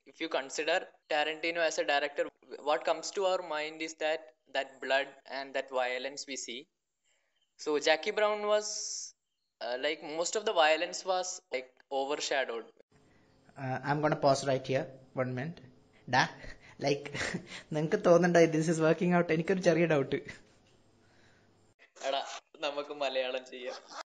if you consider Tarantino as a director, what comes to our mind is that that blood and that violence we see. So Jackie Brown was uh, like most of the violence was like overshadowed. I am gonna pause right here one minute ഡാ like നിങ്ങൾക്ക് തോന്നുന്നുണ്ടോ this is working out എനിക്കൊരു ചെറിയ doubt എടാ നമുക്ക് മലയാളം ചെയ്യാം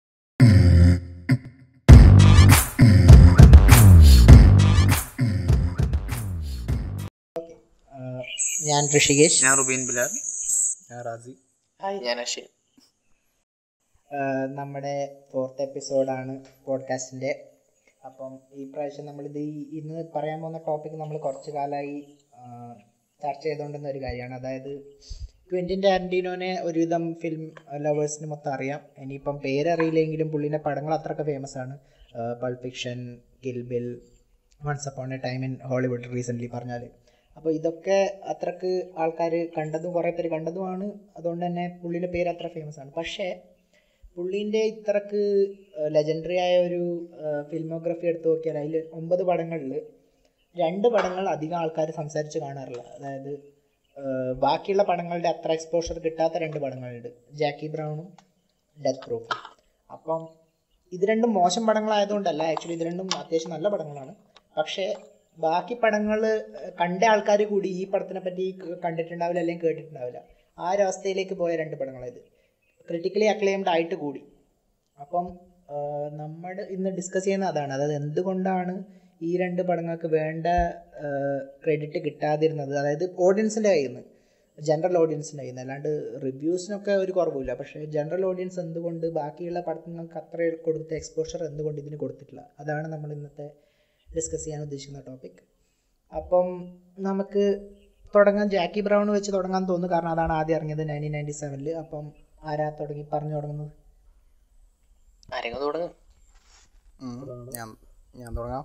ഞാൻ ഋഷികേഷ് ഞാൻ റുബീൻ ബിലാൽ ഞാൻ റാസി ഞാൻ അശ്വിൻ ആഹ് നമ്മുടെ ഫോർത്ത് എപ്പിസോഡാണ് പോഡ്കാസ്റ്റിൻ്റെ അപ്പം ഈ പ്രാവശ്യം നമ്മളിത് ഈ ഇന്ന് പറയാൻ പോകുന്ന ടോപ്പിക് നമ്മൾ കുറച്ച് കാലമായി ആഹ് ചർച്ച ചെയ്തുകൊണ്ടിരുന്ന ഒരു കാര്യമാണ് അതായത് ക്വിൻറ്റിൻ ടാരൻറ്റീനോനെ ഒരുവിധം ഫിലിം ലവേഴ്സിന് മൊത്തം അറിയാം ഇനിയിപ്പം പേരറിയില്ലെങ്കിലും പുള്ളിൻ്റെ പടങ്ങൾ അത്രയൊക്കെ ഫേമസ് ആണ് Pulp Fiction Kill Bill Once Upon a Time in Hollywood recently പറഞ്ഞാൽ അപ്പോൾ ഇതൊക്കെ അത്രക്ക് ആൾക്കാർ കണ്ടതും കുറേ പേര് കണ്ടതുമാണ് അതുകൊണ്ട് തന്നെ പുള്ളിൻ്റെ പേര് അത്ര ഫേമസ് ആണ് പക്ഷേ പുള്ളീൻ്റെ ഇത്രക്ക് ലെജൻഡറി ആയ ഒരു ഫിൽമോഗ്രഫി എടുത്ത് നോക്കിയാൽ അതിൽ ഒമ്പത് പടങ്ങളിൽ രണ്ട് പടങ്ങൾ അധികം ആൾക്കാർ സംസാരിച്ച് കാണാറില്ല അതായത് ഏഹ് ബാക്കിയുള്ള പടങ്ങളുടെ അത്ര എക്സ്പോഷർ കിട്ടാത്ത രണ്ട് പടങ്ങളുണ്ട് ജാക്കി ബ്രൗണും ഡെത്ത് പ്രൂഫും അപ്പം ഇത് രണ്ടും മോശം പടങ്ങളായതുകൊണ്ടല്ല ആക്ച്വലി ഇത് രണ്ടും അത്യാവശ്യം നല്ല പടങ്ങളാണ് പക്ഷേ ബാക്കി പടങ്ങൾ കണ്ട ആൾക്കാർ കൂടി ഈ പടത്തിനെ പറ്റി കണ്ടിട്ടുണ്ടാവില്ല അല്ലെങ്കിൽ കേട്ടിട്ടുണ്ടാവില്ല ആ ഒരു അവസ്ഥയിലേക്ക് പോയ രണ്ട് പടങ്ങളായത് ക്രിട്ടിക്കലി അക്ലെയിംഡ് ആയിട്ട് കൂടി അപ്പം നമ്മൾ ഇന്ന് ഡിസ്കസ് ചെയ്യുന്ന അതാണ് അതായത് എന്തുകൊണ്ടാണ് ഈ രണ്ട് പടങ്ങൾക്ക് വേണ്ട ക്രെഡിറ്റ് കിട്ടാതിരുന്നത് അതായത് ഓഡിയൻസിൻ്റെ കയ്യിൽ നിന്ന് ജനറൽ ഓഡിയൻസിൻ്റെ കയ്യിൽ നിന്ന് അല്ലാണ്ട് റിവ്യൂസിനൊക്കെ ഒരു കുറവില്ല പക്ഷേ ജനറൽ ഓഡിയൻസ് എന്തുകൊണ്ട് ബാക്കിയുള്ള പടങ്ങൾക്ക് അത്ര കൊടുത്ത എക്സ്പോഷർ എന്തുകൊണ്ട് ഇതിന് കൊടുത്തിട്ടില്ല അതാണ് നമ്മൾ ഇന്നത്തെ ഡിസ്കസ് ചെയ്യാൻ ഉദ്ദേശിക്കുന്ന ടോപ്പിക് അപ്പം നമുക്ക് തുടങ്ങാൻ ജാക്കി ബ്രൗൺ വെച്ച് തുടങ്ങാൻ തോന്നുന്നു കാരണം അതാണ് ആദ്യം ഇറങ്ങിയത് നയൻറ്റീൻ നയൻറ്റി സെവനിൽ അപ്പം ആരാ തുടങ്ങി പറഞ്ഞു തുടങ്ങുന്നത് ആരെങ്കിലും തുടങ്ങും ഞാൻ ഞാൻ തുടങ്ങാം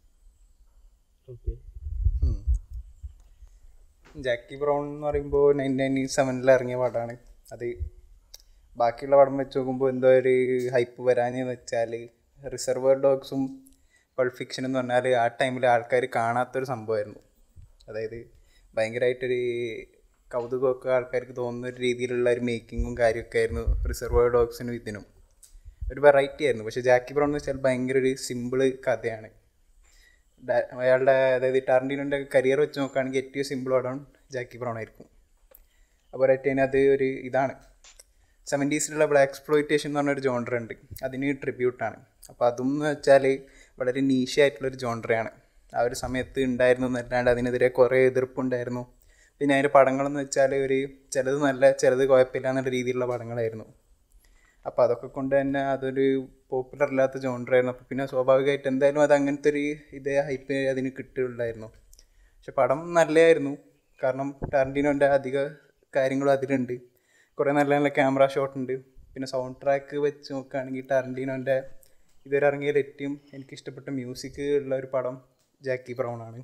ജാക്കി ബ്രൗൺ എന്ന് പറയുമ്പോൾ നയൻറ്റീൻ നയൻറ്റി സെവനിൽ ഇറങ്ങിയ പടമാണ് അത് ബാക്കിയുള്ള പടം വെച്ച് നോക്കുമ്പോൾ എന്തോ ഒരു ഹൈപ്പ് വരാഞ്ഞെന്ന് വെച്ചാൽ റിസർവർ ഡോഗ്സും പൾഫിക്ഷൻ എന്ന് പറഞ്ഞാൽ ആ ടൈമിൽ ആൾക്കാർ കാണാത്തൊരു സംഭവമായിരുന്നു അതായത് ഭയങ്കരമായിട്ടൊരു കൗതുകമൊക്കെ ആൾക്കാർക്ക് തോന്നുന്ന ഒരു രീതിയിലുള്ള ഒരു മേക്കിങ്ങും കാര്യമൊക്കെ ആയിരുന്നു റിസർവർ ഡോഗ്സിനും ഇതിനും ഒരു വെറൈറ്റി ആയിരുന്നു പക്ഷേ ജാക്കി ബ്രൗൺ എന്ന് വെച്ചാൽ ഭയങ്കര ഒരു സിമ്പിള് കഥയാണ് ഡ- അയാളുടെ അതായത് ടാർണ്ടീനോൻ്റെ കരിയർ വെച്ച് നോക്കുകയാണെങ്കിൽ ഏറ്റവും സിമ്പിൾ പടം ജാക്കി ബ്രൗൺ ആയിരിക്കും അപ്പോൾ തന്നെ അത് ഒരു ഇതാണ് സെവൻറ്റീസിലുള്ള ബ്ലാക്ക് എക്സ്പ്ലോയിറ്റേഷൻ എന്ന് പറഞ്ഞൊരു ജോണ്ടർ ഉണ്ട് അതിന് ട്രിബ്യൂട്ടാണ് അപ്പോൾ അതും എന്ന് വെച്ചാൽ വളരെ നീഷ ആയിട്ടുള്ളൊരു ജോണ്ടറയാണ് ആ ഒരു സമയത്ത് ഉണ്ടായിരുന്നു എന്നല്ലാണ്ട് അതിനെതിരെ കുറേ എതിർപ്പുണ്ടായിരുന്നു പിന്നെ അതിൻ്റെ പടങ്ങളെന്ന് വെച്ചാൽ ഒരു ചിലത് നല്ല ചിലത് കുഴപ്പമില്ല എന്നുള്ള രീതിയിലുള്ള പടങ്ങളായിരുന്നു അപ്പോൾ അതൊക്കെ കൊണ്ട് തന്നെ അതൊരു പോപ്പുലർ അല്ലാത്ത ജോണ്ടറായിരുന്നു അപ്പോൾ പിന്നെ സ്വാഭാവികമായിട്ട് എന്തായാലും അത് അങ്ങനത്തെ ഒരു ഇതേ ഹൈപ്പ് അതിന് കിട്ടുകയുള്ളായിരുന്നു പക്ഷെ പടം നല്ലതായിരുന്നു കാരണം ടാരൻറ്റീനോൻ്റെ അധിക കാര്യങ്ങളും അതിലുണ്ട് കുറേ നല്ല നല്ല ക്യാമറ ഷോട്ട് ഉണ്ട് പിന്നെ സൗണ്ട് ട്രാക്ക് വെച്ച് നോക്കുകയാണെങ്കിൽ ടാരൻറ്റീനോൻ്റെ ഇതുവരെ ഇറങ്ങിയതിൽ ഏറ്റവും എനിക്കിഷ്ടപ്പെട്ട മ്യൂസിക് ഉള്ള ഒരു പടം ജാക്കി ബ്രൗൺ ആണ്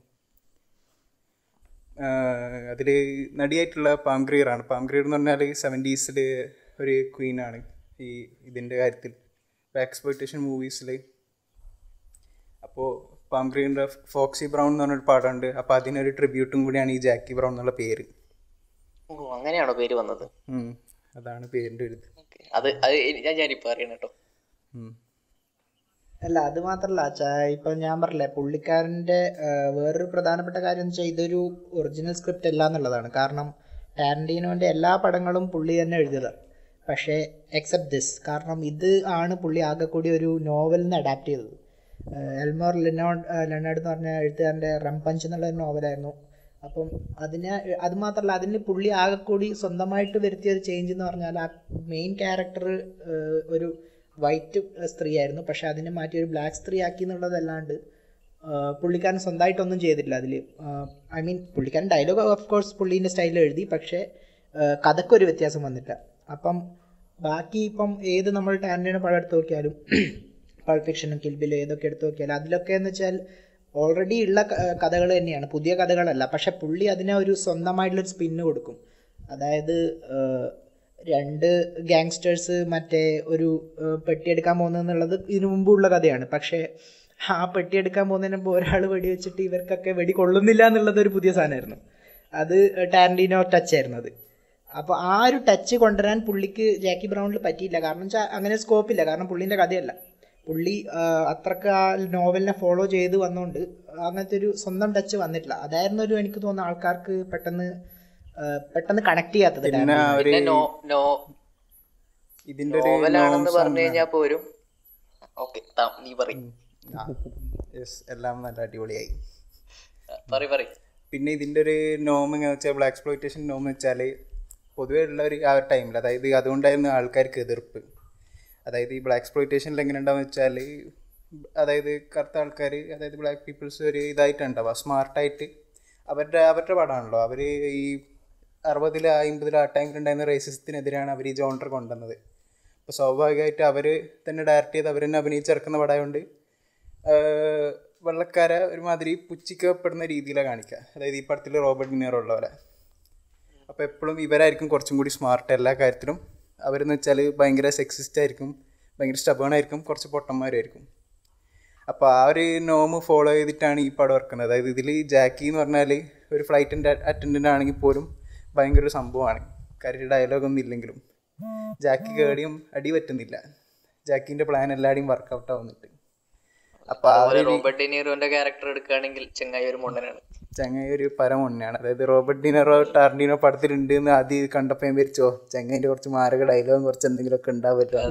അതിൽ നടിയായിട്ടുള്ള പാംഗ്രീറാണ് പാംഗ്രീർ എന്ന് പറഞ്ഞാൽ സെവൻറ്റീസിൽ ഒരു ക്വീനാണ് ഈ ഇതിൻ്റെ കാര്യത്തിൽ എക്സ്പ്ലോയിറ്റേഷൻ മൂവീസിൽ അപ്പോൾ പാംഗ്രീറിൻ്റെ ഫോക്സി ബ്രൗൺ എന്ന് പറഞ്ഞൊരു പാടമുണ്ട് അപ്പോൾ അതിനൊരു ട്രിബ്യൂട്ടും കൂടിയാണ് ഈ ജാക്കി ബ്രൗൺ എന്നുള്ള പേര് ഓ അങ്ങനെയാണോ പേര് വന്നത് ഉം. അതാണ് പേരിൻ്റെ ഒരു ഇത് Okay. അത് അത് എനി- ഞാൻ ഞാനിപ്പോ അറിയണം കേട്ടോ ഉം. അല്ല അത് മാത്രല്ല ചാ- ഇപ്പൊ ഞാൻ പറഞ്ഞില്ലേ പുള്ളിക്കാരന്റെ ആ, വേറൊരു പ്രധാനപ്പെട്ട കാര്യം എന്ന് വെച്ചാൽ ഇതൊരു ഒറിജിനൽ സ്ക്രിപ്റ്റ് അല്ല എന്നുള്ളതാണ് കാരണം ടാരന്റീനോന്റെ എല്ലാ പടങ്ങളും പുള്ളി തന്നെ എഴുതിയതാണ് പക്ഷേ എക്സെപ്റ്റ് ദിസ് കാരണം ഇത് ആണ് പുള്ളി ആകെ കൂടി ഒരു നോവലിൽ നിന്ന് അഡാപ്റ്റ് ചെയ്തത് ആ, എൽമോർ ലെനോഡ് ആ, ലെനാർഡ് എന്ന് പറഞ്ഞ എഴുത്തുകാരൻ്റെ റംപഞ്ച് എന്നുള്ള ഒരു നോവലായിരുന്നു അപ്പം അതിന് അത് മാത്രമല്ല അതിന് പുള്ളി ആകെ കൂടി സ്വന്തമായിട്ട് വരുത്തിയ ഒരു ചേഞ്ച് എന്ന് പറഞ്ഞാൽ ആ മെയിൻ ക്യാരക്ടർ ഒരു വൈറ്റ് സ്ത്രീയായിരുന്നു പക്ഷെ അതിനെ മാറ്റി ഒരു ബ്ലാക്ക് സ്ത്രീ ആക്കി എന്നുള്ളതല്ലാണ്ട് ആ, പുള്ളിക്കാരൻ സ്വന്തമായിട്ടൊന്നും ചെയ്തിട്ടില്ല അതിൽ ഐ മീൻ പുള്ളിക്കാരൻ ഡയലോഗ് ഓഫ് കോഴ്സ് പുള്ളീൻ്റെ സ്റ്റൈലിൽ എഴുതി പക്ഷേ ആ, കഥക്കൊരു വ്യത്യാസം വന്നില്ല അപ്പം ബാക്കി ഇപ്പം ഏത് നമ്മൾ ടാൻഡിനെ പടം എടുത്ത് നോക്കിയാലും പൾപ്പ് ഫിക്ഷനും കിൽബിലും ഏതൊക്കെ എടുത്ത് നോക്കിയാലും അതിലൊക്കെ എന്ന് വെച്ചാൽ ഓൾറെഡി ഉള്ള കഥകൾ തന്നെയാണ് പുതിയ കഥകളല്ല പക്ഷെ പുള്ളി അതിനെ ഒരു സ്വന്തമായിട്ടുള്ളൊരു സ്പിന്ന് കൊടുക്കും അതായത് ആ, രണ്ട് ഗാങ്സ്റ്റേഴ്സ് മറ്റേ ഒരു ആ, പെട്ടിയെടുക്കാൻ പോകുന്നതെന്നുള്ളത് ഇതിനു മുമ്പുള്ള കഥയാണ് പക്ഷേ ആ പെട്ടി എടുക്കാൻ പോകുന്നതിന് മുമ്പ് ഒരാൾ വെടി വെച്ചിട്ട് ഇവർക്കൊക്കെ വെടി കൊള്ളുന്നില്ല എന്നുള്ളത് ഒരു പുതിയ സാധനമായിരുന്നു അത് ടാരൻറ്റീനോ ടച്ച് ആയിരുന്നു അത് അപ്പോൾ ആ ഒരു ടച്ച് കൊണ്ടുവരാൻ പുള്ളിക്ക് ജാക്കി ബ്രൗണിൽ പറ്റിയില്ല കാരണം വെച്ചാൽ അങ്ങനെ സ്കോപ്പ് ഇല്ല കാരണം പുള്ളീൻ്റെ കഥയല്ല പുള്ളി ആ, അത്രക്ക് ആ നോവലിനെ ഫോളോ ചെയ്ത് വന്നുകൊണ്ട് അങ്ങനത്തെ ഒരു സ്വന്തം ടച്ച് വന്നിട്ടില്ല അതായിരുന്നു ഒരു എനിക്ക് തോന്നുന്ന ആൾക്കാർക്ക് പെട്ടെന്ന് ആ, പെട്ടെന്ന് കണക്ട് ചെയ്യാത്തത് പിന്നെ ടാരന്റീനോ. അവര് പിന്നെ നോ നോ ഇതിന്റെ ഒരു നോവലാണെന്ന് norms പറഞ്ഞു ആണ്. കഴിഞ്ഞാൽ പോരും ഓക്കെ നീ പറയും ആ, yes, എല്ലാം നല്ല അടിപൊളിയായി പറ പറ പിന്നെ ഇതിൻ്റെ ഒരു നോം എങ്ങനെ വെച്ചാൽ ബ്ലാക്ക് എക്സ്പ്ലോയിറ്റേഷൻ നോം എന്ന് വെച്ചാൽ പൊതുവേ ഉള്ള ഒരു ആ ഒരു ടൈമിൽ അതായത് അതുകൊണ്ടായിരുന്നു ആൾക്കാർക്ക് എതിർപ്പ് അതായത് ഈ ബ്ലാക്ക് എക്സ്പ്ലോയിറ്റേഷനിൽ എങ്ങനെ ഉണ്ടാവും വെച്ചാൽ അതായത് കറുത്ത ആൾക്കാർ അതായത് ബ്ലാക്ക് പീപ്പിൾസ് ഒരു ഇതായിട്ടുണ്ടാവുക സ്മാർട്ടായിട്ട് അവരുടെ അവരുടെ പടമാണല്ലോ അവർ ഈ അറുപതിൽ അമ്പതിൽ ആ ടൈമിലുണ്ടായിരുന്ന റേസിസത്തിനെതിരാണ് അവർ ഈ ജോണ്ടർ കൊണ്ടുവന്നത് അപ്പോൾ സ്വാഭാവികമായിട്ട് അവർ തന്നെ ഡയറക്റ്റ് ചെയ്ത് അവർ തന്നെ അഭിനയിച്ചിറക്കുന്ന പടമായതുകൊണ്ട് ആഹ് വെള്ളക്കാരെ ഒരുമാതിരി പുച്ഛിക്കപ്പെടുന്ന രീതിയിലാണ് കാണിക്കുക അതായത് ഈ പടത്തിൽ റോബർട്ട് ഡിനേറോ ഉള്ള പോലെ അപ്പോൾ എപ്പോഴും ഇവരായിരിക്കും കുറച്ചും കൂടി സ്മാർട്ട് എല്ലാ കാര്യത്തിലും അവരെന്ന് വെച്ചാൽ ഭയങ്കര സെക്സിസ്റ്റ് ആയിരിക്കും ഭയങ്കര stubborn ആയിരിക്കും കുറച്ച് പൊട്ടന്മാരായിരിക്കും അപ്പോൾ ആ ഒരു നോമ് ഫോളോ ചെയ്തിട്ടാണ് ഈ പടം ഇറക്കുന്നത് അതായത് ഇതിൽ ജാക്കി എന്ന് പറഞ്ഞാൽ ഒരു ഫ്ലൈറ്റിൻ്റെ അറ്റൻഡൻ്റ് ആണെങ്കിൽ പോലും ഭയങ്കര ഒരു സംഭവമാണ് കാര്യം ഡയലോഗൊന്നും ഇല്ലെങ്കിലും ജാക്കി കേടിയും അടി പറ്റുന്നില്ല ജാക്കിൻ്റെ പ്ലാൻ എല്ലാവരുടെയും വർക്കൗട്ട് ആവുന്നുണ്ട് അപ്പോൾ ആ അതുപോലെ ഒരു റോബർട്ട് ഡിനീറോന്റെ ക്യാരക്ടർ എടുക്കുകയാണെങ്കിൽ ചെങ്ങായി ഒരു മുണ്ടനാണ് ചങ്ങായി ഒരു പരമൊണ്ണയാണ് അതായത് റോബർട്ട് ഡിനറോ ടാർഡിനോ പടത്തിലുണ്ട് എന്ന് ആദ്യം കണ്ടപ്പോൾ ഞാൻ വിരിച്ചോ ചങ്ങായിൻ്റെ കുറച്ച് മാരക ഡയലോഗും കുറച്ച് എന്തെങ്കിലുമൊക്കെ ഉണ്ടാവുമല്ലോ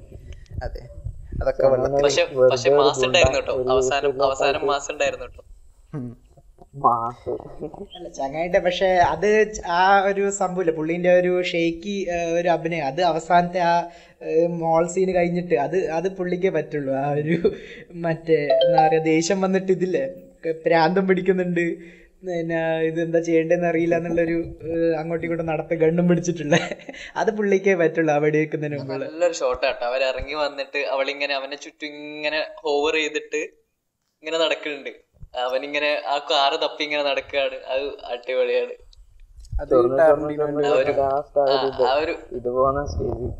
അതെ അതൊക്കെ വെള്ളത്തിൽ പക്ഷെ പക്ഷെ മാസ് ഉണ്ടായിരുന്നു കേട്ടോ അവസാനം അവസാനം മാസ് ഉണ്ടായിരുന്നു കേട്ടോ ഉം. മാസ് അല്ല ചങ്ങായിട്ട് പക്ഷെ അത് ആ ഒരു സംഭവമില്ല പുള്ളീന്റെ ഒരു ഷെയ്ക്കി ഒരു അഭിനയം അത് അവസാനത്തെ ആ മോൾ സീന് കഴിഞ്ഞിട്ട് അത് അത് പുള്ളിക്കേ പറ്റുള്ളൂ ആ ഒരു മറ്റേ എന്താ പറയാ ദേഷ്യം വന്നിട്ട് ഇതില്ലേ ക- പ്രാന്തം പിടിക്കുന്നുണ്ട് പിന്നെ ഇത് എന്താ ചെയ്യേണ്ടതെന്ന് അറിയില്ല എന്നുള്ളൊരു ഏഹ്, അങ്ങോട്ടും ഇങ്ങോട്ടും നടപ്പ് ഗണ്ണും പിടിച്ചിട്ടുള്ള അത് പുള്ളിക്കേ പറ്റുള്ളൂ ആ വെടിവെക്കുന്നതിന് മുമ്പുള്ള നല്ലൊരു ഷോട്ടാട്ടോ അവർ ഇറങ്ങി വന്നിട്ട് അവളിങ്ങനെ അവനെ ചുറ്റും ഇങ്ങനെ ഹോവർ ചെയ്തിട്ട് ഇങ്ങനെ നടക്കുന്നുണ്ട് അവനിങ്ങനെ ആ കാറ് തപ്പി ഇങ്ങനെ നടക്കുകയാണ് അത് അടിപൊളിയാണ് അത് ടാർഡിനോന്റെ ആ ഒരു ലാസ്റ്റ് ആ ഒരു ആ ഒരു ഇത് പോകുന്ന സ്റ്റേജ്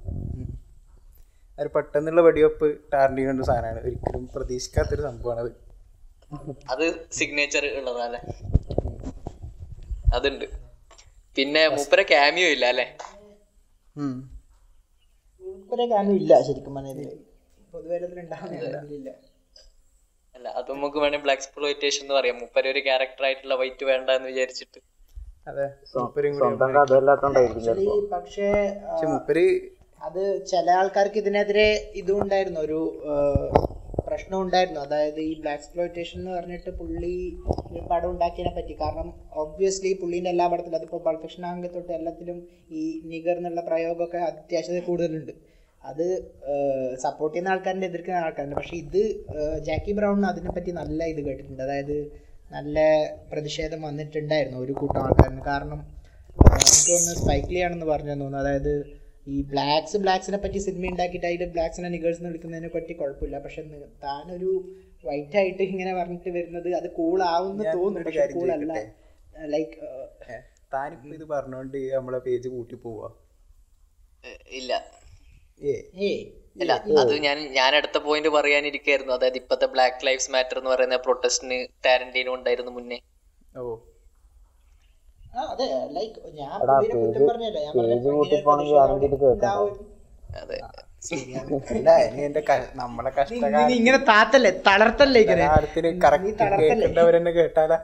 ഒരു പെട്ടെന്നുള്ള വെടിവെപ്പ് ടാർഡിനോന്റെ സാധനമാണ് ഒരിക്കലും പ്രതീക്ഷിക്കാത്തൊരു സംഭവമാണ് അത് അത് സിഗ്നേച്ചർ ഉള്ളതല്ലേ അതുണ്ട് പിന്നെ മൂപ്പര ക്യാമിയോ ഇല്ല അല്ലെ ഉം. ഒരു കാര്യം ഇല്ല ശരിക്കും പറഞ്ഞാൽ പൊതുവെ ഉണ്ടാകുന്നില്ല അല്ല അത് നമുക്ക് വേണേ ബ്ലാക്ക് എക്സ്പ്ലോയിറ്റേഷൻ എന്ന് പറയാം മൂപ്പര ഒരു ക്യാരക്ടർ ആയിട്ടുള്ള വൈറ്റ് വേണ്ട എന്ന് വിചാരിച്ചിട്ട് അതെ മൂപ്പരും കൂടി സ്വന്തം കഥ ഇല്ലാത്തോണ്ടായിരിക്കും ചിലപ്പോ പക്ഷേ ആ, പക്ഷെ മൂപ്പര് അത് ചില ആൾക്കാർക്ക് ഇതിനെതിരെ ഇതും ഉണ്ടായിരുന്നു ഒരു പ്രശ്നം ഉണ്ടായിരുന്നു അതായത് ഈ ബ്ലാക്ക് എക്സ്പ്ലോയിറ്റേഷൻ എന്ന് പറഞ്ഞിട്ട് പുള്ളി ഈ പടം ഉണ്ടാക്കിയതിനെ പറ്റി കാരണം ഒബ്വിയസ്ലി പുള്ളീൻ്റെ എല്ലാ പടത്തിലും അതിപ്പോൾ പൾഫിക്ഷൻ ആണെങ്കിൽ തൊട്ട് എല്ലാത്തിലും ഈ നിഗർ എന്നുള്ള പ്രയോഗമൊക്കെ അത്യാവശ്യം കൂടുതലുണ്ട് അത് സപ്പോർട്ട് ചെയ്യുന്ന ആൾക്കാരുടെ എതിർക്കുന്ന ആൾക്കാരുണ്ട് പക്ഷേ ഇത് ഏഹ്, ജാക്കി ബ്രൗണിന് അതിനെപ്പറ്റി നല്ല ഇത് കേട്ടിട്ടുണ്ട് അതായത് നല്ല പ്രതിഷേധം വന്നിട്ടുണ്ടായിരുന്നു ഒരു കൂട്ടം ആൾക്കാരിന് കാരണം ഏഹ്, എനിക്ക് തോന്നുന്നു സ്പൈക്ലി ആണെന്ന് പറഞ്ഞു തോന്നുന്നു അതായത് ഈ ബ്ലാക്സ് ബ്ലാക്സിനെ പറ്റി സിനിമ ഉണ്ടാക്കിയിട്ട് അതിൽ ബ്ലാക്സിനെ നിഗേഴ്സ് എന്ന് വിളിക്കുന്നതിനെ പറ്റി കുഴപ്പമില്ല പക്ഷെ നി- താനൊരു വൈറ്റ് ആയിട്ട് ഇങ്ങനെ പറഞ്ഞിട്ട് വരുന്നത് അത് കൂൾ ആവുമെന്ന് ഞാൻ തോന്നുന്നു ഒരു പക്ഷെ കാര്യം കൂൾ അല്ല ചോദിക്കട്ടെ? ലൈക്ക് ഏ, താനിപ്പോ ഇത് പറഞ്ഞോണ്ട് നമ്മളെ പേജ് കൂട്ടി പോവാ ഏഹ് ഇല്ല ഏ ഏയ് അല്ല അത് ഞാൻ ഞാൻ അടുത്ത പോയിന്റ് പറയാനിരിക്കായിരുന്നു അതായത് ഇപ്പത്തെ ബ്ലാക്ക് ലൈഫ്സ് മാറ്റർ എന്ന് പറയുന്ന പ്രൊട്ടസ്റ്റിന് ടാരന്റീനോ ഉണ്ടായിരുന്നു മുന്നേ ഓ ആ അതെ ലൈക്ക് ഞാൻ പുള്ളിനെ കുറ്റം പറഞ്ഞല്ല ഞാൻ പറഞ്ഞ പേജ് ഇങ്ങനെ കൂട്ടി പോണെങ്കിൽ ആരെങ്കിലും ഇത് കേൾക്കണ്ട ഉണ്ടാവും. അതെ ശരിയാണ് അല്ല ഇനി എന്റെ ക- നമ്മളെ നീ- കഷ്ടകാലം നീ ഇങ്ങനെ താത്തല്ലേ തളർത്തല്ലേ ഇങ്ങനെ കാര്യത്തിന് കറക്റ്റ് തളർത്തല്ലേ? കേൾക്കേണ്ടവരെന്നെ കേട്ടാലാ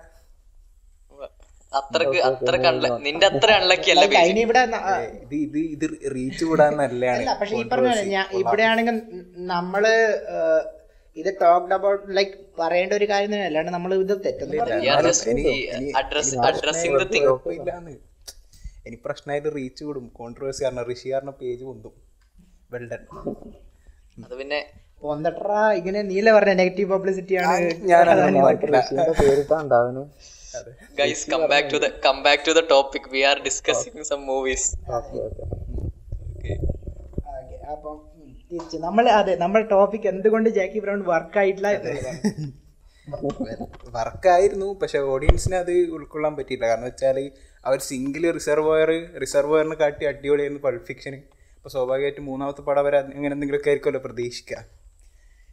അത്രക്ക് അത്രക്ക് അൺല നിന്റെ അത്ര അൺലക്കി അല്ല Like അതിന് ഇവിടെ ന- ഏ, ഇത് ഇത് ഇത് റീച്ച് കൂടാൻ നല്ലതാണ് അല്ല പക്ഷെ ഈ പറഞ്ഞ പോലെ ഞാൻ ഇവിടെയാണെങ്കിൽ നമ്മള് ഏഹ്, ഇത് ടോക്ഡ് അബൌട്ട് ലൈക്ക് പറയേണ്ട ഒരു കാര്യം തന്നെ അല്ലാണ്ട് നമ്മൾ ഇത് തെറ്റെന്ന് പറയുന്നത് അഡ്രസ് അഡ്രസ്സിംഗ് ദ തിങ് കുഴപ്പമില്ലാന്ന് ഇനി പ്രശ്നമായിട്ട് റീച്ച് കൂടും കോൺട്രവേഴ്സി കാരണം ഋഷി കാരണം പേജ് പൊന്തും വെൽഡൺ അത് പിന്നെ പൊന്തട്രാ ഇങ്ങനെ നീല പറഞ്ഞ നെഗറ്റീവ് പബ്ലിസിറ്റി ആണ് ഞാൻ അതൊന്നും നോക്കില്ല ഋഷിന്റെ പേരിട്ടാ അവന് അതെ guys come back to the come back to the topic we are discussing some movies okay okay Okay, അപ്പം ഉം, തിരിച്ച് നമ്മൾ അതെ നമ്മുടെ ടോപ്പിക് എന്തുകൊണ്ട് ജാക്കി ബ്രൗൺ വർക്ക് ആയിട്ടില്ല എന്നുള്ളതാണ്. വർക്കായിരുന്നു പക്ഷെ ഓഡിയൻസിന് അത് ഉൾക്കൊള്ളാൻ പറ്റിയില്ല കാരണം വെച്ചാൽ അവർ സിംഗിൾ റിസർവോയർ റിസർവോയറിനെ കാട്ടി അടിപൊളിയായിരുന്നു പൾഫിക്ഷന് അപ്പോൾ സ്വാഭാവികമായിട്ട് മൂന്നാമത്തെ പടം വരെ അങ്ങനെ എന്തെങ്കിലുമൊക്കെ ആയിരിക്കുമല്ലോ പ്രതീക്ഷിക്കുക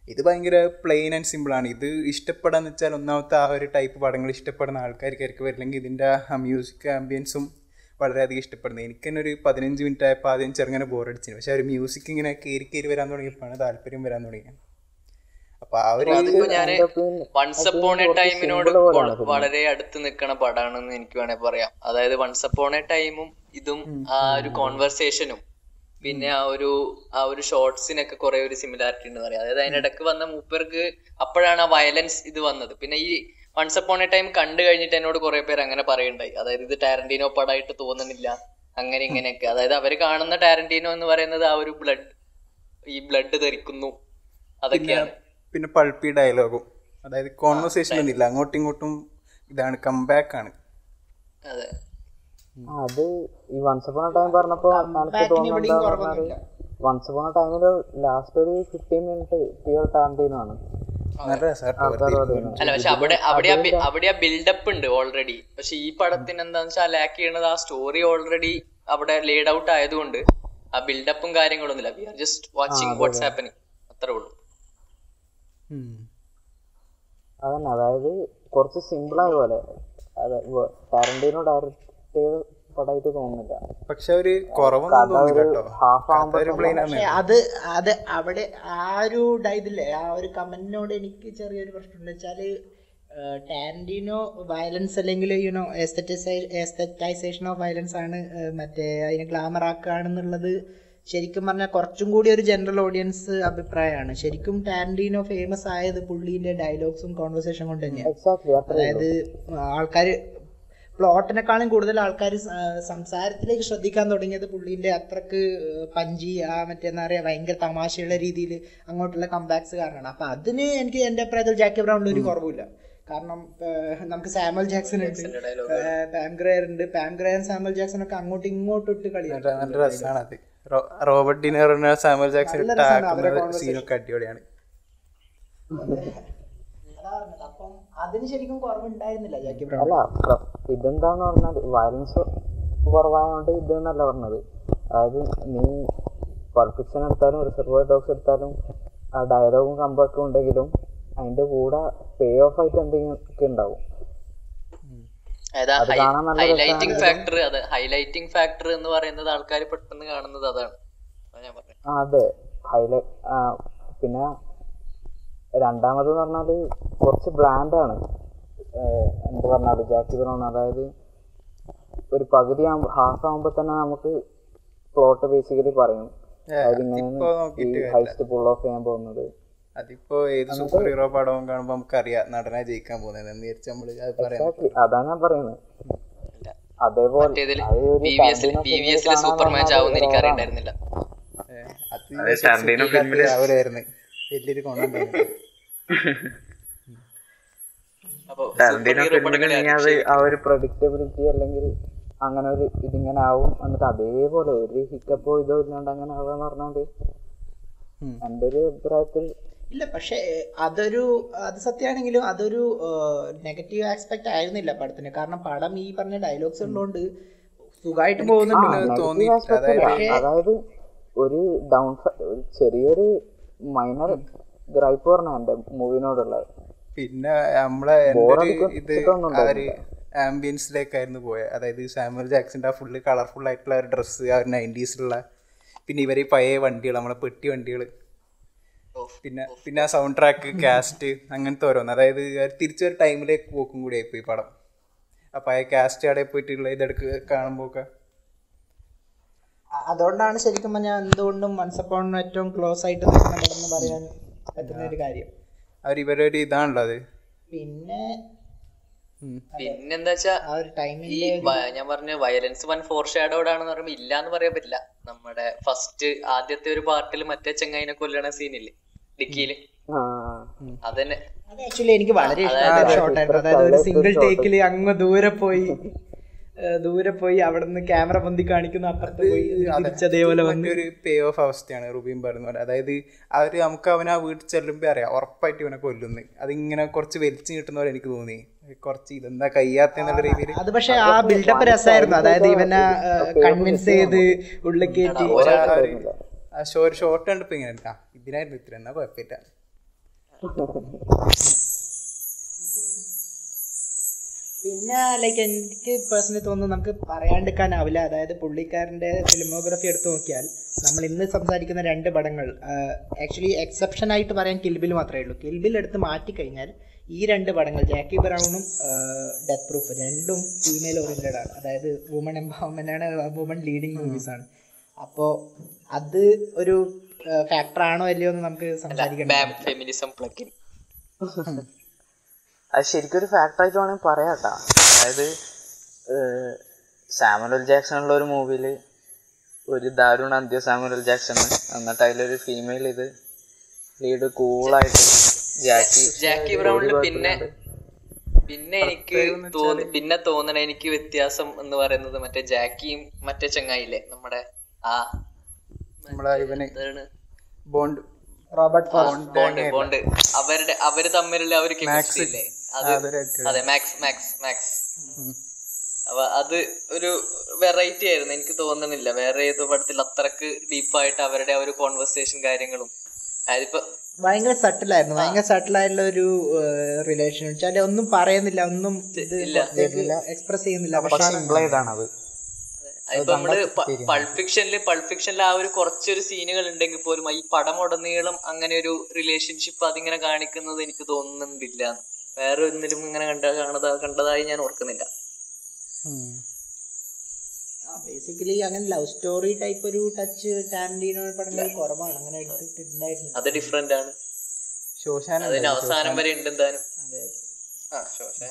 ഇത് ഭയങ്കര പ്ലെയിൻ ആൻഡ് സിമ്പിൾ ആണ് ഇത് ഇഷ്ടപ്പെടാന്ന് വെച്ചാൽ ഒന്നാമത്തെ ആ ഒരു ടൈപ്പ് പടങ്ങൾ ഇഷ്ടപ്പെടുന്ന ആൾക്കാർക്കായിരിക്കും വരില്ലെങ്കിൽ ഇതിൻ്റെ ആ മ്യൂസിക് ആംബിയൻസും വളരെയധികം ഇഷ്ടപ്പെടുന്നത് എനിക്ക് തന്നെ ഒരു പതിനഞ്ച് മിനിറ്റ് ആയപ്പോൾ ആദ്യം ചെറുങ്ങനെ ബോറടിച്ചു പക്ഷേ ആ ഒരു മ്യൂസിക് ഇങ്ങനെ കയറി കയറി വരാൻ തുടങ്ങിയപ്പോഴാണ് താല്പര്യം വരാൻ തുടങ്ങിയത് അപ്പോൾ ആ ഒരു അതിപ്പോ ഞാന് അതിന്റെ പിന്നെ വൺസ് അത് അപ്പോൺ എ കുറച്ച് ടൈമിനോട് simple പോലെയാണ് film. വളരെ അടുത്ത് നിൽക്കണ പടാണെന്ന് എനിക്ക് വേണേ പറയാം അതായത് വൺസ് അപ്പോൺ എ ടൈമും ഇതും ആ ഒരു കോൺവെർസേഷനും പിന്നെ ആ ഒരു ആ ഒരു ഷോർട്സിനൊക്കെ കുറെ ഒരു സിമിലാരിറ്റി ഉണ്ടെന്ന് പറയാം അതായത് അതിനിടക്ക് വന്ന മൂപ്പർക്ക് അപ്പോഴാണ് ആ വയലൻസ് ഇത് വന്നത് പിന്നെ ഈ വൺസ് അപ്പോൺ എ ടൈം കണ്ടു കഴിഞ്ഞിട്ട് എന്നോട് കുറെ പേര് അങ്ങനെ പറയുണ്ടായി അതായത് ഇത് ടാരന്റീനോ പടമായിട്ട് തോന്നുന്നില്ല അങ്ങനെ ഇങ്ങനെയൊക്കെ അതായത് അവര് കാണുന്ന ടാരന്റീനോ എന്ന് പറയുന്നത് ആ ഒരു ബ്ലഡ് ഈ ബ്ലഡ് തെറിക്കുന്നു പിന്നെ അതൊക്കെയാണ് പിന്നെ പൾപ്പി ഡയലോഗും അതായത് കോൺവെർസേഷൻ ഒന്നുമില്ല അങ്ങോട്ടും ഇങ്ങോട്ടും ഇതാണ് കംബാക്ക് ആണ് അതെ ആ, അത് ഈ വൺസ് അപ്പോൺ ടൈം പറഞ്ഞപ്പോ എനിക്ക് തോന്നുന്നത് പറഞ്ഞാല് വൺസ് അപ്പോൺ ടൈമില് ലാസ്റ്റ് ഒരു ഫിഫ്റ്റീൻ മിനിറ്റ് പ്യൂർ ടാൻറ്റീനോ ആണ് നല്ല രസമാട്ടോ അല്ല പക്ഷെ അവിടെ അവിടെ ആ ബി- അവിടെ ആ ബിൽഡപ്പ് ഉണ്ട് ഓൾറെഡി പക്ഷെ ഈ പടത്തിന് എന്താന്ന് വെച്ചാൽ ലാക്ക് ചെയ്യണത് ആ സ്റ്റോറി ഓൾറെഡി അവിടെ ലേഡ് ഔട്ട് ആയതുകൊണ്ട് ആ ബിൽഡപ്പും കാര്യങ്ങളൊന്നുമില്ല we are just watching what's happening അത്രേ ഉള്ളൂ അതന്നെ അതായത് കുറച്ച് സിമ്പിൾ ആയ പോലെ അതെ ടാരന്റീനോ ഡയറക്റ്റ് ചെയ്ത പടമായിട്ട് തോന്നുന്നില്ല പക്ഷെ ഒരു കുറവൊന്നും തോന്നില്ല കേട്ടോ ഹാഫ് ആകുമ്പോ ഒരു പ്ലെയിൻ ആണ് പക്ഷെ അത് അത് അവിടെ ആ ഒരു ഡ- ഇതില്ലേ ആ ഒരു കമന്റിനോട് എനിക്ക് ചെറിയൊരു പ്രശ്നം എന്ന് വെച്ചാല് ടാൻഡിനോ വയലൻസ് അല്ലെങ്കിൽ യുനോ എസ്തറ്റൈസേഷൻ ഓഫ് വയലൻസ് ആണ് ഏഹ്, മറ്റേ അതിനെ ഗ്ലാമർ ആക്കുകയാണെന്നുള്ളത് ശരിക്കും പറഞ്ഞാൽ കുറച്ചും കൂടി ഒരു ജനറൽ ഓഡിയൻസ് അഭിപ്രായമാണ് ശരിക്കും ടാൻഡിനോ ഫേമസ് ആയത് പുള്ളീന്റെ ഡയലോഗ്സും കോൺവെർസേഷൻ കൊണ്ട് തന്നെയാണ് എക്സാക്ട്ലി അത്ര അതായത് ആൾക്കാർ പ്ലോട്ടിനെക്കാളും കൂടുതൽ ആൾക്കാർ സംസാരത്തിലേക്ക് ശ്രദ്ധിക്കാൻ തുടങ്ങിയത് പുള്ളീന്റെ അത്രക്ക് പഞ്ചി ആ മറ്റേ എന്താ പറയാ ഭയങ്കര തമാശയുള്ള രീതിയിൽ അങ്ങോട്ടുള്ള കംബാക്സ് കാരണമാണ് അപ്പൊ അതിന് എനിക്ക് എന്റെ അഭിപ്രായത്തിൽ ജാക്കി ബ്രൗണിൽ ഒരു കുറവില്ല കാരണം ഏഹ്, നമുക്ക് സാമുവൽ ജാക്സൺ ഉണ്ട് ഏഹ്, പാം ഗ്രേയർ ഉണ്ട് പാം ഗ്രേയർ സാമുവൽ ജാക്സൺ ഒക്കെ അങ്ങോട്ടും ഇങ്ങോട്ടും ഇട്ട് കളിയാണ് നല്ല നല്ല രസമാണ് അത് റോബർട്ട് ഡിനറിന് സാമുവൽ ജാക്സൺ നല്ല രസാണ് അവരുടെ ഇട്ടാക്കുന്ന സീനൊക്കെ അടിപൊളിയാണ് അതാ പറഞ്ഞത്. അപ്പം അതിന് ശരിക്കും കുറവുണ്ടായിരുന്നില്ല ജാക്കി ബ്രൗൺ അല്ല പ്ര- ഇതെന്താന്ന് പറഞ്ഞാൽ വയലൻസ് കുറവായതുകൊണ്ട് ഇത് എന്നല്ല പറഞ്ഞത് അതായത് നീ പൾഫിക്ഷൻ എടുത്താലും റിസർവ് ഡോഗ്സ് എടുത്താലും ആ ഡയലോഗും കമ്പാക്കും ഉണ്ടെങ്കിലും അതിന്റെ കൂടെ പേ ഓഫ് ആയിട്ട് എന്തെങ്കിലുമൊക്കെ ഉണ്ടാവും അതായത് അത് കാണാൻ നല്ല ഹൈലൈറ്റിംഗ് രസാണ്. ഫാക്ടർ അത് ഹൈലൈറ്റിംഗ് ഫാക്ടർ എന്ന് പറയുന്നത് ആൾക്കാർ പെട്ടെന്ന് കാണുന്നത് അതാണ് അതാ ഞാൻ പറഞ്ഞത് ആ അതെ ഹൈലൈ പിന്നെ രണ്ടാമത് പറഞ്ഞാല് കുറച്ച് ബ്ലാൻഡാണ് എന്ത് പറഞ്ഞാല് ജാക്കി ബ്രൗൺ അതായത് ഒരു പകുതി ആകുമ്പോ ഹാഫ് ആകുമ്പോ തന്നെ നമുക്ക് പ്ലോട്ട് ബേസിക്കലി പറയും അതായത് ഇങ്ങനെയാണ് അതിപ്പോ ഈ നോക്കിയിട്ട് ഹൈസ്റ്റ് പുൾ ഓഫ് ചെയ്യാൻ പോകുന്നത് അതിപ്പോ ഏത് സൂപ്പർ ഹീറോ പടവും കാണുമ്പോൾ നമുക്കറിയാം നടനാ ജയിക്കാൻ പോകുന്നത് എന്ന് വിചാരിച്ച് നമ്മള് അത് പറയാൻ Exactly. അതാ ഞാൻ പറയുന്നത് അതേപോലെ മറ്റേതില് അത് ഒരു ബി വി എസിൽ Tarantino ബി film വി ല് എസിൽ കാണാൻ സൂപ്പർമാൻ പറഞ്ഞാൽ ചാവുന്ന എനിക്ക് rare ആണ്. അറിയണ്ടായിരുന്നില്ല അത് ടാരന്റീനോ ഫിലിമില് രാവിലെയായിരുന്നു വലിയൊരു കോണുണ്ടായിരുന്നു അപ്പൊ ടാരന്റീനോ സൂപ്പർ ഹീറോ ഫിലിമിൽ പടങ്ങളെ നീ അത് ആ ഒരു പ്രഡിക്റ്റബിലിറ്റി അല്ലെങ്കിൽ അങ്ങനെ ഒരു ഇതിങ്ങനെ ആവും എന്നിട്ട് അതേപോലെ ഒരു ഹിക്കപ്പോ ഇതോ ഇല്ലാണ്ട് അങ്ങനെ ആവാന്ന് പറഞ്ഞാല് ഉം. എൻ്റെ ഒരു അഭിപ്രായത്തിൽ ഇല്ല പക്ഷേ അതൊരു അത് സത്യമാണെങ്കിലും അതൊരു നെഗറ്റീവ് ആസ്പെക്ട് ആയിരുന്നില്ല പടത്തിന് കാരണം പടം ഈ പറഞ്ഞ ഡയലോഗ്സ് ഉള്ളതുകൊണ്ട് സുഖമായിട്ട് ആ, പോകുന്നുണ്ട് negative തോന്നിയില്ല. aspect അല്ല. അതായത് അതായത് ഒരു ഡൗൺ ഒരു ചെറിയൊരു മൈനർ ഗ്രൈപ്പ് പറഞ്ഞ എന്റെ മൂവിനോടുള്ളത് പിന്നെ നമ്മളെ എൻ്റെ Bore ഒരു അടിപ്പിച്ചിട്ടൊന്നും ഇത് ആ ഒരു ഉണ്ടായിരുന്നില്ല. ആംബിയൻസിലേക്കായിരുന്നു പോയത് അതായത് സാമുവൽ ജാക്സന്റെ ആ ഫുള്ള് കളർഫുൾ ആയിട്ടുള്ള ഒരു ഡ്രസ്സ് ആ ഒരു നയൻറ്റീസിലുള്ള പിന്നെ ഇവര് ഈ പഴയ വണ്ടികൾ നമ്മളെ പെട്ടി വണ്ടികൾ പിന്നെ പിന്നെ ആ സൗണ്ട് ട്രാക്ക് കാസ്റ്റ് അങ്ങനത്തെ ഓരോന്ന് അതായത് ഒരു തിരിച്ചൊരു ടൈമിലേക്ക് പോക്കും കൂടി ആയിപ്പോയി ഈ പടം ആ പഴയ കാസ്റ്റ് അവിടെ പോയിട്ടുള്ള ഇതെടുക്ക് കാണുമ്പോൾ ഒക്കെ അ- അതുകൊണ്ടാണ് ശരിക്കും പറഞ്ഞാൽ എന്തുകൊണ്ടും വൺസ് അപ്പോൺ ഏറ്റവും ക്ലോസ് ആയിട്ട് നിൽക്കുന്ന പടം എന്ന് പറയാൻ പറ്റുന്ന ഒരു കാര്യം അവർ ഇവരൊരു ഇതാണല്ലോ അത് പിന്നെ പിന്നെന്താ വെച്ചാ ആ ഒരു ഈ ടൈമില് വ- ഞാൻ പറഞ്ഞു വയലൻസ് വൺ ഫോർ ഷാഡോഡ് ആണെന്ന് പറയുമ്പോ ഇല്ല എന്ന് പറയാൻ പറ്റില്ല നമ്മുടെ ഫസ്റ്റ് ആദ്യത്തെ ഒരു പാർട്ടിൽ മറ്റേ ചെങ്ങായിനെ കൊല്ലണ സീനില്ലേ ഡിക്കിയില് ആ, അതന്നെ അത് ആക്ച്വലി എനിക്ക് വളരെ ഇഷ്ടപ്പെട്ട ഷോട്ടായിരുന്നു അതായത് ഒരു സിംഗിൾ ടേക്കിൽ അങ്ങ് ദൂരെ പോയി ഏഹ് ദൂരെ പോയി അവിടെ നിന്ന് ക്യാമറ പൊന്തി കാണിക്കുന്ന അപ്പുറത്ത് പോയി തിരിച്ച് അതേപോലെ വന്ന് മറ്റൊരു പേ ഓഫ് അവസ്ഥയാണ് റുബീൻ പറയുന്ന പോലെ അതായത് അവര് നമുക്ക് അവൻ ആ വീട്ടിൽ ചെല്ലുമ്പോൾ അറിയാം ഉറപ്പായിട്ട് ഇവനെ കൊല്ലുന്നു അതിങ്ങനെ കുറച്ച് വലിച്ചു കിട്ടുന്ന പോലെ എനിക്ക് തോന്നി കുറച്ച് ഇതെന്താ കയ്യാത്ത എന്നുള്ള രീതിയിൽ അത് പക്ഷെ ആ ബിൽഡപ്പ് രസമായിരുന്നു അതായത് ഇവനെ കൺവിൻസ് ചെയ്ത് ഉള്ളിൽ കയറ്റി ആ ഷോ ഒരു ഷോർട്ട് കണ്ടപ്പോ ഇങ്ങനെ ആ ഇതിനായിരുന്നു ഇത്ര എന്നാ കുഴപ്പമില്ല പിന്നെ ലൈക്ക് എനിക്ക് പേഴ്സണലി തോന്നുന്നു നമുക്ക് പറയാണ്ടിരിക്കാനാവില്ല അതായത് പുള്ളിക്കാരൻ്റെ ഫിലിമോഗ്രഫി എടുത്തു നോക്കിയാൽ നമ്മൾ ഇന്ന് സംസാരിക്കുന്ന രണ്ട് പടങ്ങൾ ആക്ച്വലി എക്സെപ്ഷൻ ആയിട്ട് പറയാൻ കിൽബിൽ മാത്രമേ ഉള്ളൂ കിൽബിൽ എടുത്ത് മാറ്റിക്കഴിഞ്ഞാൽ ഈ രണ്ട് പടങ്ങൾ ജാക്കി ബ്രൗണും ഡെത്ത് പ്രൂഫ് രണ്ടും ഫീമെയിൽ ഓറിയൻറ്റഡ് ആണ് അതായത് വുമൺ എംപവർമെൻ്റ് ആണ് വുമൺ ലീഡിങ് മൂവീസ് ആണ് അപ്പോൾ അത് ഒരു ഫാക്ടർ ആണോ അല്ലയോ എന്ന് നമുക്ക് സംസാരിക്കണം ഫെമിനിസം പ്ലഗിൻ അത് ശരിക്കും ഒരു ഫാക്ടറായിട്ട് വേണമെങ്കിൽ പറയാം കേട്ടോ അതായത് സാമുവൽ ജാക്സൺ ഉള്ള ഒരു മൂവിയിൽ ഒരു ദാരുണ അന്ത്യ സാമുവൽ ജാക്സൺ എന്നിട്ട് അതിലൊരു ഫീമെയിൽ ഇത് ലീഡ് കൂളായിട്ട് ജാക്കി ജാക്കി ബ്രൗണിൽ പിന്നെ പിന്നെ എനിക്ക് തോന്നി പിന്നെ തോന്നണ എനിക്ക് വ്യത്യാസം എന്ന് പറയുന്നത് മറ്റേ ജാക്കിയും മറ്റേ ചങ്ങായില്ലേ നമ്മുടെ ആ നമ്മളെ ഇവന് എന്താണ് ബോണ്ട് റോബർട്ട് ഫോർ ബോണ്ട് ബോണ്ട് അവരുടെ അവര് തമ്മിലുള്ള ആ ഒരു കെമിസ്ട്രി ഇല്ലേ അത് അതൊരു അതെ മാക്സ് മാക്സ് മാക്സ് അപ്പൊ അത് ഒരു വെറൈറ്റി ആയിരുന്നു എനിക്ക് തോന്നുന്നില്ല വേറെ ഏതോ പടത്തിൽ അത്രക്ക് ഡീപ്പായിട്ട് അവരുടെ ആ ഒരു കോൺവെർസേഷൻ കാര്യങ്ങളും അതിപ്പോ ഭയങ്കര സട്ടിലായിരുന്നു ഭയങ്കര സട്ടിലായിട്ടുള്ള ഒരു റിലേഷൻ വെച്ചാൽ ഒന്നും പറയുന്നില്ല ഒന്നും ഇത് എക്സ്പ്രസ് ചെയ്യുന്നില്ല പക്ഷെ സിമ്പിൾ ചെയ്താണത് അതിപ്പോ നമ്മള് പൾഫിക്ഷനില് പൾഫിക്ഷനിൽ ആ ഒരു കുറച്ചൊരു സീനുകൾ ഉണ്ടെങ്കിൽ പോലും ഈ പടം ഉടനീളം അങ്ങനെ ഒരു റിലേഷൻഷിപ്പ് അതിങ്ങനെ കാണിക്കുന്നത് എനിക്ക് തോന്നുന്നില്ല വേറെ ഒന്നിലും ഇങ്ങനെ കണ്ട കാണത കണ്ടതായി ഞാൻ ഓർക്കുന്നില്ല ബേസിക്കലി അങ്ങനെ ലവ് സ്റ്റോറി ടൈപ്പ് ഒരു ടച്ച് ടാരന്റീനോ പടങ്ങളിൽ കുറവാണ് അങ്ങനെ എടുത്തിട്ടുണ്ടായിരുന്നു അത് ഡിഫറെന്റ് ആണ് ശോശാന അതിന് അവസാനം വരെ ഉണ്ട് എന്തായാലും അതെ ആ ശോശാന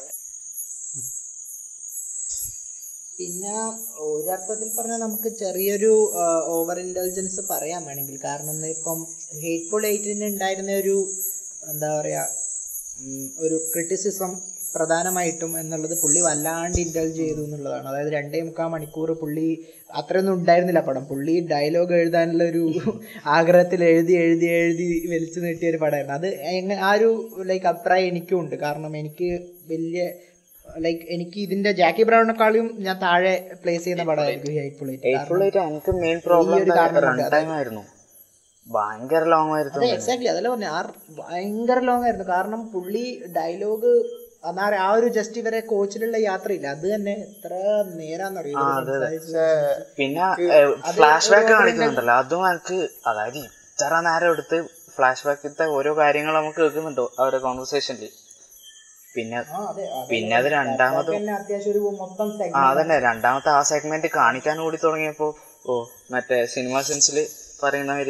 പിന്നെ ഒരർത്ഥത്തിൽ പറഞ്ഞാൽ നമുക്ക് ചെറിയൊരു ഓവർ ഇൻ്റലിജൻസ് പറയാൻ വേണമെങ്കിൽ കാരണം ഇപ്പം ഹേറ്റ്ഫുൾ എയ്റ്റിന് ഉണ്ടായിരുന്ന ഒരു എന്താ പറയുക ഒരു ക്രിറ്റിസിസം പ്രധാനമായിട്ടും എന്നുള്ളത് പുള്ളി വല്ലാണ്ട് ഇൻ്റലിജ് ചെയ്തു എന്നുള്ളതാണ് അതായത് രണ്ടേ മുക്കാൽ മണിക്കൂർ പുള്ളി അത്രയൊന്നും ഉണ്ടായിരുന്നില്ല പടം പുള്ളി ഡയലോഗ് എഴുതാനുള്ള ഒരു ആഗ്രഹത്തിൽ എഴുതി എഴുതി എഴുതി വലിച്ചു നീട്ടിയ ഒരു പടമായിരുന്നു അത് എങ്ങനെ ആ ഒരു ലൈക്ക് അഭിപ്രായം എനിക്കും ഉണ്ട് കാരണം എനിക്ക് വലിയ ലൈക്ക് എനിക്ക് ഇതിന്റെ ജാക്കി ബ്രൗണിനെക്കാളും ഞാൻ താഴെ പ്ലേസ് ചെയ്യുന്ന പടമായിരിക്കും ഈ ഹൈറ്റ് എയ്റ്റ് ആയിട്ട് എനിക്ക് മെയിൻ പ്രോബ്ലം റൺ ടൈം ആയിരുന്നു ഭയങ്കര ലോങ് ആയിരുന്നു അതെ എക്സാക്ട്ലി അതല്ല പറഞ്ഞു ആ ഭയങ്കര ലോങ് ആയിരുന്നു കാരണം പുള്ളി ഡയലോഗ് എന്നാ പറയാ ആ ഒരു ജസ്റ്റ് ഇവരെ കോച്ചിലുള്ള യാത്രയില്ല അത് തന്നെ എത്ര നേരാന്നറിയോ പിന്നെ ഫ്ലാഷ് ബാക്ക് കാണിക്കുന്നുണ്ടല്ലോ അതും എനിക്ക് അതായത് ഇത്ര നേരം എടുത്ത് ഫ്ലാഷ് ബാക്കിലത്തെ ഓരോ കാര്യങ്ങൾ നമുക്ക് കേൾക്കുന്നുണ്ടോ അവരുടെ കോൺവെർസേഷനിൽ പിന്നെ പിന്നെ അത് രണ്ടാമതും അത്യാവശ്യം ഒരു മൊത്തം ആ അതന്നെ രണ്ടാമത്തെ ആ സെഗ്മെന്റ് കാണിക്കാൻ കൂടി തുടങ്ങിയപ്പോ ഓ മറ്റേ സിനിമ സെൻസിൽ പറയുന്നവര്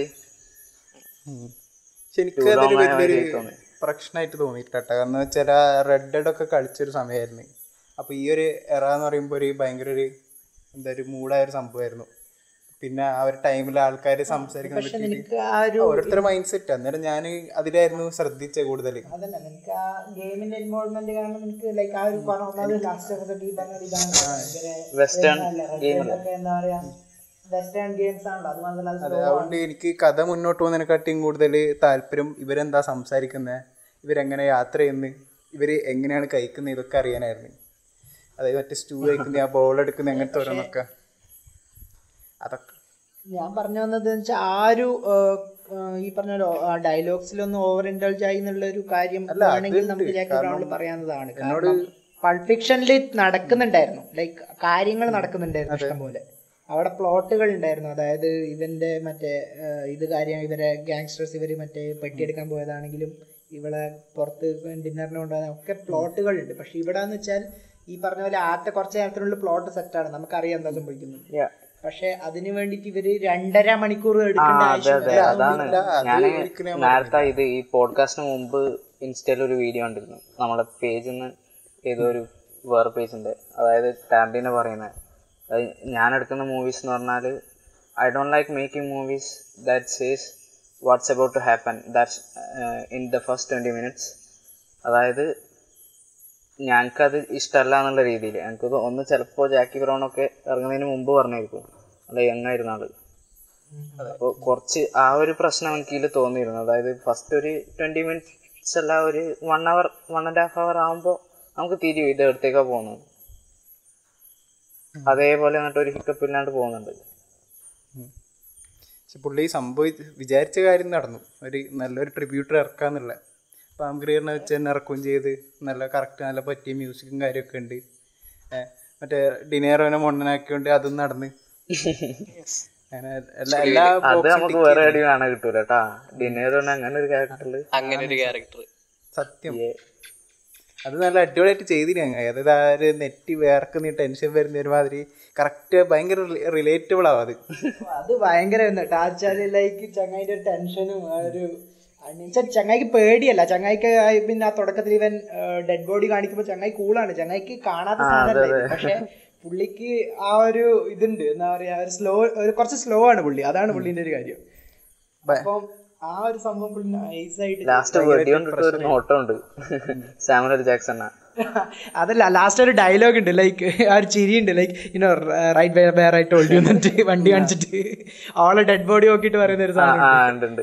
പക്ഷെ എനിക്ക് അതൊരു വലിയൊരു പ്രശ്നമായിട്ട് തോന്നിയിട്ടാ കാരണം വെച്ചാൽ ആ റെഡ് ഡെഡ് ഒക്കെ കളിച്ചൊരു സമയമായിരുന്നു അപ്പോൾ ഈ ഒരു എറ എന്ന് പറയുമ്പോൾ ഒരു ഭയങ്കര ഒരു എന്താ ഒരു മൂടായ ഒരു സംഭവമായിരുന്നു പിന്നെ ആ ഒരു ടൈമിൽ ആൾക്കാർ സംസാരിക്കാൻ പറ്റിയിട്ട് എനിക്ക് ആ ഒരു ഓരോരുത്തരുടെ മൈൻഡ് സെറ്റ് അന്നേരം ഞാൻ അതിലായിരുന്നു ശ്രദ്ധിച്ച കൂടുതൽ അതല്ല നിനക്ക് ആ ഗെയിമിന്റെ ഇൻവോൾവ്മെന്റ് കാരണം നിനക്ക് ലൈക്ക് ആ ഒരു പറഞ്ഞത് ലാസ്റ്റ് എപ്പിസോഡ് ഈ പറഞ്ഞ ഇതാണ് ഭയങ്കര വെസ്റ്റേൺ ഒക്കെ എന്താ പറയാ വെസ്റ്റേൺ ഗെയിംസ് ആണല്ലോ അത് മാത്രമല്ല അത് slow അതുകൊണ്ട് എനിക്ക് കഥ മുന്നോട്ട് പോകുന്നതിനെക്കാട്ടിയും കൂടുതൽ താല്പര്യം ഇവരെന്താ സംസാരിക്കുന്നത് ഇവരെങ്ങനെ യാത്ര ചെയ്യുന്നത് ഇവർ എങ്ങനെയാണ് കഴിക്കുന്നത് ഇതൊക്കെ അറിയാനായിരുന്നു അതായത് മറ്റേ സ്റ്റൂ കഴിക്കുന്നത് ആ ബോൾ എടുക്കുന്നത് അങ്ങനത്തെ ഓരോന്നൊക്കെ അതൊക്കെ ഞാൻ പറഞ്ഞു വന്നത് വെച്ചാൽ ആ ഒരു ഏഹ്, ഏഹ്, ഈ പറഞ്ഞ ഡയലോഗ്സിലൊന്നും ഓവർ ഇൻഡൾജ് ആയി എന്നുള്ള ഒരു കാര്യം വേണമെങ്കിൽ നമുക്ക് ജാക്കി ബ്രൗണിൽ പറയാവുന്നതാണ് കാരണം പൾഫിക്ഷനിൽ നടക്കുന്നുണ്ടായിരുന്നു ലൈക്ക് കാര്യങ്ങൾ നടക്കുന്നുണ്ടായിരുന്നു ഇഷ്ടംപോലെ അവിടെ പ്ലോട്ടുകൾ ഉണ്ടായിരുന്നു അതായത് ഇവന്റെ മറ്റേ ഏഹ്, ഇത് കാര്യം ഇവരെ ഗാങ്സ്റ്റേഴ്സ് ഇവർ മറ്റേ പെട്ടിയെടുക്കാൻ പോയതാണെങ്കിലും ഇവിടെ പുറത്ത് ഡിന്നറിന് കൊണ്ടുപോകാൻ ഒക്കെ പ്ലോട്ടുകൾ ഉണ്ട് പക്ഷെ ഇവിടെ എന്ന് വെച്ചാൽ ഈ പറഞ്ഞ പോലെ ആദ്യത്തെ കുറച്ച് നേരത്തിനുള്ളിൽ പ്ലോട്ട് സെറ്റാണ് നമുക്കറിയാം എന്താ സംഭവിക്കുന്നത് Yeah. പക്ഷെ അതിനു വേണ്ടിട്ട് ഇവര് രണ്ടര മണിക്കൂർ ആ എടുക്കേണ്ട അതെ അതെ ആവശ്യമില്ല അതാണ് ഞാൻ നേരത്തെ ഇത് ഈ പോഡ്കാസ്റ്റിന് മുമ്പ് ഇൻസ്റ്റയിൽ ഒരു വീഡിയോ കണ്ടിരുന്നു നമ്മുടെ പേജിൽ നിന്ന് ഏതോ ഒരു വേറെ പേജിന്റെ അതായത് ടാൻഡിനെ പറയുന്നത് അത് ഞാൻ എടുക്കുന്ന മൂവീസ് എന്ന് പറഞ്ഞാൽ I don't like making movies that says what's about to happen that's in the first twenty minutes അതായത് ഞങ്ങൾക്കത് ഇഷ്ടമല്ല എന്നുള്ള രീതിയിൽ എനിക്കത് ഒന്ന് ചിലപ്പോൾ ജാക്കി ബ്രൗൺ ഒക്കെ ഇറങ്ങുന്നതിന് മുമ്പ് പറഞ്ഞായിരിക്കും അല്ല യങ്ങായിരുന്ന ആള് അപ്പോൾ കുറച്ച് ആ ഒരു പ്രശ്നം എനിക്ക് ഇതിൽ തോന്നിയിരുന്നു അതായത് ഫസ്റ്റ് ഒരു ട്വൻറ്റി മിനിറ്റ്സ് അല്ല ഒരു one hour one and half hour ആകുമ്പോൾ നമുക്ക് തിരിയും ഇത് എടുത്തേക്കാണ് പോകുന്നത് അതേപോലെ എന്നിട്ട് ഒരു ഹിക്കപ്പ് ഇല്ലാണ്ട് പോകുന്നുണ്ട് പക്ഷെ പുള്ളി സംഭവി വിചാരിച്ച കാര്യം നടന്നു ഒരു നല്ലൊരു ട്രിബ്യൂട്ടർ ഇറക്കാന്നുള്ള പാംഗ്രിയറിനെ വെച്ച് തന്നെ ഇറക്കുകയും ചെയ്ത് നല്ല കറക്റ്റ് നല്ല പറ്റിയ മ്യൂസിക്കും കാര്യമൊക്കെ ഉണ്ട് ഏ, മറ്റേ ഡിനേറോനെ മൊണ്ണനാക്കിയോണ്ട് അതും നടന്ന് അങ്ങനെ എല്ലാ എല്ലാ അത് box ഉം നമുക്ക് tick വേറെ ചെയ്ത്. എവിടെയും കാണാൻ കിട്ടൂല കേട്ടാ ഡിന്നേറിന് അങ്ങനെ ഒരു ക്യാരക്ടറിൽ അങ്ങനെ ഒരു ക്യാരക്ടർ സത്യം അത് നല്ല അടിപൊളിയായിട്ട് ചെയ്തിന് അങ്ങ് അതായത് ആ ഒരു നെറ്റ് വേർക്കുന്ന ടെൻഷൻ വരുന്ന ഒരുമാതിരി കറക്റ്റ് ഭയങ്കര റിലേറ്റബിൾ ആവും അത് അത് ഭയങ്കര ടാച്ചാല് ലൈക്ക് ചങ്ങായിന്റെ ഒരു ടെൻഷനും ആ ഒരു എന്നുവെച്ചാൽ ചങ്ങായിക്ക് പേടിയല്ല ചങ്ങായിക്ക് ആ പിന്നെ ആ തുടക്കത്തിൽ ഇവൻ ഡെഡ് ബോഡി കാണിക്കുമ്പോൾ ചങ്ങായി കൂളാണ് ചങ്ങായിക്ക് കാണാത്ത സാധനമല്ലേ ഇത്. പക്ഷെ പുള്ളിക്ക് ആ ഒരു ഇതുണ്ട് എന്താ പറയാ ഒരു സ്ലോ ഒരു കുറച്ച് സ്ലോ ആണ് പുള്ളി അതാണ് പുള്ളിന്റെ ഒരു കാര്യം ബ- അപ്പം ആ ഒരു സംഭവം പുള്ളി നൈസായിട്ട് ലാസ്റ്റ് വെടി കൊണ്ടിട്ട് ഒരു നോട്ടം ഉണ്ട് സാമുവൽ ജാക്സൺ അതല്ല ലാസ്റ്റ് ഒരു ഡയലോഗ് ഉണ്ട് ലൈക്ക് ആ ഒരു ചിരി ഉണ്ട് like you know right bye bye right old എന്നിട്ട് വണ്ടി കാണിച്ചിട്ട് അവളെ ഡെഡ് ബോഡി നോക്കിയിട്ട് പറയുന്ന ഒരു ആ സാധനം ആ ഉണ്ട്. ഉണ്ട് ഉണ്ട്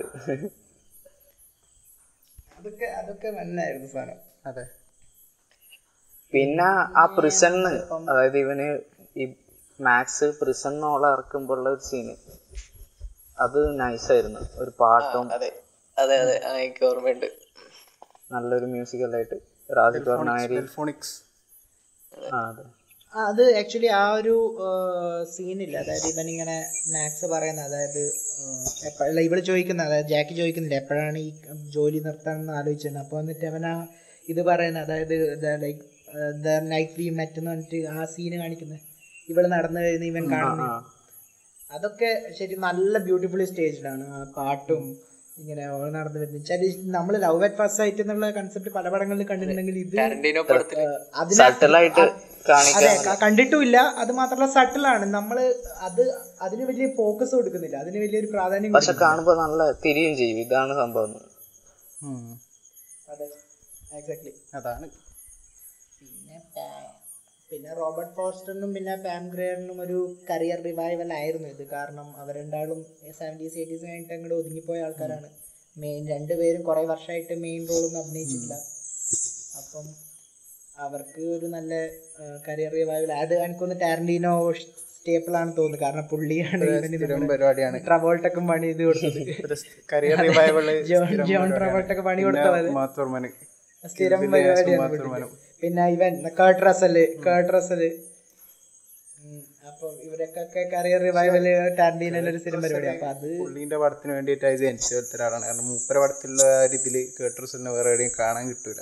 അതൊക്കെ അതൊക്കെ നന്നായിരുന്നു സാധനം അതെ പിന്നെ ആ പ്രിസണ് അതായത് ഇവന് ഈ മാക്സ് പ്രിസണ്ണോളം ഇറക്കുമ്പോൾ ഉള്ള ഒരു സീന് അത് നൈസായിരുന്നു ഒരു പാട്ടും അതെ അതെ അതെ ആ, എനിക്ക് ഓർമ്മയുണ്ട് നല്ലൊരു മ്യൂസിക്കലായിട്ട് രാജ് പറഞ്ഞാരി ടെലിഫോണിക്സ് ആ അതെ ആ, അത് ആക്ച്വലി ആ ഒരു സീനില്ല അതായത് ഇവൻ ഇങ്ങനെ മാക്സ് പറയുന്ന അതായത് എപ്പോഴല്ല ഇവിടെ ചോദിക്കുന്ന അതായത് ജാക്കി ചോദിക്കുന്നില്ല എപ്പോഴാണ് ഈ ജോലി നിർത്താനെന്ന് ആലോചിച്ചത് അപ്പോൾ വന്നിട്ട് അവൻ ആ ഇത് പറയുന്നത് അതായത് like the night we met എന്ന് പറഞ്ഞിട്ട് ആ സീന് കാണിക്കുന്നത് ഇവള് നടന്നു കഴിഞ്ഞ് ഇവൻ കാണുന്നത് അതൊക്കെ ശരി നല്ല ബ്യൂട്ടിഫുള്ളി സ്റ്റേജിലാണ് ആ പാട്ടും ഇങ്ങനെ ഓൾ നടന്നു വരുന്നത് വെച്ചാൽ നമ്മൾ ലവ് അറ്റ് ഫസ്റ്റ് സൈറ്റ് എന്നുള്ള കൺസെപ്റ്റ് പല പടങ്ങളിൽ കണ്ടിട്ടുണ്ടെങ്കിൽ ഇത് ടാരന്റീനോ പടത്തിൽ അതിന് സട്ടലായിട്ട് അതെ കാണിക്കാൻ ക- കണ്ടിട്ടുമില്ല അത് മാത്രമല്ല സട്ടിലാണ് നമ്മള് അത് അതിന് വലിയ ഫോക്കസ് കൊടുക്കുന്നില്ല അതിന് വലിയൊരു പ്രാധാന്യം പക്ഷെ കാണുമ്പോ നല്ല തിരിയും ചെയ്യും ഇതാണ് സംഭവം കൊടുക്കുന്നില്ല. അതെ എക്സാക്ട്ലി അതാണ് പിന്നെ പാ- പിന്നെ റോബർട്ട് ഫോസ്റ്ററിനും പിന്നെ പാം ഗ്രേറിനും ഒരു കരിയർ റിവൈവൽ ആയിരുന്നു ഇത് കാരണം അവർ രണ്ടാളും സെവൻറ്റീസ് എയ്റ്റീസ് കഴിഞ്ഞിട്ട് അങ്ങോട്ട് ഒതുങ്ങിപ്പോയ ആൾക്കാരാണ് മെയിൻ രണ്ടുപേരും കുറെ വർഷമായിട്ട് മെയിൻ റോളൊന്നും അഭിനയിച്ചിട്ടില്ല അപ്പം അവർക്ക് ഒരു നല്ല കരിയർ റിവൈവൽ അത് എനിക്കൊന്ന് ടാരന്റീനോ സ്റ്റേപ്പിൾ ആണ് തോന്നുന്നത് കാരണം പുള്ളിയാണ് സ്ഥിരം പരിപാടിയാണ് ട്രവോൾട്ടൊക്കെ പണി ഇത് കൊടുത്തത് കരിയർ റിവൈവള് ജോൺ ജോൺ ട്രവോൾട്ടൊക്കെ പണി കൊടുത്തത് മാത്തൂർമന് സ്ഥിരം പരിപാടിയാണ് പുള്ളിക്ക്. പിന്നെ ഇവൻ കേർട്ട് റസല് കേർട്ട് റസല് അപ്പൊ ഇവരൊക്കെ കരിയർ റിവൈവല് ടാരന്റീനോന്റെ ഒരു സ്ഥിരം പരിപാടി അപ്പൊ അത് പുള്ളീന്റെ പടത്തിന് വേണ്ടിയിട്ടായി ജനിച്ച ഒരാളാണ് കാരണം മൂപ്പര പടത്തിലുള്ള ആ ഒരു ഇതില് കേട്ടറിനെ വേറെ എവിടെയും കാണാൻ കിട്ടൂല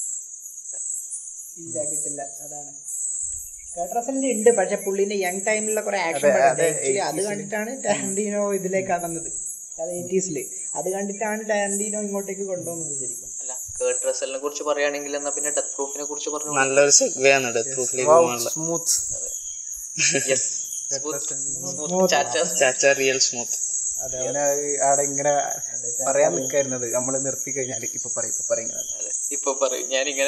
ഇല്ല കിട്ടില്ല അതാണ് കേർട്ട് റസലിന്റെ ഉണ്ട് പക്ഷെ പുള്ളിന്റെ യങ് ടൈമിലുള്ള കുറെ ആക്ഷൻ ആക്ച്വലി അത് കണ്ടിട്ടാണ് ടാരന്റീനോ ഇതിലേക്ക് വന്നത് അത് എയ്റ്റീസില് അത് കണ്ടിട്ടാണ് ടാരന്റീനോ ഇങ്ങോട്ടേക്ക് കൊണ്ടുവന്നത് ശരിക്കും അല്ല കേർട്ട് റസലിനെ കുറിച്ച് പറയുകയാണെങ്കിൽ എന്നാ പിന്നെ ഡെത്ത് പ്രൂഫിനെ കുറിച്ച് പറഞ്ഞു നല്ലൊരു സെഗ്വേ ആണ് ഡെത്ത് പ്രൂഫിലേക്ക് പോകാനുള്ള സ്മൂത്ത് യെസ് ചാച്ചാസ് ചാച്ച റിയൽ സ്മൂത്ത് അതെ അവനെ ആടെ ഇങ്ങനെ പറയാൻ നിൽക്കായിരുന്നത് നമ്മൾ നിർത്തി കഴിഞ്ഞാൽ ഇപ്പൊ പറയും ഇപ്പൊ പറയും ഇങ്ങനെ. അതെ ഇപ്പൊ പറയും ഞാനിങ്ങനെ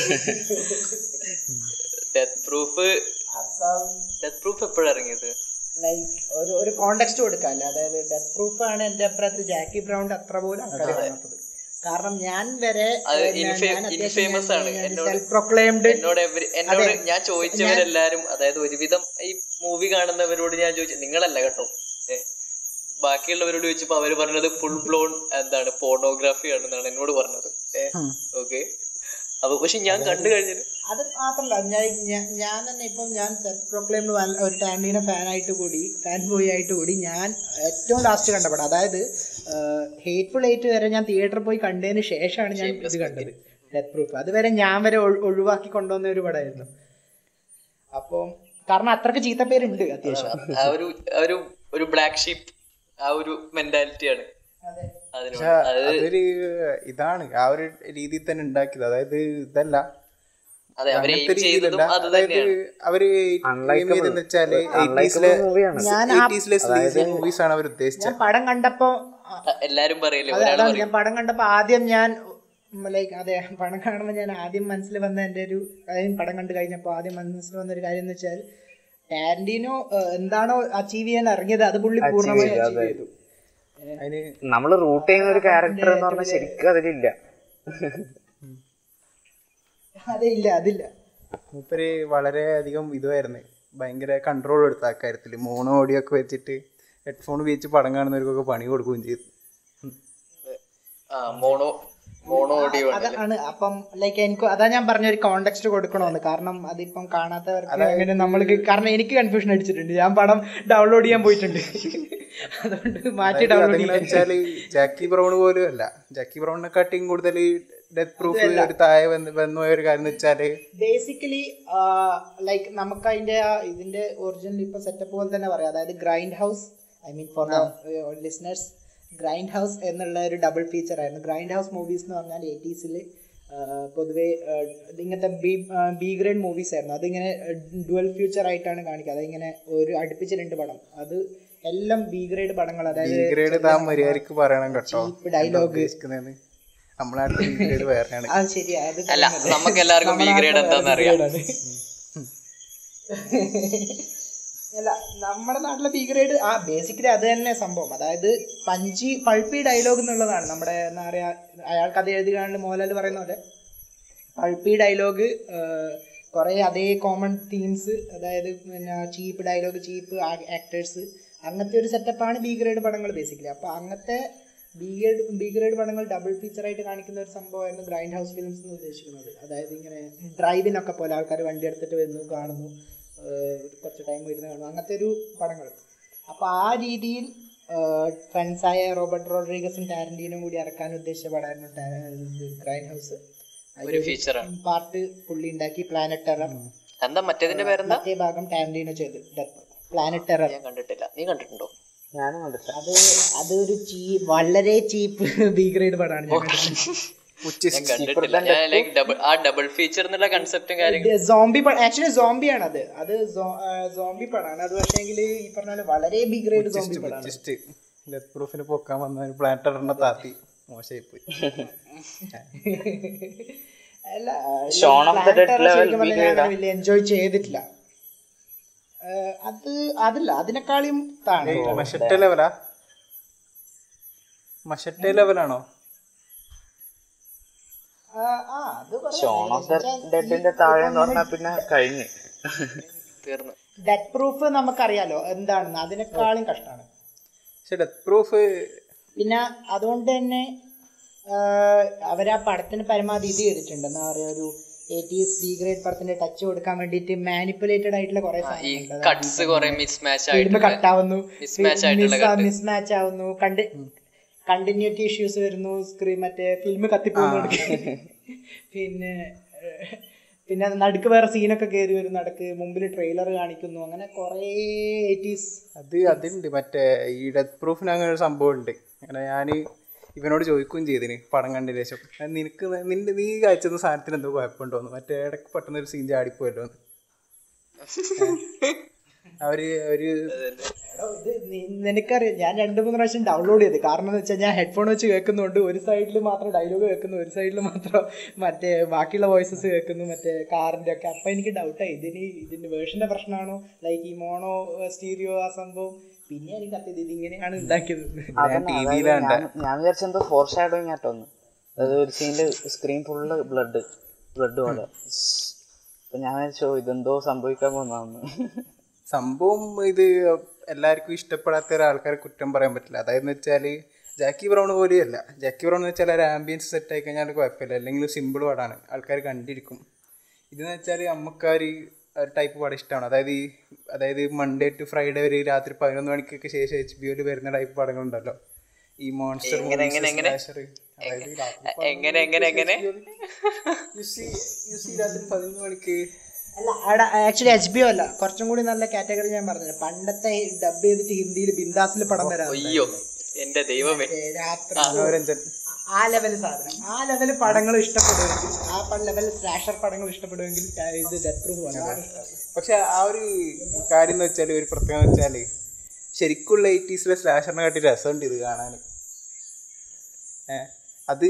ഡെത്ത് പ്രൂഫ് ഡെത്ത് പ്രൂഫ് എപ്പോഴാണ് ഇറങ്ങിയത് ലൈക്ക് ഒരു ഒരു കോണ്ടെക്സ്റ്റ് കൊടുക്കാല്ലേ അതായത് ഡെത്ത് പ്രൂഫ് ആണ് എന്റെ അഭിപ്രായത്തിൽ ജാക്കി ബ്രൗണ്ട് അത്ര പോലും ആൾക്കാർ കാണാത്തത് കാരണം ഞാൻ വരെ അത് infa- infamous ആണ്. എന്നോട് സെൽഫ് പ്രൊക്ലെയിംഡ് എന്നോട് എവരി എന്നോട് ഞാൻ ചോദിച്ചവരെല്ലാരും അതായത് ഒരുവിധം ഈ മൂവി കാണുന്നവരോട് ഞാൻ ചോദിച്ചു നിങ്ങളല്ല കേട്ടോ ഏ, ബാക്കിയുള്ളവരോട് ചോദിച്ചപ്പോ അവര് പറഞ്ഞത് ഫുൾ ബ്ലോൺ എന്താണ് പോർണോഗ്രാഫി ആണെന്നാണ് എന്നോട് പറഞ്ഞത് ഏഹ് ഓക്കെ അപ്പൊ പക്ഷെ ഞാൻ കണ്ടു കഴിഞ്ഞത് അത് മാത്രമല്ല ഞാൻ ഞാൻ- ഞാൻ തന്നെ ഇപ്പം ഞാൻ സെൽഫ് പ്രൊക്ലെയിംഡ് ഒരു ടാൻഡീന ഫാനായിട്ട് കൂടി ഫാൻ ബോയ് ആയിട്ട് കൂടി ഞാൻ ഏറ്റവും ലാസ്റ്റ് കണ്ട പടം അതായത് ഹേറ്റ്ഫുൾ എയ്റ്റ് വരെ ഞാൻ തിയേറ്ററിൽ പോയി കണ്ടതിന് ശേഷമാണ് ഞാൻ ഇത് കണ്ടത് ഡെത്ത് പ്രൂഫ് അതുവരെ ഞാൻ വരെ ഒഴി- ഒഴിവാക്കി കൊണ്ടുവന്ന ഒരു പടമായിരുന്നു അപ്പം കാരണം അത്രക്ക് ചീത്തപ്പേരുണ്ട് അത്യാവശ്യം ആ ഒരു ആ ഒരു ഒരു ബ്ലാക്ക് ഷീപ്പ് ആ ഒരു മെന്റാലിറ്റിയാണ് അതെ അതിനോട് പക്ഷെ അത് അതൊരു ഇതാണ് ആ ഒരു രീതിയിൽ തന്നെ ഉണ്ടാക്കിയത് അതായത് ഇതല്ല അതെ അവര് അങ്ങനത്തെ aim ചെയ്തതും രീതിയിലല്ല അത് അതായത് തന്നെയാണ് അവര് aim ചെയ്തെന്ന് വെച്ചാല് എയ്റ്റീസിലെ മൂവിയാണ് ഞാൻ ആ- എയ്റ്റീസിലെ സ്ലീസി മൂവീസ് ആണ് അവർ ഉദ്ദേശിച്ചത് ഞാൻ പടം കണ്ടപ്പോ ആ, എല്ലാരും പറയില്ലേ അതെ, ഒരാൾ അതാണ് പറയും ഞാൻ പടം കണ്ടപ്പോ ആദ്യം ഞാൻ ലൈക്ക് അതെ പടം കാണുമ്പോൾ ഞാൻ ആദ്യം മനസ്സിൽ വന്ന എൻ്റെ ഒരു കാര്യം പടം കണ്ടു കഴിഞ്ഞപ്പോൾ ആദ്യം മനസ്സിൽ വന്ന ഒരു കാര്യം എന്ന് വെച്ചാൽ ടാരന്റീനോ എന്താണോ അച്ചീവ് ചെയ്യാൻ ഇറങ്ങിയത് അത് പുള്ളി പൂർണ്ണമായി അച്ചീവ് ചെയ്തു അതിന് നമ്മൾ റൂട്ട് ചെയ്യുന്ന ഒരു ക്യാരക്ടർ എന്ന് പറഞ്ഞാൽ ശരിക്കും അതിലില്ല അതെ ഇല്ല അതില്ല മൂപ്പര് വളരെ അധികം ഇതുമായിരുന്നു ഭയങ്കര കൺട്രോൾ എടുത്ത ആ കാര്യത്തിൽ മോണോ ഓഡിയോ ഒക്കെ വെച്ചിട്ട് ഹെഡ്ഫോൺ ഉപയോഗിച്ച് പടം കാണുന്നവർക്കൊക്കെ പണി കൊടുക്കുകയും ചെയ്തു ആ മോണോ മോണോ ഓഡിയോ അതാണ് അപ്പം ലൈക്ക് എനിക്ക് അതാ ഞാൻ പറഞ്ഞ ഒരു കോണ്ടെക്സ്റ്റ് കൊടുക്കണമെന്ന് കാരണം അതിപ്പം കാണാത്തവർക്ക് അങ്ങനെ നമ്മൾക്ക് കാരണം എനിക്ക് കൺഫ്യൂഷൻ അടിച്ചിട്ടുണ്ട് ഞാൻ പടം ഡൗൺലോഡ് ചെയ്യാൻ പോയിട്ടുണ്ട് അതുകൊണ്ട് മാറ്റി ഡൗൺലോഡ് അതെങ്ങനെ ചെയ്യാൻ വെച്ചാല് ജാക്കി ബ്രൗൺ പോലും അല്ല ജാക്കി ബ്രൗണിനെക്കാട്ടിയും കൂടുതൽ ഡെത്ത് പ്രൂഫ് ഒരു താഴെ വന്ന് വന്നുപോയ ഒരു കാര്യം എന്ന് വെച്ചാല് ബേസിക്കലി ലൈക്ക് നമുക്ക് അതിന്റെ ആ ഇതിന്റെ ഒറിജിനൽ ഇപ്പൊ സെറ്റപ്പ് പോലെ തന്നെ പറയാം അതായത് grind house I mean for the listeners grind house എന്നുള്ള ഒരു ഡബിൾ ഫീച്ചർ ആയിരുന്നു ഗ്രൈൻഡ് ഹൗസ് മൂവീസ് എന്ന് പറഞ്ഞാൽ എയ്റ്റീസിൽ പൊതുവെ ആ, ഇങ്ങനത്തെ ബി ബി ഗ്രേഡ് മൂവീസ് ആയിരുന്നു അതിങ്ങനെ ഡുവൽ ഫ്യൂച്ചർ ആയിട്ടാണ് കാണിക്കുക അതിങ്ങനെ ഒരു അടുപ്പിച്ച് രണ്ട് പടം അത് എല്ലാം ബി ഗ്രേഡ് പടങ്ങൾ അതായത് ഗ്രേഡ് താൻ മര്യാദക്ക് പറയണം കേട്ടോ cheap dialogue. ഉദ്ദേശിക്കുന്നതെന്ന് നമ്മളെ നാട്ടിൽ ബി ഗ്രേഡ് വേറെയാണ് അത് ശരിയാ അത് അല്ല നമുക്ക് എല്ലാവർക്കും ബി ഗ്രേഡ് എന്താന്ന് അറിയാം അല്ല നമ്മുടെ നാട്ടിലെ ബി ഗ്രേഡ് ആ ബേസിക്കലി അത് തന്നെ സംഭവം അതായത് പഞ്ചി പൾപ്പി ഡയലോഗ് എന്നുള്ളതാണ് നമ്മുടെ എന്താ പറയാ അയാൾ കഥ എഴുതുകയാണ്ട് മോഹൻലാൽ പറയുന്ന പോലെ പൾപ്പി ഡയലോഗ് കുറേ അതേ കോമൺ തീംസ് അതായത് പിന്നെ ചീപ്പ് ഡയലോഗ് ചീപ്പ് ആക്ടേഴ്സ് അങ്ങനത്തെ ഒരു സെറ്റപ്പാണ് ബി ഗ്രേഡ് പടങ്ങൾ ബേസിക്കലി അപ്പോൾ അങ്ങനത്തെ ബി ഗ്രേഡ് ബി ഗ്രേഡ് പടങ്ങൾ ഡബിൾ ഫീച്ചറായിട്ട് കാണിക്കുന്ന ഒരു സംഭവമായിരുന്നു ഗ്രൈൻഡ് ഹൗസ് ഫിലിംസ് എന്ന് ഉദ്ദേശിക്കുന്നത് അതായത് ഇങ്ങനെ ഡ്രൈവിനൊക്കെ പോലെ ആൾക്കാർ വണ്ടി എടുത്തിട്ട് വരുന്നു കാണുന്നു ഏഹ് കുറച്ച് ടൈം ഇരുന്ന് കാണുന്നു അങ്ങനത്തെ ഒരു പടങ്ങൾ അപ്പോൾ ആ രീതിയിൽ ഫ്രണ്ട്സായ റോബർട്ട് റോഡ്രിഗസും ടാരൻറ്റീനും കൂടി ഇറക്കാൻ ഉദ്ദേശിച്ച പടമായിരുന്നു ഗ്രൈൻഡ് ഹൗസ് ഒരു ഫീച്ചറാണ് പാർട്ട് പുള്ളി ഉണ്ടാക്കി പ്ലാനറ്റ് ടെറർ എന്താ മറ്റേതിന്റെ പേരെന്താ മറ്റേ ഭാഗം ടാരൻറ്റീനോ ചെയ്തു പ്ലാനറ്റ് ടെറർ ഞാൻ കണ്ടിട്ടില്ല നീ കണ്ടിട്ടുണ്ടോ ഞാനും കണ്ടിട്ടില്ല അത് അതൊരു ചീ വളരെ ചീപ്പ് ബി ഗ്രേഡ് പടമാണ് ഞാൻ ഞാൻ കണ്ടിട്ടില്ല ഞാൻ ലൈക്ക് ഡബിൾ ആ ഡബിൾ ഫീച്ചർ എന്നുള്ള കൺസെപ്റ്റും കാര്യങ്ങളും സോംബി ആക്ച്വലി സോംബി ആണ് അത് അത് സോംബി പടമാണ് അത് പക്ഷേങ്കിൽ ഈ പറഞ്ഞ പോലെ വളരെ ബി ഗ്രേഡ് സോംബി പടമാണ് ജസ്റ്റ് ഡെത്ത് പ്രൂഫിന് പൊക്കാൻ വന്ന ഒരു പ്ലാനറ്ററിനെ താത്തി മോശമായി പോയി അല്ല Shaun of the Dead level B grade ആ? വലിയ എൻജോയ് ചെയ്തിട്ടില്ല ഏഹ് അത് അതില്ല അതിനേക്കാളും താണ് മഷട്ടെ ലെവലാ മഷട്ടെ ലെവലാണോ ആ, ആ, അത് പറയാം. ഷോൺ ഓഫ് ദ ഡെഡിന്റെ താഴെ എന്ന് പറഞ്ഞാൽ പിന്നെ കഴിഞ്ഞ് തീർന്നു ഡെത്ത് പ്രൂഫ് നമുക്കറിയാലോ എന്താണെന്ന് അതിനേക്കാളും കഷ്ടമാണ് പക്ഷെ ഡെത്ത് പ്രൂഫ് പിന്നെ അതുകൊണ്ട് തന്നെ അവർ ആ പടത്തിന് പരമാവധി ഇത് ചെയ്തിട്ടുണ്ട് എന്താ പറയുക ഒരു എയ്റ്റീസ് ബി ഗ്രേഡ് പടത്തിന്റെ ടച്ച് കൊടുക്കാൻ വേണ്ടിയിട്ട് മാനിപ്പുലേറ്റഡ് ആയിട്ടുള്ള കുറെ ഈ കട്ട്സ് കുറെ മിസ് മാച്ച് ഫിലിം ആയിട്ട് കട്ടാവുന്നു Mismatch ആയിട്ടുള്ള cut. മിസ് മാച്ച് ആവുന്നു കണ്ട് കണ്ടിന്യൂറ്റി ഇഷ്യൂസ് വരുന്നു സ്ക്രീൻ മറ്റേ ഫിലിം കത്തിപ്പോകുന്നു പിന്നെ ഏഹ്, പിന്നെ നടുക്ക് വേറെ സീനൊക്കെ കയറി വരും നടുക്ക് മുമ്പിൽ ട്രെയിലർ കാണിക്കുന്നു അങ്ങനെ കുറേ എയ്റ്റീസ് അത് അതുണ്ട് മറ്റേ ഈ ഡെത്ത് പ്രൂഫിന് അങ്ങനെ ഒരു സംഭവം ഉണ്ട് അങ്ങനെ ഞാൻ ഇവനോട് ചോദിക്കുകയും ചെയ്തിന് പടം കണ്ടതിന് ശേഷം "ആ, നിനക്ക് ന- നിന്റെ നീ കഴിച്ചെന്ന സാധനത്തിന് എന്തോ കുഴപ്പമുണ്ടോന്ന് മറ്റേ ഇടയ്ക്ക് പെട്ടെന്ന് ഒരു സീൻ ചാടിപ്പോയല്ലോ എന്ന്. അവര് ഒരു എടോ, ഇത് നി- നിനക്കറിയാം ഞാൻ രണ്ട് മൂന്ന് പ്രാവശ്യം ഡൗൺലോഡ് ചെയ്ത് കാരണം എന്ന് വെച്ചാൽ ഞാൻ ഹെഡ്ഫോൺ വെച്ച് കേൾക്കുന്നുണ്ട് ഒരു സൈഡിൽ മാത്രം ഡയലോഗ് കേൾക്കുന്നു ഒരു സൈഡിൽ മാത്രം മറ്റേ ബാക്കിയുള്ള വോയിസസ് കേൾക്കുന്നു മറ്റേ കാറിന്റെ ഒക്കെ അപ്പൊ എനിക്ക് ഡൗട്ടായി ഇതിന് ഇതിന്റെ വേർഷന്റെ പ്രശ്നമാണോ ലൈക്ക് ഈ മോണോ സ്റ്റീരിയോ ആ സംഭവം പിന്നെ എനിക്ക് അറിയത് ഇത് ഇങ്ങനെയാണ് ഉണ്ടാക്കിയത് ഞാൻ ടി വിയിലാണ്ട ഞാൻ ഞാൻ വിചാരിച്ച എന്തോ ഫോർ ഷാഡോയിങ് ആട്ടോന്ന് അതായത് ഒരു സീനില് സ്ക്രീൻ ഫുള്ള് ബ്ലഡ് ബ്ലഡ് പോലെ അപ്പൊ ഞാൻ വിചാരിച്ചോ ഇതെന്തോ സംഭവിക്കാൻ പോകുന്നതാന്ന് സംഭവം ഇത് എല്ലാവർക്കും ഇഷ്ടപ്പെടാത്ത ഒരാൾക്കാരെ കുറ്റം പറയാൻ പറ്റില്ല അതായത് വെച്ചാൽ ജാക്കി ബ്രൗൺ പോലെയല്ല ജാക്കി ബ്രൗൺ എന്ന് വെച്ചാൽ ഒരു ആംബിയൻസ് സെറ്റ് ആയി കഴിഞ്ഞാൽ കുഴപ്പമില്ല അല്ലെങ്കിൽ സിമ്പിൾ പടമാണ് ആൾക്കാർ കണ്ടിരിക്കും ഇതെന്ന് വെച്ചാൽ നമുക്കൊരു ഒരു ടൈപ്പ് പടം ഇഷ്ടമാണ് അതായത് ഈ അതായത് മൺഡേ ടു ഫ്രൈഡേ ഒരു രാത്രി പതിനൊന്ന് മണിക്കൊക്കെ ശേഷം എച്ച് ബി ഒയിൽ വരുന്ന ടൈപ്പ് പടങ്ങളുണ്ടല്ലോ ഈ മോൺസ്റ്റർ എങ്ങനെ, എങ്ങനെ, എങ്ങനെ? അതായത് രാത്രി എങ്ങനെ എങ്ങനെ എങ്ങനെ രാത്രി പതിനൊന്ന് മണിക്ക് അല്ല അവിടെ ആക്ച്വലി എച്ച് ബി ഒ അല്ല കുറച്ചും കൂടി നല്ല കാറ്റഗറി ഞാൻ പറഞ്ഞത് പണ്ടത്തെ ഡബ് ചെയ്തിട്ട് ഹിന്ദിയിൽ ബിന്ദാസിൽ പടം വരാം അയ്യോ എന്റെ ദൈവമേ രാത്രി മനോരഞ്ജൻ ആ ലെവൽ സാധനം ആ ലെവൽ പടങ്ങൾ ഇഷ്ടപ്പെടുമെങ്കിൽ ആ ലെവൽ സ്ലാഷർ പടങ്ങൾ ഇഷ്ടപ്പെടുമെങ്കിൽ ടാ- ഇത് ഡെത്ത് പ്രൂഫ് വന്നു പക്ഷെ ആ ഒരു കാര്യം എന്ന് വെച്ചാൽ ഒരു പ്രത്യേകത വെച്ചാൽ ശരിക്കുള്ള എയ്റ്റീസിലെ സ്ലാഷറിനെ കാട്ടി രസമുണ്ട് ഇത് കാണാൻ ഏ അത്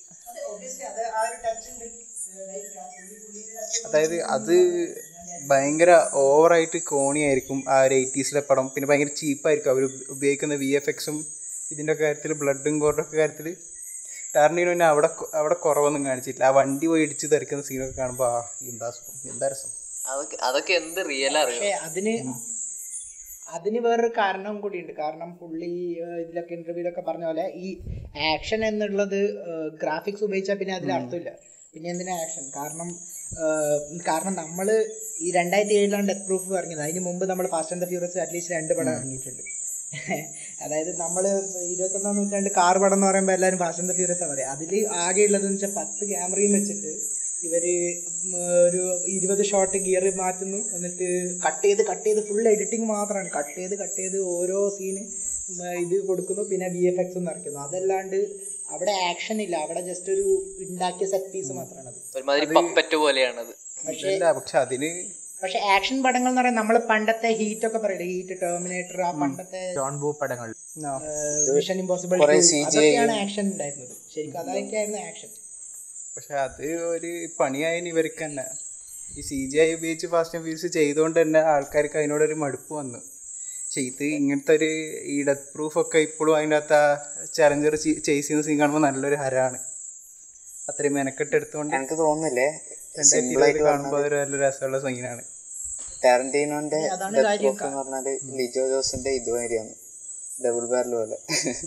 അതായത് അത് ഭയങ്കര ഓവറായിട്ട് കോണിയായിരിക്കും ആ ഒരു എയ്റ്റീസിലെ പടം പിന്നെ ഭയങ്കര ചീപ്പായിരിക്കും അവർ ഉപയോഗിക്കുന്ന വി എഫ് എക്സും ഇതിൻ്റെ കാര്യത്തിൽ ബ്ലഡും കോറിൻ്റെ കാര്യത്തിൽ ടാർണീനോ പിന്നെ അവിടെ കൊ- അവിടെ കുറവൊന്നും കാണിച്ചിട്ടില്ല ആ വണ്ടി പോയി ഇടിച്ച് തെറിക്കുന്ന സീനൊക്കെ കാണുമ്പോൾ ആ എന്താ സുഖം എന്താ രസം അതൊക്കെ അതൊക്കെ എന്ത് റിയൽ അറിയോ പക്ഷേ അതിന് അതിന് വേറൊരു കാരണം കൂടിയുണ്ട് കാരണം പുള്ളി ഏഹ്, ഇതിലൊക്കെ ഇന്റർവ്യൂലൊക്കെ പറഞ്ഞ പോലെ ഈ ആക്ഷൻ എന്നുള്ളത് ഗ്രാഫിക്സ് ഉപയോഗിച്ചാൽ പിന്നെ അതിൽ അർത്ഥമില്ല പിന്നെ എന്തിനാ ആക്ഷൻ കാരണം ഏഹ്, കാരണം നമ്മൾ ഈ രണ്ടായിരത്തി ഏഴിലാണ് ഡെത്ത് പ്രൂഫ് ഇറങ്ങിയത് അതിന് മുമ്പ് നമ്മൾ Fast and the Furious at least രണ്ട് പടം ഇറങ്ങിയിട്ടുണ്ട് അതായത് നമ്മൾ ഇരുപത്തൊന്നാം നൂറ്റാണ്ട് കാർ പടം എന്ന് പറയുമ്പോൾ എല്ലാവരും ഫാസ്റ്റ് ആൻഡ് ദ ഫ്യൂറിയസ് പറയാം അതിൽ ആകെ ഉള്ളതെന്ന് വെച്ചാൽ പത്ത് ക്യാമറയും വെച്ചിട്ട് ഇവര് ഉം, ഒരു ഇരുപത് ഷോട്ട് ഗിയർ മാറ്റുന്നു എന്നിട്ട് കട്ട് ചെയ്ത് കട്ട് ചെയ്ത് ഫുൾ എഡിറ്റിംഗ് മാത്രമാണ് കട്ട് ചെയ്ത് കട്ട് ചെയ്ത് ഓരോ സീന് ഇത് കൊടുക്കുന്നു പിന്നെ വി എഫ് എക്സ് നിറയ്ക്കുന്നു അതല്ലാണ്ട് അവിടെ ആക്ഷൻ ഇല്ല അവിടെ ജസ്റ്റ് ഒരു ഉണ്ടാക്കിയ സെറ്റ് പീസ് മാത്രമാണ് അത് ഒരുമാതിരി പപ്പറ്റ് പോലെയാണത് പക്ഷേ അല്ല പക്ഷെ അതിന് പക്ഷെ ആക്ഷൻ പടങ്ങൾ എന്ന് പറയുന്നത് നമ്മൾ പണ്ടത്തെ ഹീറ്റ് ഒക്കെ പറയില്ലേ ഹീറ്റ് ടെർമിനേറ്റർ ആ പണ്ടത്തെ ജോൺ ബൂ പടങ്ങൾ ആ, മിഷൻ ഇമ്പോസിബിൾ കുറേ CGI അതൊക്കെയാണ് ആക്ഷൻ ഉണ്ടായിരുന്നത് ശരിക്കും അതൊക്കെയായിരുന്നു ആക്ഷൻ പക്ഷെ അത് ഒരു പണിയായതിന് ഇവർക്ക് തന്നെ ഈ സി ജി ഐ ഉപയോഗിച്ച് ഫാസ്റ്റ് ആൻഡ് ഫ്യൂസ് ചെയ്തുകൊണ്ട് തന്നെ ആൾക്കാർക്ക് അതിനോടൊരു മടുപ്പ് വന്നു പക്ഷെ ഇത് ഇങ്ങനത്തെ ഒരു ഈ ഡെത്ത് പ്രൂഫ് ഒക്കെ ഇപ്പോഴും അതിൻ്റെ അകത്ത് ആ ചലഞ്ചർ ചേസ് ചെയ്യുന്ന സീൻ കാണുമ്പോൾ നല്ലൊരു ഹരമാണ് അത്രയും മെനക്കെട്ട് എടുത്തുകൊണ്ട് എനിക്ക് തോന്നുന്നില്ലേ രണ്ടായിരത്തി സിമ്പിൾ ഇരുപത് ആയിട്ട് കാണുമ്പോൾ അതൊരു നല്ല രസമുള്ള സീനാണ് ടാരന്റീനോന്റെ അതാണ് Death കാര്യം. Proof എന്ന് പറഞ്ഞാല് ലിജോ ജോസിന്റെ ഇതുമാതിരിയാണ് ഡബിൾ ബാരൽ പോലെ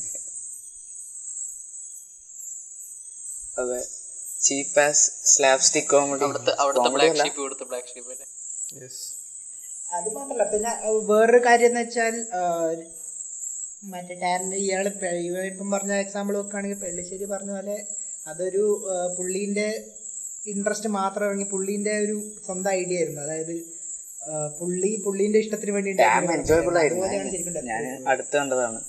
അതെ cheap ass slapstick comedy അവിടുത്തെ അവിടുത്തെ ബ്ലാക്ക് ഷീപ്പ് ഇവിടുത്തെ ബ്ലാക്ക് ഷീപ്പ് അല്ലേ യെസ് അത് മാത്രല്ല പിന്നെ അഹ് വേറൊരു കാര്യം എന്ന് വെച്ചാൽ ആഹ്, മറ്റേ ടാലന്റ് ഇയാള് പെ- ഇവ ഇപ്പം പറഞ്ഞ എക്സാമ്പിൾ വെക്കുകയാണെങ്കിൽ പെള്ളിശ്ശേരി പറഞ്ഞ പോലെ അതൊരു ആഹ്, പുള്ളീന്റെ ഇൻട്രസ്റ്റ് മാത്രം ഇറങ്ങി പുള്ളീന്റെ ഒരു സ്വന്തം ഐഡിയ ആയിരുന്നു അതായത് ആഹ്, പുള്ളി പുള്ളീന്റെ ഇഷ്ടത്തിന് വേണ്ടി ഉണ്ടാക്കിയ ഡാം ഒരു എൻജോയബിൾ പടമായിരുന്നു. ആയിരുന്നു അതുപോലെയാണ് ശരിക്കും Death ഞാൻ Proof. അടുത്ത് കണ്ടതാണ്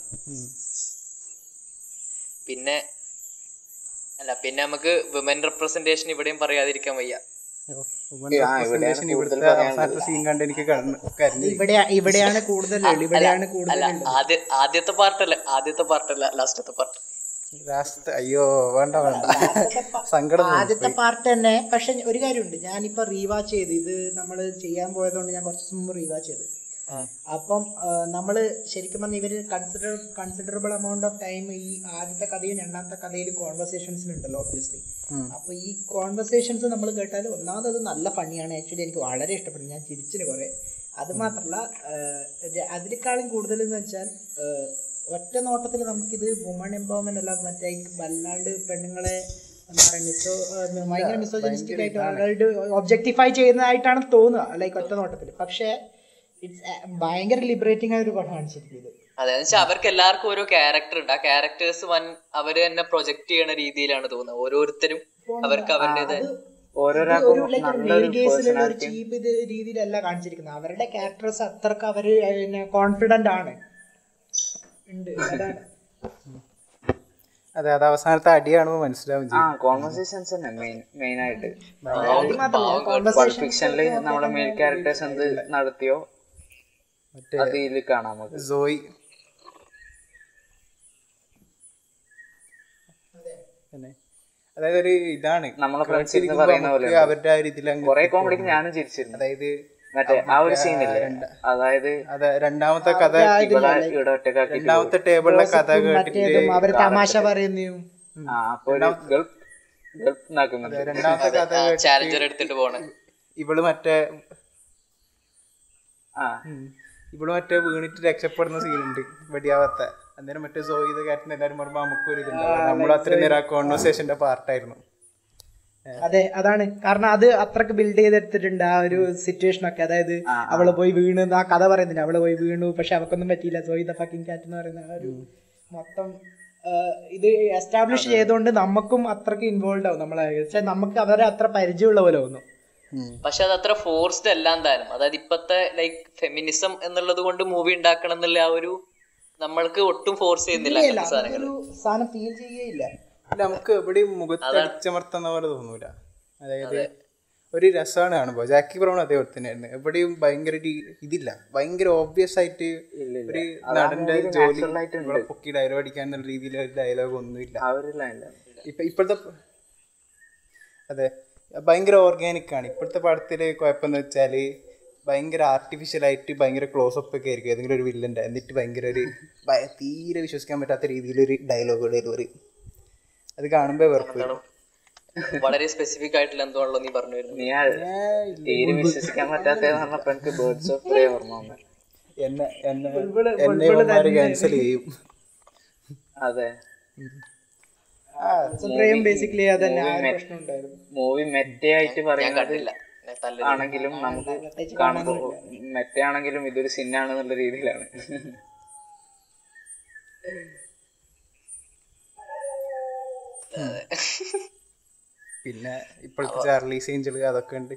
പിന്നെ അല്ല പിന്നെ നമുക്ക് വിമൻ റെപ്രസെന്റേഷൻ ഇവിടെയും പറയാതിരിക്കാൻ വയ്യ ആ, ഇവിടെയാണ് കൂടുതൽ ഇവിടുത്തെ പറയാനുള്ളത്. അവസാനത്തെ സീൻ കണ്ട് എനിക്ക് കണ്ണ് കരഞ്ഞു ഇവിടെ ഇവിടെയാണ് കൂടുതൽ ഇവിടെയാണ് കൂടുതൽ അല്ല ആദ്യ ആദ്യത്തെ പാർട്ടല്ല ആദ്യത്തെ പാർട്ടല്ല ലാസ്റ്റത്തെ പാർട്ട് ലാസ്റ്റ് അയ്യോ വേണ്ട വേണ്ട സങ്കടം തോന്നി. ആദ്യത്തെ പാർട്ട് തന്നെ പക്ഷെ ഒരു കാര്യമുണ്ട് ഞാനിപ്പോ റീവാച്ച് ചെയ്തു ഇത് നമ്മൾ ചെയ്യാൻ പോയതുകൊണ്ട് ഞാൻ കുറച്ച് മുമ്പ് റീവാച്ച് ചെയ്തു അപ്പം നമ്മൾ ശരിക്കും പറഞ്ഞാൽ ഇവര് consider considerable amount of time ഈ ആദ്യത്തെ കഥയും രണ്ടാമത്തെ കഥയിലും കോൺവെർസേഷൻസിലുണ്ടല്ലോ ഒബ്വിയസ്ലി അപ്പൊ ഈ കോൺവെർസേഷൻസ് നമ്മൾ കേട്ടാൽ ഒന്നാമത് അത് നല്ല ഫണ്ണിയാണ് ആക്ച്വലി എനിക്ക് വളരെ ഇഷ്ടപ്പെട്ടു ഞാൻ ചിരിച്ചിന് കുറെ അത് മാത്രമല്ല അതിനേക്കാളും കൂടുതൽ എന്ന് വെച്ചാൽ ആഹ്, ഒറ്റ നോട്ടത്തിൽ നമുക്കിത് വുമൺ എംപവർമെന്റ് അല്ല മറ്റേ ഈ വല്ലാണ്ട് പെണ്ണുങ്ങളെ എന്താ പറയാ മിസോ ഭയങ്കര മിസോജനിസ്റ്റിക് ആയിട്ട് ആളുടെ ഒബ്ജക്ടിഫൈ ചെയ്യുന്നതായിട്ടാണ് തോന്നുക ലൈക്ക് ഒറ്റ നോട്ടത്തിൽ പക്ഷേ ഇറ്റ്സ് ഭയങ്കര ലിബറേറ്റിംഗ് ആയ ഒരു പടമാണ് ശരിക്കും ഇത് അതെന്ന് വെച്ചാൽ അവർക്ക് എല്ലാവർക്കും ഓരോ ക്യാരക്ടർ ഉണ്ട് ആ ക്യാരക്ടേഴ്സ് വൻ അവര് തന്നെ പ്രൊജക്ട് ചെയ്യണ രീതിയിലാണ് തോന്നുന്നത് ഓരോരുത്തരും അവർക്ക് അവരുടേതായ ഓരോരാൾക്കും ഒരു ലൈക്ക് ഒരു നല്ലൊരു മെയിൽ കേസിലുള്ള ഒരു പേഴ്സണാലിറ്റി ചീപ്പ് ഇത് രീതിയിലല്ല കാണിച്ചിരിക്കുന്നത് അവരുടെ ക്യാരക്ടേഴ്സ് അത്രക്ക് അവര് പിന്നെ കോൺഫിഡന്റ് ആണ് ഉണ്ട് അതാണ് അതെ അത് അവസാനത്തെ അടി കാണുമ്പോൾ മനസ്സിലാവും ആ ചെയ്യും കോൺവെർസേഷൻസ് തന്നെ മെയിൻ മെയിൻ ആയിട്ട് അത് മാത്രമല്ല പൾപ്പ് conversation ഫിക്ഷനിൽ നമ്മുടെ മെയിൻ ക്യാരക്ടേഴ്സ് എന്ത് നടത്തിയോ മറ്റേ അത് ഇതിൽ കാണാം നമുക്ക് സോയി പിന്നെ അതായത് ഒരു ഇതാണ് നമ്മളെ friends ഇരുന്ന് കേട്ടിരിക്കുമ്പോ പറയുന്ന നമുക്ക് പോലെ അവരുടെ ആ ഒരു ഇതിലങ്ങ് കുറെ കോമഡിക്ക് ഞാനും ചിരിച്ചിരുന്നു അതായത് മറ്റേ ആ ഒരു സീനില്ലേ അതായത് അതെ രണ്ടാമത്തെ കഥ ഇവിടെ ഇവിടെ ഒറ്റക്കാക്കി രണ്ടാമത്തെ ടേബിളിലെ കഥ കേട്ടിട്ട് മറ്റേതും അവര് തമാശ പറയുന്നു ആ അപ്പൊ ഒരു ഗൾഫ് ഗൾഫ് ഉണ്ടാക്കുന്നുണ്ട് രണ്ടാമത്തെ കഥ കേട്ടിട്ട് ചാലഞ്ചർ എടുത്തിട്ട് പോണേ ഇവള് മറ്റേ ആ ഉം. ഇവള് മറ്റേ വീണിട്ട് രക്ഷപ്പെടുന്ന സീനുണ്ട് വെടിയാവാത്ത അന്നേരം മറ്റേ സോയിത് കാര്യത്തിന് എല്ലാവരും പറയുമ്പോൾ നമുക്കൊരു ഇതുണ്ടാവും നമ്മൾ അത്രയും നേരം ആ കോൺവെർസേഷന്റെ പാർട്ടായിരുന്നു അതെ അതാണ് കാരണം അത് അത്രക്ക് ബിൽഡ് ചെയ്തെടുത്തിട്ടുണ്ട് ആ ഒരു സിറ്റുവേഷൻ ഒക്കെ അതായത് അവള് പോയി വീണു എന്ന് ആ കഥ പറയുന്നില്ല അവള് പോയി വീണു പക്ഷെ അവക്കൊന്നും പറ്റിയില്ല സോ ദ ഫക്കിംഗ് കാറ്റ് എന്ന് പറയുന്ന ആ ഒരു മൊത്തം ആ, ഇത് എസ്റ്റാബ്ലിഷ് ചെയ്തുകൊണ്ട് നമുക്കും അത്രക്ക് ഇൻവോൾവ് ആവും നമ്മളെ പക്ഷെ നമുക്ക് അവരെ അത്ര പരിചയമുള്ള പോലെ തോന്നും പക്ഷെ അത് അത്ര ഫോഴ്സ്ഡ് അല്ല എന്തായാലും അതായത് ഇപ്പത്തെ ലൈക്ക് ഫെമിനിസം എന്നുള്ളത് കൊണ്ട് മൂവി ഉണ്ടാക്കണം എന്നുള്ള ആ ഒരു നമ്മൾക്ക് ഒട്ടും ഫോഴ്സ് ചെയ്യുന്നില്ല ഇല്ല, അങ്ങനത്തെ സാധനങ്ങൾ ഒരു സാധനം ഫീൽ ചെയ്യുകയില്ല അല്ല നമുക്ക് എവിടെയും മുഖത്ത് അടിച്ചമർത്തുന്ന പോലെ തോന്നൂല അതായത് ഒരു രസമാണ് കാണുമ്പോൾ ജാക്കി ബ്രൗൺ അതേപോലെ തന്നെയായിരുന്നു എവിടെയും ഭയങ്കര ഒരു ഇതില്ല ഭയങ്കര ഓബ്വിയസ് ആയിട്ട് ഒരു നടന്റെ ജോലി ഇവിടെ പൊക്കി ഡയലോഗ് അടിക്കാൻ എന്നുള്ള രീതിയിൽ ഒരു ഡയലോഗ് ഒന്നുമില്ല ആ ഒരു ലൈനിലാണ് ഇപ്പൊ ഇപ്പോഴത്തെ അതെ ഭയങ്കര ഓർഗാനിക് ആണ് ഇപ്പോഴത്തെ പടത്തില് കുഴപ്പമെന്ന് വെച്ചാല് ഭയങ്കര ആർട്ടിഫിഷ്യൽ ആയിട്ട് ഭയങ്കര ക്ലോസ് അപ്പ് ഒക്കെ ആയിരിക്കും ഏതെങ്കിലും ഒരു വില്ലൻ്റെ എന്നിട്ട് ഭയങ്കര ഒരു ഭയ- തീരെ വിശ്വസിക്കാൻ പറ്റാത്ത രീതിയിലൊരു ഡയലോഗ് ഡെലിവറി അത് കാണുമ്പോൾ വെറുപ്പ് വരും. വളരെ സ്പെസിഫിക് ആയിട്ടുള്ള എന്തോ ആണല്ലോ നീ പറഞ്ഞു വരുന്നത് നീ ആ തീരെ വിശ്വസിക്കാൻ പറ്റാത്തതെന്ന് പറഞ്ഞപ്പോ എനിക്ക് ബേർഡ്സ് ഓഫ് പ്രേ ഓർമ്മ വന്നത് എന്നെ എന്നെ ബുൾബുള് എന്നെ ബുൾബുള് ഇവന്മാര് തന്നെ. ക്യാൻസൽ ചെയ്യും അതെ സുപ്രീം ബേസിക്കലി അതന്നെ ആ ഒരു പ്രശ്നം ഉണ്ടായിരുന്നു മൂവി മെറ്റയായിട്ട് ഞാൻ പറയുന്നത് കണ്ടില്ല ഞാൻ തല്ല് ആണെങ്കിലും നമുക്ക് പ്രത്യേകിച്ച് കാണുമ്പോൾ മെറ്റയാണെങ്കിലും ഇതൊരു സിന്നാണെന്നുള്ള രീതിയിലാണ് പിന്നെ ഇപ്പോഴത്തെ ചാർലീസ് ഏഞ്ചൽ അതൊക്കെ ഉണ്ട്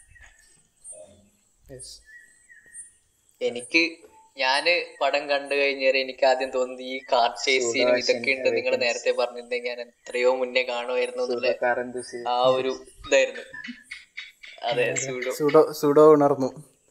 Yes. എനിക്ക് ഞാന് പടം കണ്ടു കഴിഞ്ഞേരം എനിക്ക് ആദ്യം തോന്നുന്നത് ഈ കാർ ചേസ് സീനും ഇതൊക്കെ ഉണ്ട് നിങ്ങൾ നേരത്തെ പറഞ്ഞിരുന്നെങ്കിൽ ഞാൻ എത്രയോ മുന്നേ കാണുമായിരുന്നു എന്നുള്ള കാറന്തുസി ആ ഒരു ഇതായിരുന്നു അതെ സൂഡോ സുഡോ സുഡോ ഉണർന്നു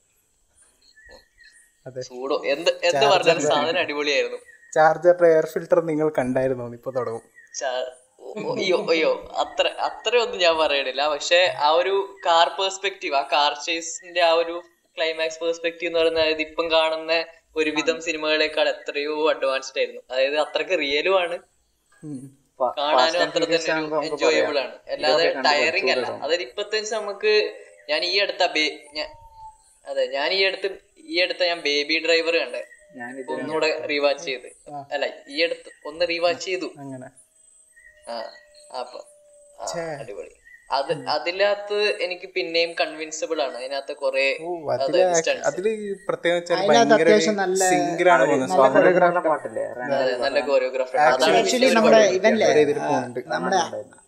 അതെ സൂഡോ എന്ത് എന്ത് പറഞ്ഞാലും സാധനം അടിപൊളിയായിരുന്നു ചാർജർ എയർ ഫിൽട്ടർ നിങ്ങൾ കണ്ടായിരുന്നോ ഇപ്പൊ തുടങ്ങും ചാ- ഓ, അയ്യോ അയ്യോ അത്ര അത്രയൊന്നും ഞാൻ പറയണില്ല പക്ഷെ ആ ഒരു കാർ പെർസ്പെക്റ്റീവ് ആ കാർ ചേസിന്റെ ആ ഒരു ക്ലൈമാക്സ് പെർസ്പെക്റ്റീവ് എന്ന് പറയുന്നത് അതായത് ഇപ്പം കാണുന്ന ഒരുവിധം സിനിമകളെക്കാൾ എത്രയോ അഡ്വാൻസ്ഡ് ആയിരുന്നു അതായത് അത്രക്ക് റിയലും ആണ് കാണാനും അത്ര തന്നെ എൻജോയബിൾ ആണ് അല്ലാതെ ടയറിങ് അല്ല അതായത് ഇപ്പത്തെ വെച്ച് നമുക്ക് ഞാൻ ഈ അടുത്ത ബേ- ഞാ- അതെ ഞാൻ ഈ അടുത്ത് ഈ അടുത്ത ഞാൻ ബേബി ഡ്രൈവർ കണ്ടേ ഞാനിത് ഒന്നുകൂടെ റീവാച്ച് ചെയ്ത് അല്ല ഈ അടുത്ത് ഒന്ന് റീവാച്ച് ചെയ്തു അങ്ങനെ ആ അപ്പൊ ആ, അടിപൊളി അത് അതിനകത്ത് എനിക്ക് പിന്നെയും കൺവിൻസിബിൾ ആണ് അതിനകത്ത് കൊറേ ഓ അതില് അതായത് ആക്ട്- stunts. അതില് പ്രത്യേകം വെച്ചാൽ അതിനകത്ത് ഭയങ്കര അത്യാവശ്യം നല്ല- സിംഗിളാണ് പോകുന്നത് നല്ല സ്വാമി കൊറിയോഗ്രാഫിന്റെ പാട്ടില്ലേ അതെ, നല്ല കൊറിയോഗ്രാഫർ ആക്ച്വലി നമ്മുടെ ഇവല്ലേ ഒരേ ഇതിൽ പോകുന്നുണ്ട് നമ്മുടെ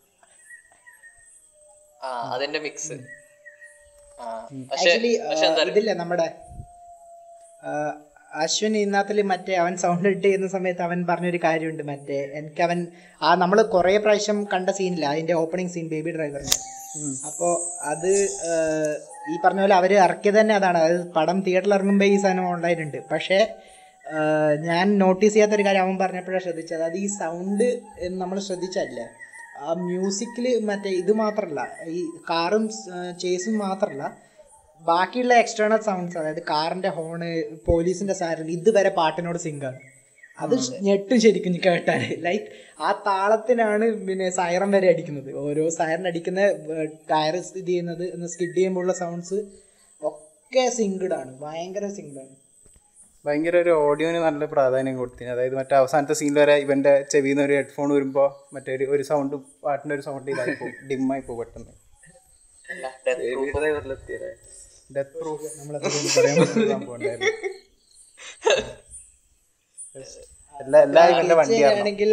ആ അതിന്റെ മിക്സ് ആ പക്ഷെ ആക്ച്വലി പക്ഷെ എന്താ ഇതില്ലേ നമ്മുടെ ആ, അശ്വിൻ ഇന്നത്തില് മറ്റേ അവൻ സൗണ്ട് ഇട്ട് ചെയ്യുന്ന സമയത്ത് അവൻ പറഞ്ഞൊരു കാര്യമുണ്ട് മറ്റേ എനിക്ക് അവൻ ആ നമ്മൾ കുറേ പ്രാവശ്യം കണ്ട സീനില്ല അതിന്റെ ഓപ്പണിംഗ് സീൻ ബേബി ഡ്രൈവറിന്റെ അപ്പോൾ അത് ആ, ഈ പറഞ്ഞ പോലെ അവർ ഇറക്കിയത് തന്നെ അതാണ് അതായത് പടം തിയേറ്ററിൽ ഇറങ്ങുമ്പോൾ ഈ സാധനം ഓൺലൈൻ ഉണ്ട് പക്ഷേ ആ, ഞാൻ നോട്ടീസ് ചെയ്യാത്തൊരു കാര്യം അവൻ പറഞ്ഞപ്പോഴാണ് ശ്രദ്ധിച്ചത് അത് ഈ സൗണ്ട് നമ്മൾ ശ്രദ്ധിച്ചല്ലേ ആ മ്യൂസിക്കിൽ മറ്റേ ഇത് മാത്രമല്ല ഈ കാറും ചേസും മാത്രമല്ല ബാക്കിയുള്ള എക്സ്റ്റേണൽ സൗണ്ട്സ് അതായത് കാറിന്റെ ഹോണ് പോലീസിന്റെ സാരൻ ഇതുവരെ പാട്ടിനോട് സിങ്കാണ് അത് ഞെട്ടും ശരിക്കും കേട്ടാൽ ലൈക്ക് ആ താളത്തിനാണ് പിന്നെ സൈറൻ വരെ അടിക്കുന്നത് ഓരോ സൈറൻ അടിക്കുന്ന ടയർ സ്ഥിതി ചെയ്യുന്നത് സ്കിഡ് ചെയ്യുമ്പോഴുള്ള സൗണ്ട്സ് ഒക്കെ സിങ്ക്ഡ് ആണ് ഭയങ്കര സിങ്ക്ഡ് ആണ് ഭയങ്കര ഒരു ഓഡിയോന് നല്ല പ്രാധാന്യം കൊടുത്തിന് അതായത് മറ്റേ അവസാനത്തെ സീനിൽ വരെ ഇവന്റെ ചെവിയിൽ നിന്ന് ഒരു ഹെഡ്ഫോൺ വരുമ്പോ മറ്റേ ഒരു ഒരു സൗണ്ട് പാട്ടിന്റെ ഒരു സൗണ്ട് ഇതായി പോകും ഡിമ്മായി പോകും പെട്ടെന്ന് ഡ്രൈവറിലെത്തിയല്ലേ ഡെത്ത് പ്രൂഫ് സംഭവം ഉണ്ടായിരുന്നു എല്ലാ എല്ലാ ഇവന്റെ വണ്ടിയാണ് ആണെങ്കിൽ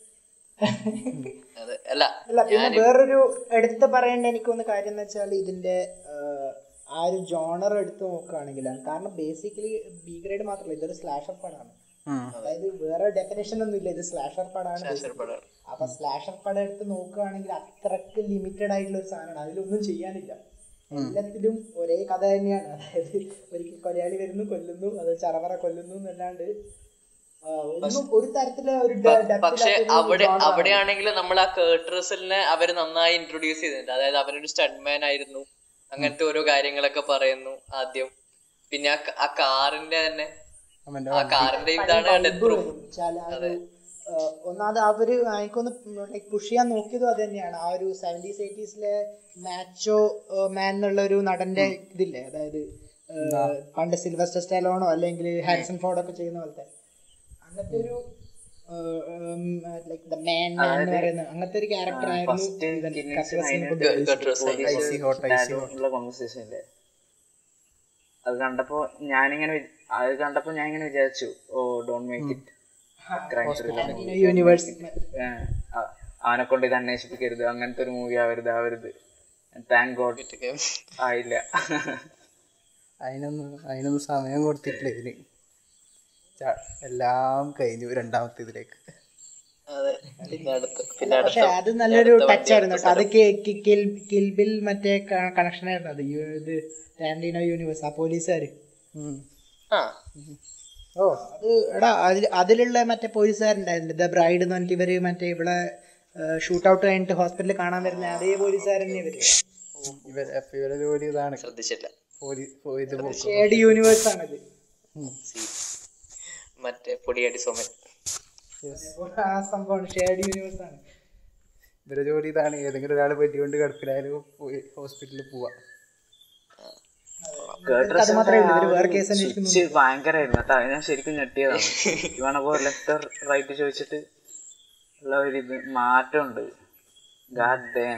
അതെ അല്ല അല്ല പിന്നെ വേറൊരു എടുത്ത് പറയേണ്ട എനിക്ക് തോന്നുന്ന കാര്യം എന്ന് വെച്ചാൽ ഇതിന്റെ ആ, ആ ഒരു ജോണർ എടുത്ത് നോക്കുകയാണെങ്കിലാണ് കാരണം ബേസിക്കലി ബി ഗ്രേഡ് മാത്രമല്ല ഇതൊരു സ്ലാഷർ പടമാണ് അതായത് വേറെ ഡെഫിനേഷൻ ഒന്നും ഇല്ല ഇത് സ്ലാഷർ പടമാണ് basically. പടമാണ്. അപ്പൊ സ്ലാഷർ പടം എടുത്ത് നോക്കുകയാണെങ്കിൽ അത്രക്ക് ലിമിറ്റഡ് ആയിട്ടുള്ള ഒരു സാധനമാണ് അതിലൊന്നും ചെയ്യാനില്ല എല്ലാത്തിലും ഒരേ കഥ തന്നെയാണ് അതായത് ഒരിക്കൽ കൊലയാളി വരുന്നു കൊല്ലുന്നു അത് ചറവറ കൊല്ലുന്നു എന്നല്ലാണ്ട് ആ, ഒന്നും ഒരു തരത്തിലെ ഒരു de- depth പക്ഷെ ഇല്ലാത്തൊരു അവിടെ genre ആണ്. അവിടെയാണെങ്കിൽ നമ്മൾ ആ കേർട്രസലിനെ അവര് നന്നായി ഇൻട്രൊഡ്യൂസ് ചെയ്തിട്ടുണ്ട് അതായത് അവനൊരു സ്റ്റഡ്മാൻ ആയിരുന്നു അങ്ങനത്തെ ഓരോ കാര്യങ്ങളൊക്കെ പറയുന്നു ആദ്യം പിന്നെ ആ ക- ആ കാറിന്റെ തന്നെ അവന്റെ ആ കാറിന്റെ ഇതാണ് ഡെത്ത് പ്രൂഫ് വെച്ചാൽ ആ ഒരു ഏഹ്, ഒന്നാമത് അവര് എനിക്കൊന്ന് ലൈക്ക് പുഷ് ചെയ്യാൻ നോക്കിയതും അത് തന്നെയാണ് ആ ഒരു സെവൻറ്റീസ് എയ്റ്റീസിലെ മാച്ചോ മാൻ എന്നുള്ള ഒരു നടന്റെ ഇതില്ലേ അതായത് ഏഹ്, പണ്ട് സിൽവസ്റ്റർ സ്റ്റലോണോ അല്ലെങ്കിൽ ഹാരിസൺ ഫോർഡ് ഒക്കെ ചെയ്യുന്ന പോലത്തെ അങ്ങനത്തെ ഒരു ലൈക്ക് ദ മാൻ മാൻ എന്ന് പറയുന്ന അങ്ങനത്തെ ഒരു ക്യാരക്ടർ ആയിരുന്നു ഇവൻ കർട്ടറസിനെ കൊണ്ട് ഐസി ഹോട്ട് ഐസി ഹോട്ട് ഉള്ള കോൺവെർസേഷൻ ഇല്ലേ അത് കണ്ടപ്പോ ഞാനിങ്ങനെ വി- അത് കണ്ടപ്പോ ഞാൻ ഇങ്ങനെ വിചാരിച്ചു oh don't make it universe അവനെ കൊണ്ട് ഇത് അന്വേഷിപ്പിക്കരുത് അങ്ങനത്തെ ഒരു മൂവി ആവരുത് ആവരുത് താങ്ക് ഗോഡ് ആയില്ല അതിനൊന്നും അതിനൊന്നും സമയം കൊടുത്തിട്ടില്ല ഇതിന് ച- എല്ലാം കഴിഞ്ഞു രണ്ടാമത്തെ ഇതിലേക്ക് അതെ പിന്നെ അടുത്ത് പിന്നെ പക്ഷെ അടുത്ത അത് നല്ലൊരു ടച്ച് ആയിരുന്നു കേട്ടോ. അത് കിൽബിൽ മറ്റേ കണക്ഷൻ ആയിരുന്നു അത് യു- ഇത് ടാൻഡീനോ യൂണിവേഴ്സ് ആ പോലീസുകാര് ആ ഓ അത് എടാ അതിൽ അതിലുള്ള മറ്റേ പോലീസുകാരുണ്ടായിരുന്നു ദ ബ്രൈഡ് എന്ന് പറഞ്ഞിട്ട് ഇവര് മറ്റേ ഇവിടെ ഷൂട്ട് ഔട്ട് കഴിഞ്ഞിട്ട് ഹോസ്പിറ്റലിൽ കാണാൻ വരുന്ന അതേ പോലീസുകാരനെ ഇവര് ഇവർ അപ്പൊ ഇവരെ ജോലി ഇതാണ് ശ്രദ്ധിച്ചില്ല പോലീസ് ഇത് പോക്ക്. ഷേഡ് യൂണിവേഴ്സ് ആണത് മറ്റേ പൊടിയടി സോമൻ ആ സംഭവമാണ് ഷേഡ് യൂണിവേഴ്സ് ആണ് ഇവരെ ജോലി ഇതാണ് ഏതെങ്കിലും ഒരാൾ വെടികൊണ്ട് കിടപ്പിലായാലും പോയി ഹോസ്പിറ്റലിൽ പോവാ അത് മാത്രമേ ഉള്ളൂ ഇവര് വേറെ കേസ് അന്വേഷിക്കുന്നു സ്വിച്ച് ഭയങ്കരമായിരുന്നു കേട്ടോ അത് ഞാൻ ശരിക്കും ഞെട്ടിയതാണ് ഇവണപ്പോ ലെഫ്റ്റ് റൈറ്റ് ചോദിച്ചിട്ട് ഉള്ള ഒരു ഇത് മാറ്റമുണ്ട് ഗാഡ് ഡേം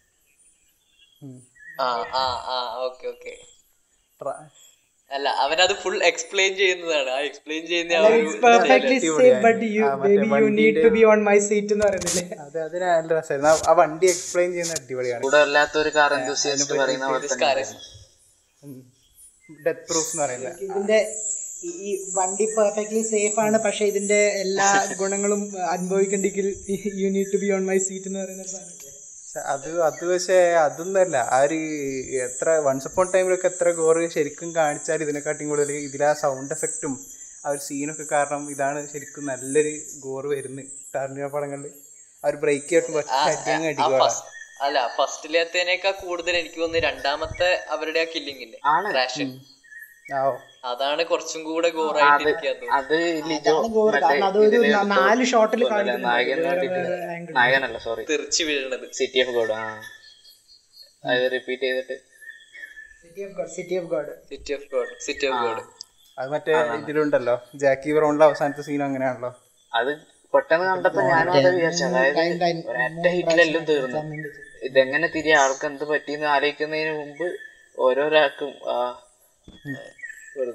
ആ ആ ആ ഓക്കെ ഓക്കെ അല്ല അവനത് ഫുൾ എക്സ്പ്ലെയിൻ ചെയ്യുന്നതാണ് ആ എക്സ്പ്ലെയിൻ ചെയ്യുന്ന ആ ഒരു perfectly safe but you baby you need to be on my seat എന്ന് പറയുന്നില്ലേ അത് അതിന് നല്ല രസമായിരുന്നു ആ- ആ വണ്ടി എക്സ്പ്ലെയിൻ ചെയ്യുന്ന അടിപൊളിയാണ് കൂടെ അല്ലാത്ത ഒരു കാർ എന്തുസിയസ്റ്റ് പറയുന്ന പോലെ തന്നെ ഡെത്ത് പ്രൂഫ് എന്ന് പറയുന്നത് ഇതിന്റെ ഈ- ഈ വണ്ടി പെർഫെക്റ്റ്ലി സേഫ് ആണ് പക്ഷെ ഇതിന്റെ എല്ലാ ഗുണങ്ങളും അനുഭവിക്കണ്ടെങ്കിൽ you need to be on my seat എന്ന് പറയുന്ന ഒരു സാധനം പക്ഷെ അത് അത് പക്ഷേ അതൊന്നുമല്ല ആ ഒരു എത്ര വൺസ് അപ്പോൺ ടൈമിലൊക്കെ എത്ര ഗോറ് ശരിക്കും കാണിച്ചാൽ ഇതിനെക്കാട്ടിയും കൂടുതൽ ഇതിൽ ആ സൗണ്ട് എഫക്റ്റും ആ ഒരു സീനൊക്കെ കാരണം ഇതാണ് ശരിക്കും നല്ലൊരു ഗോറ് വരുന്നത് ടാർണിയ പടങ്ങളിൽ ആ ഒരു ബ്രേക്ക് ചെയ്തിട്ട് ഒറ്റ അടിയങ്ങ് ആ അടിക്കുക ഫസ്റ്റ് അല്ല ഫസ്റ്റിലത്തേനേക്കാൾ കൂടുതൽ എനിക്ക് തോന്നുന്നു രണ്ടാമത്തെ അവരുടെ ആ കില്ലിംഗ് ഇല്ലേ ആണ്. ക്രാഷ് ആ അതാണ് കുറച്ചും കൂടെ ഗോറായിട്ട് എനിക്ക് തോന്നുന്നു അത് ലിജോ ഗോറ് കാരണം അതൊരു ഇതിലെ ന- നാല് ഷോട്ടിൽ നായകൻ കാണിക്കുന്നുണ്ട് നായകനല്ല സോറി തെറിച്ച് വീഴണത് സിറ്റി ഓഫ് ഗോഡ് ആ അത് റിപ്പീറ്റ് ചെയ്തിട്ട് city of god city of god city of god city of god അത് മറ്റേ ഇതിലുണ്ടല്ലോ ജാക്കി ബ്രൗണിലെ അവസാനത്തെ സീൻ അങ്ങനെയാണല്ലോ അത് പെട്ടെന്ന് കണ്ടപ്പോ ഞാനും അത് വിചാരിച്ചു അതായത് ഒരൊറ്റ ഹിറ്റിലെല്ലാം തീർന്നു ഇതെങ്ങനെ തിരികെ ആൾക്ക് എന്ത് പറ്റിയെന്ന് ആലോചിക്കുന്നതിന് മുമ്പ് ഓരോരാൾക്കും ആ ഒരു-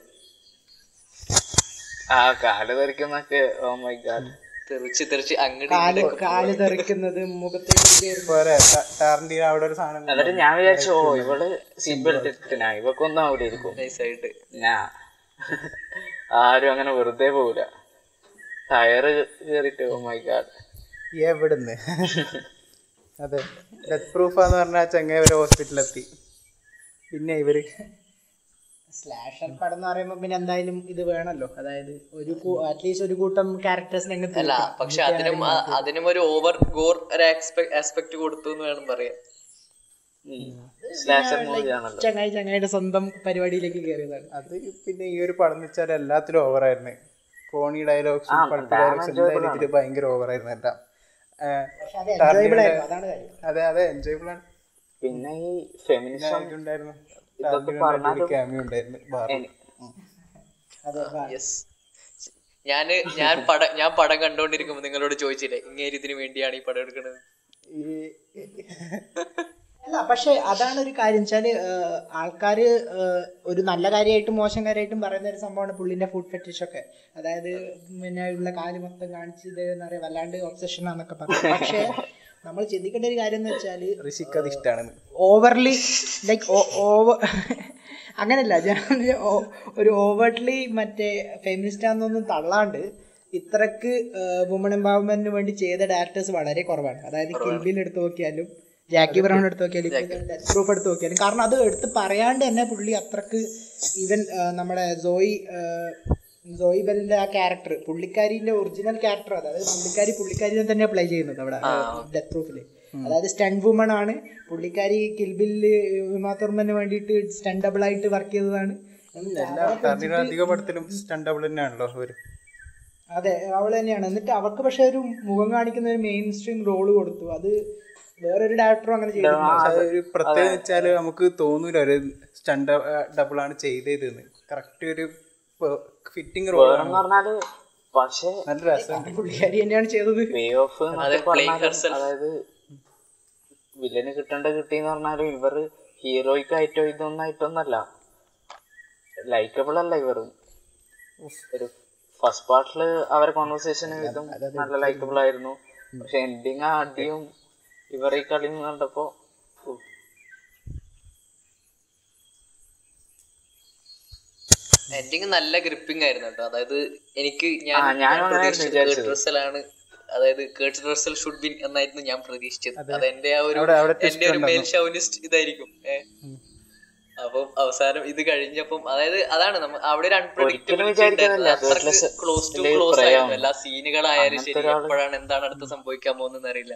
ആ കാല് തെറിക്കുന്നൊക്കെ ഓ മൈ ഗാഡ് തെറിച്ച് തെറിച്ച് അങ്ങോട്ട് കാല് കാല് തെറിക്കുന്നത് മുഖത്തേക്ക് കയറുന്നത്. വേറെ ടാറിന്റെ അവിടെ ഒരു സാധനം എന്നിട്ട് ഞാൻ വിചാരിച്ചു ഓ ഇവള് സീറ്റ് ബെൽറ്റ് ഇട്ടിനാ ഇവക്കൊന്നും അവിടെ ഇരിക്കും നൈസായിട്ട് ഞാ ആരും അങ്ങനെ വെറുതെ പോവില്ല ടയറ് കേറിട്ട് ഓ മൈ ഗാഡ് എവിടുന്ന് അതെ ഡെത്ത് പ്രൂഫാന്ന് പറഞ്ഞാൽ ചെങ്ങ ഇവര് ഹോസ്പിറ്റലിലെത്തി പിന്നെ ഇവര് സ്ലാഷർ പടം എന്ന് പറയുമ്പോൾ പിന്നെ എന്തായാലും ഇത് വേണമല്ലോ അതായത് ഒരു അറ്റ്ലീസ്റ്റ് ഒരു കൂട്ടം ക്യാരക്ടേഴ്സിനെ അങ്ങ് അല്ല തീർക്കണം. പക്ഷെ അതിനും ആ- അതിനും ഒരു ഓവർ ഗോർ ഒരു ആസ്പെക്ട് കൊടുത്തു എന്ന് വേണം പറയാൻ സ്ലാഷർ മൂവി ആണല്ലോ ചങ്ങായി ചങ്ങായിയുടെ സ്വന്തം പരിപാടിയിലേക്ക് കയറിയതാണ് അത് പിന്നെ ഈ ഒരു പടം എന്ന് വെച്ചാൽ എല്ലാത്തിലും ഓവറായിരുന്നു കോണി ഡയലോഗ്സും ആ, പൾപ്പ് damn ഡയലോഗ്സും enjoyable എന്തായാലും ഇതിൽ ഭയങ്കര ഓവറായിരുന്നു എല്ലാം ഏ, പക്ഷെ അത് എൻജോയബിൾ ആയിരുന്നു അതാണ് കാര്യം അതെ അതെ എൻജോയബിൾ ആണ് പിന്നെ ഈ ഫെമിനിസം ഉണ്ടായിരുന്നു ഇതൊക്കെ പറഞ്ഞാലും ക്യാമിയോ ഉണ്ടായിരുന്നു ബാർ അതെ യെസ് ഞാന് ഞാൻ പടം ഞാൻ പടം കണ്ടോണ്ടിരിക്കുമ്പോ നിങ്ങളോട് ചോദിച്ചില്ലേ ഇങ്ങനെ ഇതിനു വേണ്ടിയാണ് ഈ പടം എടുക്കുന്നത് ഈ അല്ല പക്ഷെ അതാണ് ഒരു കാര്യം വെച്ചാല് ആൾക്കാർ ഒരു നല്ല കാര്യമായിട്ടും മോശം കാര്യമായിട്ടും പറയുന്ന ഒരു സംഭവമാണ് പുള്ളിന്റെ ഫുഡ് ഫെറ്റിഷ് ഒക്കെ അതായത് പിന്നെ ഉള്ള കാല് മൊത്തം കാണിച്ച് ഇത് എന്താ പറയാ വല്ലാണ്ട് ഒബ്സഷൻ ആന്നൊക്കെ പറയും പക്ഷെ നമ്മൾ ചിന്തിക്കേണ്ട ഒരു കാര്യം എന്ന് വെച്ചാല് ഋഷിക്ക് അത് ഇഷ്ടമാണ് ഓവർലി ലൈക്ക് ഓവർ അങ്ങനല്ല ഞാൻ ഓ- ഒരു ഓവർലി മറ്റേ ഫെമിനിസ്റ്റ് ആണെന്നൊന്നും തള്ളാണ്ട് ഇത്രക്ക് വുമൺ എംപവർമെന്റിന് വേണ്ടി ചെയ്ത ഡയറക്ടേഴ്സ് വളരെ കുറവാണ് അതായത് കിൽബിൽ എടുത്തു നോക്കിയാലും ജാക്കി ബ്രൗൺ എടുത്ത് നോക്കിയാലും ഡെത്ത് പ്രൂഫ് എടുത്ത് നോക്കിയാലും കാരണം അത് എടുത്ത് പറയാണ്ട് തന്നെ പുള്ളി അത്രക്ക് ഈവൻ നമ്മുടെ സോയി ആ, സോയി ബെല്ലിന്റെ ആ ക്യാരക്ടർ പുള്ളിക്കാരിന്റെ ഒറിജിനൽ ക്യാരക്ടർ അതായത് പുള്ളിക്കാരി പുള്ളിക്കാരിനെ തന്നെ പ്ലേ ചെയ്യുന്നത് അവിടെ ഡെത്ത് പ്രൂഫില് അതായത് സ്റ്റണ്ട് വുമൺ ആണ് പുള്ളിക്കാരി കിൽബില്ല് വിമാത്തുർമന് വേണ്ടിയിട്ട് സ്റ്റണ്ട് ഡബിൾ ആയിട്ട് വർക്ക് ചെയ്തതാണ് എല്ലാ ടാർണിയുടെ അധിക പടത്തിലും സ്റ്റണ്ടബിൾ തന്നെയാണല്ലോ അവര് അതെ അവൾ തന്നെയാണ് എന്നിട്ട് അവർക്ക് പക്ഷെ ഒരു മുഖം കാണിക്കുന്ന ഒരു മെയിൻ സ്ട്രീം റോള് കൊടുത്തു അത് വേറൊരു ഡയറക്ടറും അങ്ങനെ ചെയ്തിട്ടില്ല പക്ഷെ ഒരു പ്രത്യേകത വെച്ചാല് നമുക്ക് തോന്നൂല ഒരു സ്റ്റണ്ട് ഡബിൾ ആണ് ചെയ്തതെന്ന് കറക്റ്റ് ഒരു ഫിറ്റിംഗ് റോൾ എന്ന് പറഞ്ഞാല് പക്ഷെ നല്ല രസമുണ്ട് പുള്ളിക്കാരി തന്നെയാണ് ചെയ്തത് പേ ഓഫ് അതെ, playing herself. അതായത് വില്ലന് കിട്ടേണ്ട കിട്ടിയെന്ന് പറഞ്ഞാലും ഇവർ ഹീറോയ്ക്ക് ആയിട്ടോ ഇതൊന്നായിട്ടൊന്നല്ല ലൈക്കബിൾ അല്ല ഇവർ ഒരു ഫസ്റ്റ് പാർട്ടില് അവരെ കോൺവെർസേഷൻ ഇതും നല്ല ലൈക്കബിൾ ആയിരുന്നു പക്ഷെ എൻഡിങ് ആ അടിയും ഇവർ ഈ കളി കണ്ടപ്പോ ഉഫ്. എൻഡിങ് നല്ല ഗ്രിപ്പിംഗ് ആയിരുന്നു കേട്ടോ അതായത് എനിക്ക് ഞാൻ ആ, ഞാനും അങ്ങനെയായിരുന്നു പ്രതീക്ഷിച്ചത് വിചാരിച്ചത്. കേർട്ട് റസലാണ് അതായത് കേർട്ട് റസൽ ഷുഡ് വിൻ എന്നായിരുന്നു ഞാൻ പ്രതീക്ഷിച്ചത് അത് എന്റെ ആ ഒരു അവിടെ- അവിടെ twist എന്റെ ഒരു മേൽ ഷൗനിസ്റ്റ് ഇതായിരിക്കും ഏഹ് അപ്പം അവസാനം ഇത് കഴിഞ്ഞപ്പം അതായത് അതാണ് നമ്മ അവിടെ ഒരു ഒരിക്കലും അൺപ്രഡിക്റ്റബിലിറ്റി വിചാരിക്കുന്നില്ല അത്രക്ക് Ruthless ക്ലോസ് ടു ല് ക്ലോസ് പ്രയാണം. ആയിരുന്നു എല്ലാ സീനുകളായാലും അങ്ങനത്തെ ശരി ഒരാള് എപ്പോഴാണ് എന്താണ് അടുത്ത് സംഭവിക്കാൻ പോകുന്നതെന്ന് അറിയില്ല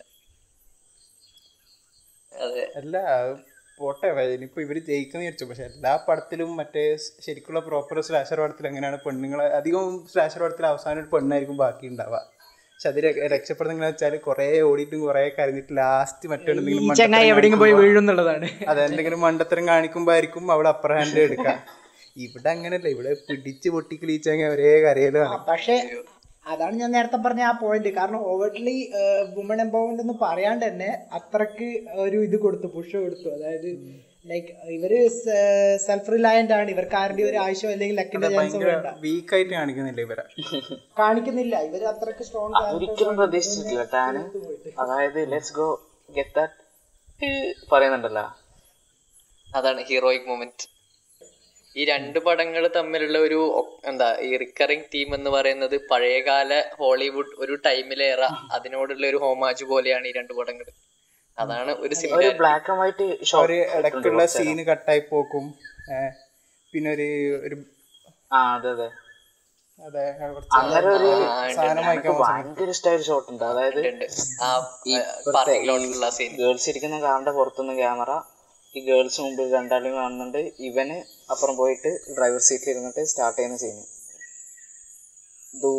അതെ അല്ല അത് പോട്ടെ ഇനിയിപ്പോ ഇവര് ജയിക്കുന്ന വിചാരിച്ചു പക്ഷെ എല്ലാ പടത്തിലും മറ്റേ സ് ശരിക്കുള്ള പ്രോപ്പർ സ്ലാഷർ പടത്തിൽ എങ്ങനെയാണ് പെണ്ണുങ്ങളെ അധികം സ്ലാഷർ പടത്തിൽ അവസാനം ഒരു പെണ്ണായിരിക്കും ബാക്കി ഉണ്ടാവുക പക്ഷെ അത് ര- രക്ഷപ്പെടുന്ന എങ്ങനെ വെച്ചാൽ കുറേ ഓടിയിട്ടും കുറേ കരഞ്ഞിട്ട് ലാസ്റ്റ് മറ്റെന്തെങ്കിലും ഈ ചങ്ങായി എവിടെയെങ്കിലും പോയി വീഴുന്നുള്ളതാണ് അതെന്തെങ്കിലും മണ്ടത്തരം കാണിക്കുമ്പോ ആയിരിക്കും അവിടെ അപ്പർ ഹാൻഡ് എടുക്കുക ഇവിടെ അങ്ങനല്ല ഇവിടെ പിടിച്ച് പൊട്ടിക്കിളിച്ചങ്ങ ഒരേ കരയിലാണ് പക്ഷേ അതാണ് ഞാൻ നേരത്തെ പറഞ്ഞ ആ പോയിന്റ് കാരണം ഓവർട്ട്ലി വുമൺ എംപവർമെന്റ് എന്ന് പറയാണ്ട് തന്നെ അത്രക്ക് ഒരു ഇത് കൊടുത്തു പുഷ് കൊടുത്തു അതായത് ലൈക്ക് ഇവര് സെൽഫ് റിലയന്റ് ആണ് ഇവർക്ക് ആരുടെ ഒരു ആവശ്യം അല്ലെങ്കിൽ ലക്കിന്റെ ചാൻസ് ഭയങ്കര വേണ്ട വീക്കായിട്ട് കാണിക്കുന്നില്ല ഇവരെ കാണിക്കുന്നില്ല ഇവര് അത്രക്ക് സ്ട്രോങ് ഒരിക്കലും പ്രതീക്ഷിച്ചിട്ടില്ല ടാന് അതായത് ലെറ്റ്സ് ഗോ ഗെറ്റ് ദാറ്റ് പറയുന്നുണ്ടല്ലോ അതാണ് ഹീറോയിക് മൊമെന്റ് ഈ രണ്ട് പടങ്ങൾ തമ്മിലുള്ള ഒരു ഒ- എന്താ ഈ റിക്കറിംഗ് തീം എന്ന് പറയുന്നത് പഴയകാല ഹോളിവുഡ് ഒരു ടൈമിലെ എറ അതിനോടുള്ള ഒരു ഹോമാജ് പോലെയാണ് ഈ രണ്ട് പടങ്ങൾ അതാണ് ഒരു ഒരു സിമിലാരിറ്റി ബ്ലാക്ക് ആൻഡ് വൈറ്റ് ഒരു ഷോട്ട് ഇടയ്ക്കുള്ള സീന് കട്ടായി പോക്കും ഏ, പിന്നെ ഒരു ഒരു ആ അതെ അതെ അതെ കുറച്ച് അങ്ങനെ ഒരു സാധനം വായിക്കാൻ എനിക്ക് ഭയങ്കര ഇഷ്ടമായ ഒരു ഷോട്ട് ഉണ്ട് അതായത് ഉണ്ട് ആ പാർക്കിംഗ് ലോട്ടിലുള്ള സീൻ ഗേൾസ് ഇരിക്കുന്ന കാറിന്റെ പുറത്തുനിന്ന് ക്യാമറ ഈ ഗേൾസ് മുമ്പിൽ രണ്ടാളും കാണുന്നുണ്ട് ഇവന് അപ്പുറം പോയിട്ട് ഡ്രൈവർ സീറ്റിൽ ഇരുന്നിട്ട് സ്റ്റാർട്ട് ചെയ്യുന്ന സീന് ദൂ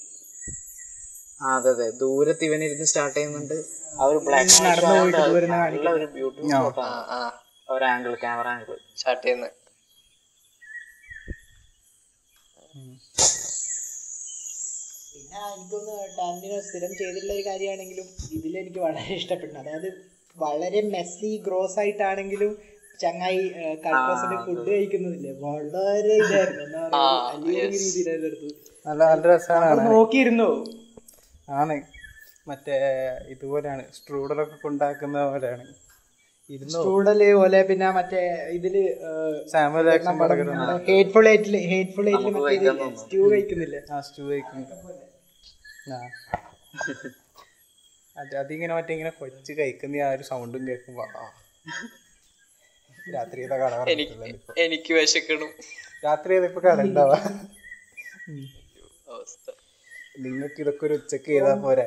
ആ അതെ അതെ ദൂരത്ത് ഇവൻ ഇരുന്ന് സ്റ്റാർട്ട് ചെയ്യുന്നുണ്ട് ആ ഒരു ബ്ലാക്ക് നല്ല ഒരു ബ്യൂട്ടിഫുൾ ഷോട്ടാണ് ആ ഒരു ആംഗിൾ ക്യാമറ ആംഗിൾ സ്റ്റാർട്ട് ചെയ്യുന്നത് പിന്നെ എനിക്കൊന്ന് ടാന്റിനോ സ്ഥിരം ചെയ്തിട്ടുള്ള ഒരു കാര്യമാണെങ്കിലും ഇതിൽ എനിക്ക് വളരെ ഇഷ്ടപ്പെട്ടു അതായത് വളരെ മെസ്സി ഗ്രോസ് ആയിട്ടാണെങ്കിലും ചങ്ങായി കൾട്രസിന്റെ ഫുഡ് കഴിക്കുന്നില്ലേ വളരെ ഇതായിരുന്നു എന്താ പറയാ, വലിയൊരു രീതിയിലായിരുന്നു എടുത്തത് നല്ല നല്ല രസമാണ് അത് നോക്കിയിരുന്നു ആണ് മറ്റേ ഇതുപോലെയാണ് സ്ട്രൂഡലൊക്കെ കൊണ്ടാക്കുന്ന പോലെയാണ് ഇരുന്നോ സ്ട്രൂഡല് പോലെ പിന്നെ മറ്റേ ഇതില് സാമുവൽ ജാക്സൺ പടം ഹേറ്റ്ഫുൾ എയ്റ്റില് ഹേറ്റ്ഫുൾ എയ്റ്റില് മറ്റേ സ്റ്റൂ കഴിക്കുന്നില്ലേ ആ സ്റ്റൂ കഴിക്കും ആ അത് അതിങ്ങനെ മറ്റേ ഇങ്ങനെ കൊച്ച് കഴിക്കുന്ന ആ ഒരു സൗണ്ടും കേൾക്കുമ്പോ ആ. രാത്രി ഏതാ കട എനിക്ക് എനിക്ക് വിശക്കണം രാത്രി ഏതാ ഇപ്പൊ കട ഉണ്ടാവാ അവസ്ഥ നിങ്ങൾക്ക് ഇതൊക്കെ ഒരു ഉച്ചക്ക് ചെയ്താ പോരെ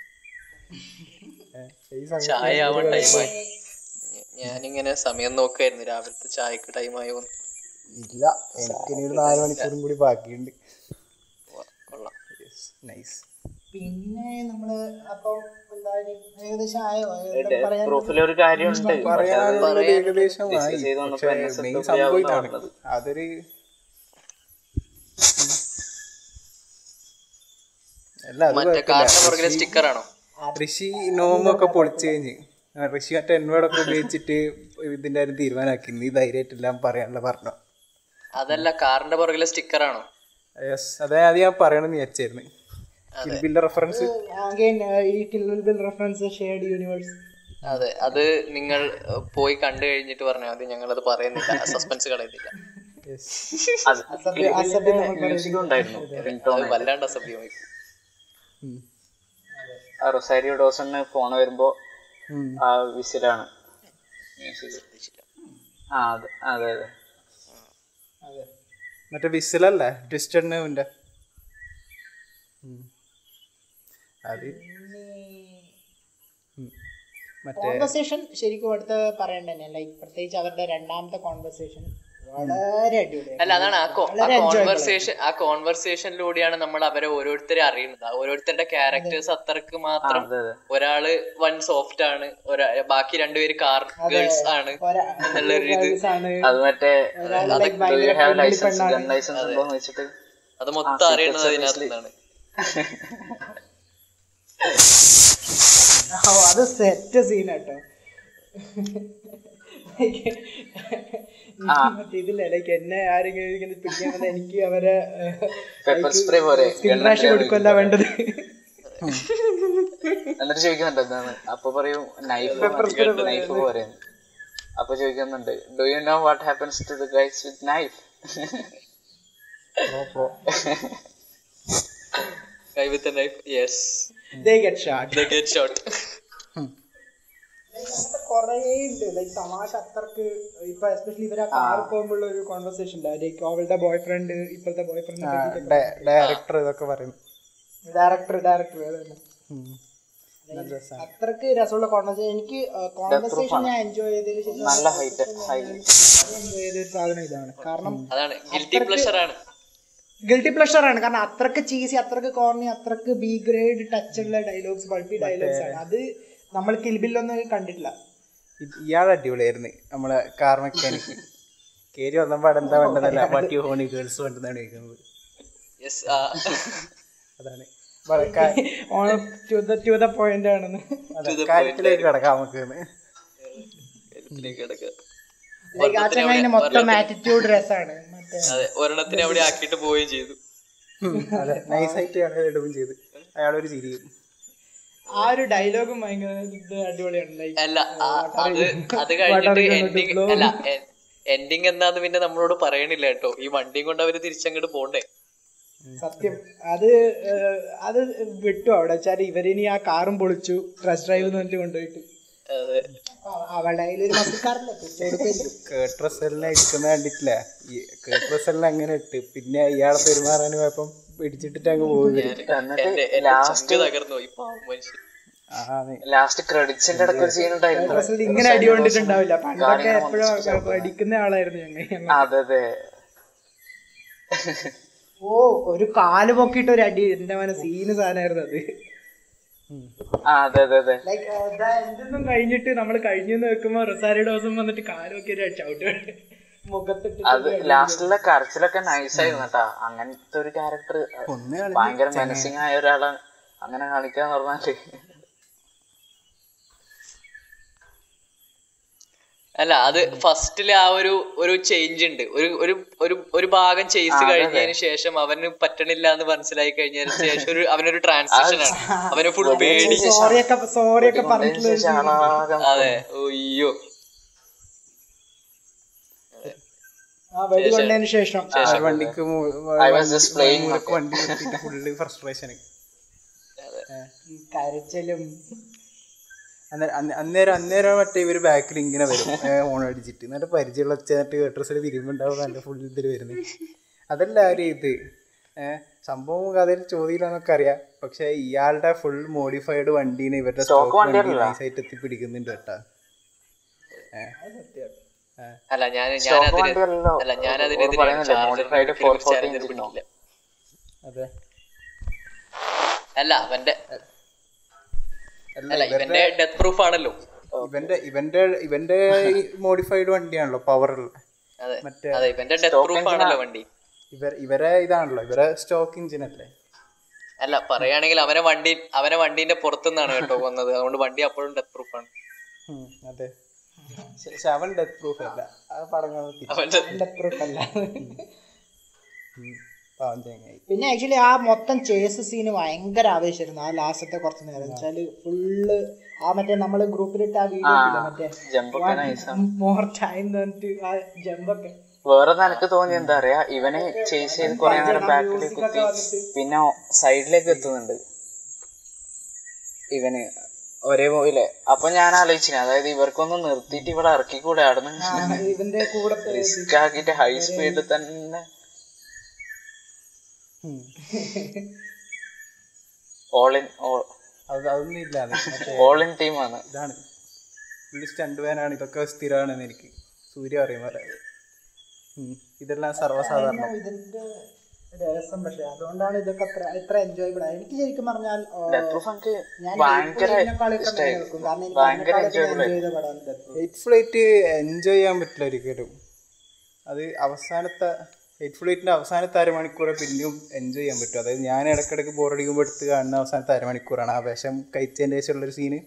ഏ, ഈ സമയത്ത് ചായ ആവാൻ ടൈമായി ഞാനിങ്ങനെ സമയം നോക്കായിരുന്നു രാവിലത്തെ ചായക്ക് ടൈമായോ ഇല്ല എനിക്കിനി ഒരു നാല് മണിക്കൂറും കൂടി ബാക്കിയുണ്ട് കൊള്ളാം നൈസ് പിന്നെ നമ്മള് അപ്പം എന്തായാലും ഏകദേശം ആയോ ഏകദേശം പറയാൻ പ്രൂഫിൽ ഒരു കാര്യമുണ്ട് പറയാനുള്ളത് ഏകദേശമായി discuss ചെയ്ത് വന്നപ്പോ പക്ഷേ എന്നെ മെയിൻ set സംഭവം ചെയ്യാവുന്ന ഇതാണ് പറഞ്ഞത്. അതൊരു അല്ല അത് മറ്റേ കാറിന്റെ പുറകിലെ സ്റ്റിക്കറാണോ ഋഷി നോമൊക്കെ പൊളിച്ചു കഴിഞ്ഞ് ആ, ഋഷി മറ്റേ എന്നോടൊക്കെ ഉപയോഗിച്ചിട്ട് ഇതിന്റെ കാര്യം തീരുമാനമാക്കി നീ ധൈര്യമായിട്ടെല്ലാം പറയാനുള്ള പറഞ്ഞു അതല്ല കാറിന്റെ പുറകിലെ സ്റ്റിക്കറാണോ യെസ് അതെ അത് ഞാൻ പറയണമെന്ന് വിചാരിച്ചായിരുന്നു കിൽബില്ല റെഫറൻസ് again, uh, ഈ കിൽ റെഫറൻസ് ഷെയർഡ് യൂണിവേഴ്സ് അതെ അത് നിങ്ങൾ ഏഹ്, പോയി കണ്ടു കഴിഞ്ഞിട്ട് പറഞ്ഞാൽ മതി ഞങ്ങൾ അത് പറയുന്നില്ല സസ്പെൻസ് കളയുന്നില്ല മ്യൂസിക്കും ഉണ്ടായിരുന്നു അത് വല്ലാണ്ട് അസഭ്യമായി ആ റൊസാരിയോ ഡോസണ് ഫോൺ വരുമ്പോ ആ വിസിലാണ് ആ അതെ അതെ അതെ മറ്റേ വിസിലല്ലേ ട്വിസ്റ്റഡ് നെവിന്റെ അത് ഉം. മറ്റേ കോൺവെർസേഷൻ ശരിക്കും അടുത്ത് പറയണ്ട തന്നെ ലൈക്ക് പ്രത്യേകിച്ച് അവരുടെ രണ്ടാമത്തെ കോൺവെർസേഷൻ വളരെ അടിപൊളിയാണ് അല്ല അതാണ് ആ കോൺവെർസേഷൻ ആ കോൺവെർസേഷനിലൂടെയാണ് നമ്മൾ അവരെ ഓരോരുത്തരെ അറിയുന്നത് ആ ഓരോരുത്തരുടെ ക്യാരക്ടേഴ്സ് അത്രക്ക് മാത്രം അതെ അതെ ഒരാള് വൺ സോഫ്റ്റ് ആണ് ഒരാ ബാക്കി രണ്ടുപേര് കാർ ഗേൾസ് ആണ് ഒരാ- എന്നുള്ളൊരു ഇത് girls ആണ് അത് മറ്റേ ഒരാള് like ഡു യു ഭയങ്കര ഹാവ് friendly ലൈസൻസ് പെണ്ണാണ്. ഗൺ ലൈസൻസ് ഉണ്ടോ എന്ന് വെച്ചിട്ട് അത് മൊത്തം അറിയുന്നത് അതിനകത്ത് നിന്നാണ് ഓ അത് സെറ്റ് സീൻ കേട്ടോ മറ്റേ ഇതില്ല ലൈക്ക് എന്നെ ആരെങ്കിലും ഇങ്ങനെ പിടിക്കാൻ വന്നാൽ എനിക്ക് അവരെ പെപ്പർ സ്പ്രേ പോലെ സ്കിൻ റാഷ് കൊടുക്കല്ല വേണ്ടത് എന്നിട്ട് ചോദിക്കുന്നുണ്ട് എന്താണ് അപ്പൊ പറയും നൈഫ് നൈഫ് പോരെ അപ്പൊ ചോദിക്കുന്നുണ്ട് do you know what happens to the guys with knife guy with knife yes they get shot the get shot അങ്ങനത്തെ കുറേ ഉണ്ട് ലൈക്ക് തമാശ അത്രക്ക് ഇപ്പൊ എസ്പെഷ്യലി ഇവരെ കാർ പോകുമ്പോഴുള്ള ഒരു കോൺവെർസേഷൻ ലൈക്ക് അവളുടെ ബോയ് ഫ്രണ്ട് ഇപ്പോഴത്തെ ബോയ് ഫ്രണ്ട് ഡയറക്ടർ ഇതൊക്കെ പറയും ഡയറക്ടർ ഡയറക്ടർ ഉം. നല്ല രസാണ്. അത്രക്ക് രസമുള്ള കോൺവെർസേഷൻ എനിക്ക് കോൺവെർസേഷൻ ഞാൻ എൻജോയ് ചെയ്തതിൽ ശരിക്കും നല്ല ഹൈറ്റ് ഹൈ എൻജോയ് ചെയ്ത ഒരു സാധനം ഇതാണ് കാരണം അതാണ് ഗിൽറ്റി പ്ലഷർ ആണ് ഗിൽറ്റി പ്ലഷർ ആണ് കാരണം അത്രക്ക് ചീസി അത്രക്ക് കോർണി അത്രക്ക് ബി ഗ്രേഡ് ടച്ച് ഉള്ള ഡയലോഗ്സ് ബൾബി ഡയലോഗ്സ് ആണ് അത് നമ്മൾ കിൽബില്ലൊന്നും കണ്ടിട്ടില്ല ഇത് ഇയാൾ അടിപൊളിയായിരുന്നു നമ്മളെ കാർ മെക്കാനിക്ക് കേരി വന്നപ്പോൾ അവിടെ എന്താ വേണ്ടതല്ല പട്ടി ഹോണി ഗേൾസ് വേണ്ടതാണ് ചോദിക്കുന്നത് യെസ് അതാണ് വളരെ കാ- ടു ദ പോയിന്റ് ആണെന്ന് അതെ, കാര്യത്തിലേക്ക് കിടക്കാം നമുക്ക് എന്ന്. ലൈക്ക് ആ ചങ്ങായിന്റെ മൊത്തം ആറ്റിറ്റ്യൂഡ് രസമാണ് മറ്റേ അതെ ഒരെണ്ണത്തിനെ അവിടെ ആക്കിയിട്ട് പോവുകയും ചെയ്തു ഉം, അതെ നൈസായിട്ട് അയാൾ ഇടുകയും ചെയ്ത് അയാളൊരു ചിരിയും ആ ഒരു ഡയലോഗും ഭയങ്കര ഇത് അടിപൊളിയാണ് ലൈക്ക് അല്ല ആ- അത് അത് കഴിഞ്ഞിട്ട് എൻഡിങ് അല്ല എൻഡിങ് എന്താന്ന് പിന്നെ നമ്മളോട് പറയണില്ല കേട്ടോ ഈ വണ്ടിയും കൊണ്ട് അവര് തിരിച്ചങ്ങോട്ട് പോണ്ടേ സത്യം അത് ഏഹ്, അത് വിട്ടു അവിടെ വെച്ചാൽ ഇവരിനി ആ കാറും പൊളിച്ചു ടെസ്റ്റ് ഡ്രൈവ് എന്ന് പറഞ്ഞിട്ട് കൊണ്ടുപോയിട്ട് അതെ അ- അവളുടെ കയ്യിൽ ഒരു മസ്കാറില്ല കൊടുക്കും കേട്ട് റസലിനെ ഇരിക്കുന്ന കണ്ടിട്ടില്ല ഈ കേട്ട് റസലിനെ അങ്ങനെ ഇട്ട് പിന്നെ ഇയാളെ പെരുമാറാൻ പോയപ്പം പിടിച്ചിട്ടിട്ട് അങ്ങ് പോകുന്നു എന്റെ എന്റെ ചങ്ക് തകർന്നു പോയി പാവം മനുഷ്യൻ ആ നീ ലാസ്റ്റ് ക്രെഡിറ്റ്സിന്റെ ഇടയ്ക്ക് ഒരു സീൻ ഉണ്ടായിരുന്നു ഡ്രസ്സിൽ ഇങ്ങനെ അടി കൊണ്ടിട്ടുണ്ടാവില്ല പണ്ടൊക്കെ എപ്പോഴും അടിക്കുന്ന ആളായിരുന്നു ഞങ്ങൾ അതെ അതെ ഓ ഒരു കാല് പൊക്കിയിട്ട് ഒരു അടി എന്റെ മന സീന് സാധനമായിരുന്നു അത് ആ അതെ അതെ അതെ ലൈക്ക് എന്തൊന്നും കഴിഞ്ഞിട്ട് നമ്മൾ കഴിഞ്ഞു വെക്കുമ്പോ റൊസാരി ഡോസും വന്നിട്ട് കാല് പൊക്കി ഒരു ചവിട്ട് മുഖത്തിട്ട് അത് ലാസ്റ്റിലെ കരച്ചിലൊക്കെ നൈസായിരുന്നു കേട്ടാ അങ്ങനത്തെ ഒരു ക്യാരക്ടർ ഒന്ന് ഭയങ്കര മെനസിങ് ആയ ഒരാളെ അങ്ങനെ കാണിക്കാന്ന് പറഞ്ഞാല് അല്ല അത് ഫസ്റ്റില് ആ ഒരു ഒരു ചേഞ്ച് ഉണ്ട് ഒരു ഒരു ഒരു ഒരു ഭാഗം ചെയ്സ് കഴിഞ്ഞതിന് ശേഷം അവന് പറ്റണില്ല എന്ന് മനസ്സിലായി കഴിഞ്ഞതിന് ശേഷം ഒരു അവനൊരു ട്രാൻസിഷൻ ആണ് അവന് ഫുൾ പേടി സോറി ഒക്കെ സോറി ഒക്കെ പറഞ്ഞിട്ടുള്ള ഒരു ശേഷം ആളാകെ അതെ അയ്യോ ആ വെടി കൊണ്ടതിന് ശേഷം വണ്ടിക്ക് മു- I was just playing മൂലക്ക് വണ്ടി നിർത്തിയിട്ട് ഫുള്ള് ഫ്രസ്ട്രേഷൻ കരച്ചിലും അന്നേരം അന്നേരം മറ്റേ ഇവര് ബാക്കിൽ ഇങ്ങനെ വരും ഓൺ അടിച്ചിട്ട് എന്നിട്ട് പരിചയമുള്ള വെച്ചിട്ട് കേട്ടസിൽ തിരുമ്പുണ്ടാവും നല്ല ഫുൾ ഇതിൽ വരുന്നത് അതല്ല ഒരു ഇത് ഏഹ് സംഭവം കഥയിൽ ചോദ്യമില്ലെന്നൊക്കെ അറിയാം പക്ഷെ ഇയാളുടെ ഫുൾ മോഡിഫൈഡ് വണ്ടീനെ ഇവരുടെ സ്റ്റോക്ക് വണ്ടി നൈസായിട്ട് എത്തിപ്പിടിക്കുന്നുണ്ട് കേട്ടാ അല്ല ഞാൻ ഞാൻ Stock അതിന് വണ്ടിയല്ലല്ലോ. അല്ല ഞാൻ ഓ- അതിനെതിരെ ഓ പറയുന്നില്ലേ, modified 440 engine ഓ? അതെ അല്ല അവന്റെ അല്ല അല്ല ഇവന്റെ ഡെത്ത് പ്രൂഫ് ആണല്ലോ ഇവന്റെ ഇവന്റെ ഇവന്റെ മോഡിഫൈഡ് വണ്ടിയാണല്ലോ പവറുള്ള അതെ മറ്റേ അതെ ഇവന്റെ ഡെത്ത് പ്രൂഫ് ആണല്ലോ വണ്ടി ഇവർ ഇവരെ ഇതാണല്ലോ ഇവരെ സ്റ്റോക്ക് ഇഞ്ചിൻ അല്ലേ അല്ല പറയുകയാണെങ്കിൽ അവനെ വണ്ടി അവനെ വണ്ടീന്റെ പുറത്തുനിന്നാണ് കേട്ടോ കൊന്നത് അതുകൊണ്ട് വണ്ടി അപ്പോഴും ഡെത്ത് പ്രൂഫ് ആണ് ഉം, അതെ പക്ഷെ അവൻ ഡെത്ത് പ്രൂഫ് അല്ല ആ പടങ്ങൾ അവന്റെ proof അല്ല പാവം ചങ്ങായി പിന്നെ ആക്ച്വലി ആ മൊത്തം ചേസ് സീന് ഭയങ്കര ആവേശമായിരുന്നു ആ ലാസ്റ്റത്തെ കുറച്ച് നേരം വെച്ചാല് ഫുള്ള് ആ മറ്റേ നമ്മള് ഗ്രൂപ്പിലിട്ട ആ വീഡിയോ മറ്റേ ജമ്പൊക്കെ നൈസാണ് മോർ ടൈം പറഞ്ഞിട്ട് ആ ജമ്പൊക്കെ വേറെ നിനക്ക് തോന്നി എന്താ പറയാ ഇവനെ ചേസ് ചെയ്ത് കുറെ നേരം ബാക്കിലേക്ക് എത്തി പിന്നെ സൈഡിലേക്ക് എത്തുന്നുണ്ട് ഇവന് ഒരേ പോയില്ലേ അപ്പൊ ഞാൻ ആലോചിച്ചിന് അതായത് ഇവർക്കൊന്ന് നിർത്തിയിട്ട് ഇവിടെ ഇറക്കിക്കൂടെ അവിടുന്ന് ഇതിന്റെ കൂടെ റിസ്ക് ആക്കിയിട്ട് ഹൈ സ്പീഡിൽ തന്നെ ഓൾ ഇൻ അത് അതൊന്നും ഇല്ല അത് മറ്റേ ഓൾ ഇൻ ടീമാണ് ഇതാണ് പുള്ളി സ്റ്റണ്ട് വാനാണ് ഇതൊക്കെ സ്ഥിരമാണെന്ന് എനിക്ക് സൂര്യ പറയും പോലെ ഉം. ഇതെല്ലാം സർവ്വസാധാരണം ഇതിന്റെ രസം പക്ഷെ അതുകൊണ്ടാണ് ഇതൊക്കെ അത്ര ഇത്ര എൻജോയബിൾ ആയത് എനിക്ക് ശരിക്കും പറഞ്ഞാൽ ആ, ഡെത്ത് പ്രൂഫ് എനിക്ക് ഞാൻ ഭയങ്കര ഇതിനെക്കാളൊക്കെ ഇഷ്ടമായി നിൽക്കും. കാരണം എനിക്ക് ഭയങ്കര അതിനെക്കാളൊക്കെ enjoyable enjoy ചെയ്ത പടമാണ് Death Proof. Eight flight enjoy ചെയ്യാൻ പറ്റില്ല ഒരിക്കലും അത് അവസാനത്തെ എയ്റ്റ് ഫ്ലൈറ്റിൻ്റെ അവസാനത്തെ അരമണിക്കൂറെ പിന്നെയും എൻജോയ് ചെയ്യാൻ പറ്റും അതായത് ഞാൻ ഇടയ്ക്കിടയ്ക്ക് ബോറടിക്കുമ്പോൾ എടുത്ത് കാണുന്ന അവസാനത്തെ അരമണിക്കൂറാണ് ആ വിഷം കഴിച്ചതിൻ്റെ ശേഷമുള്ളൊരു സീന്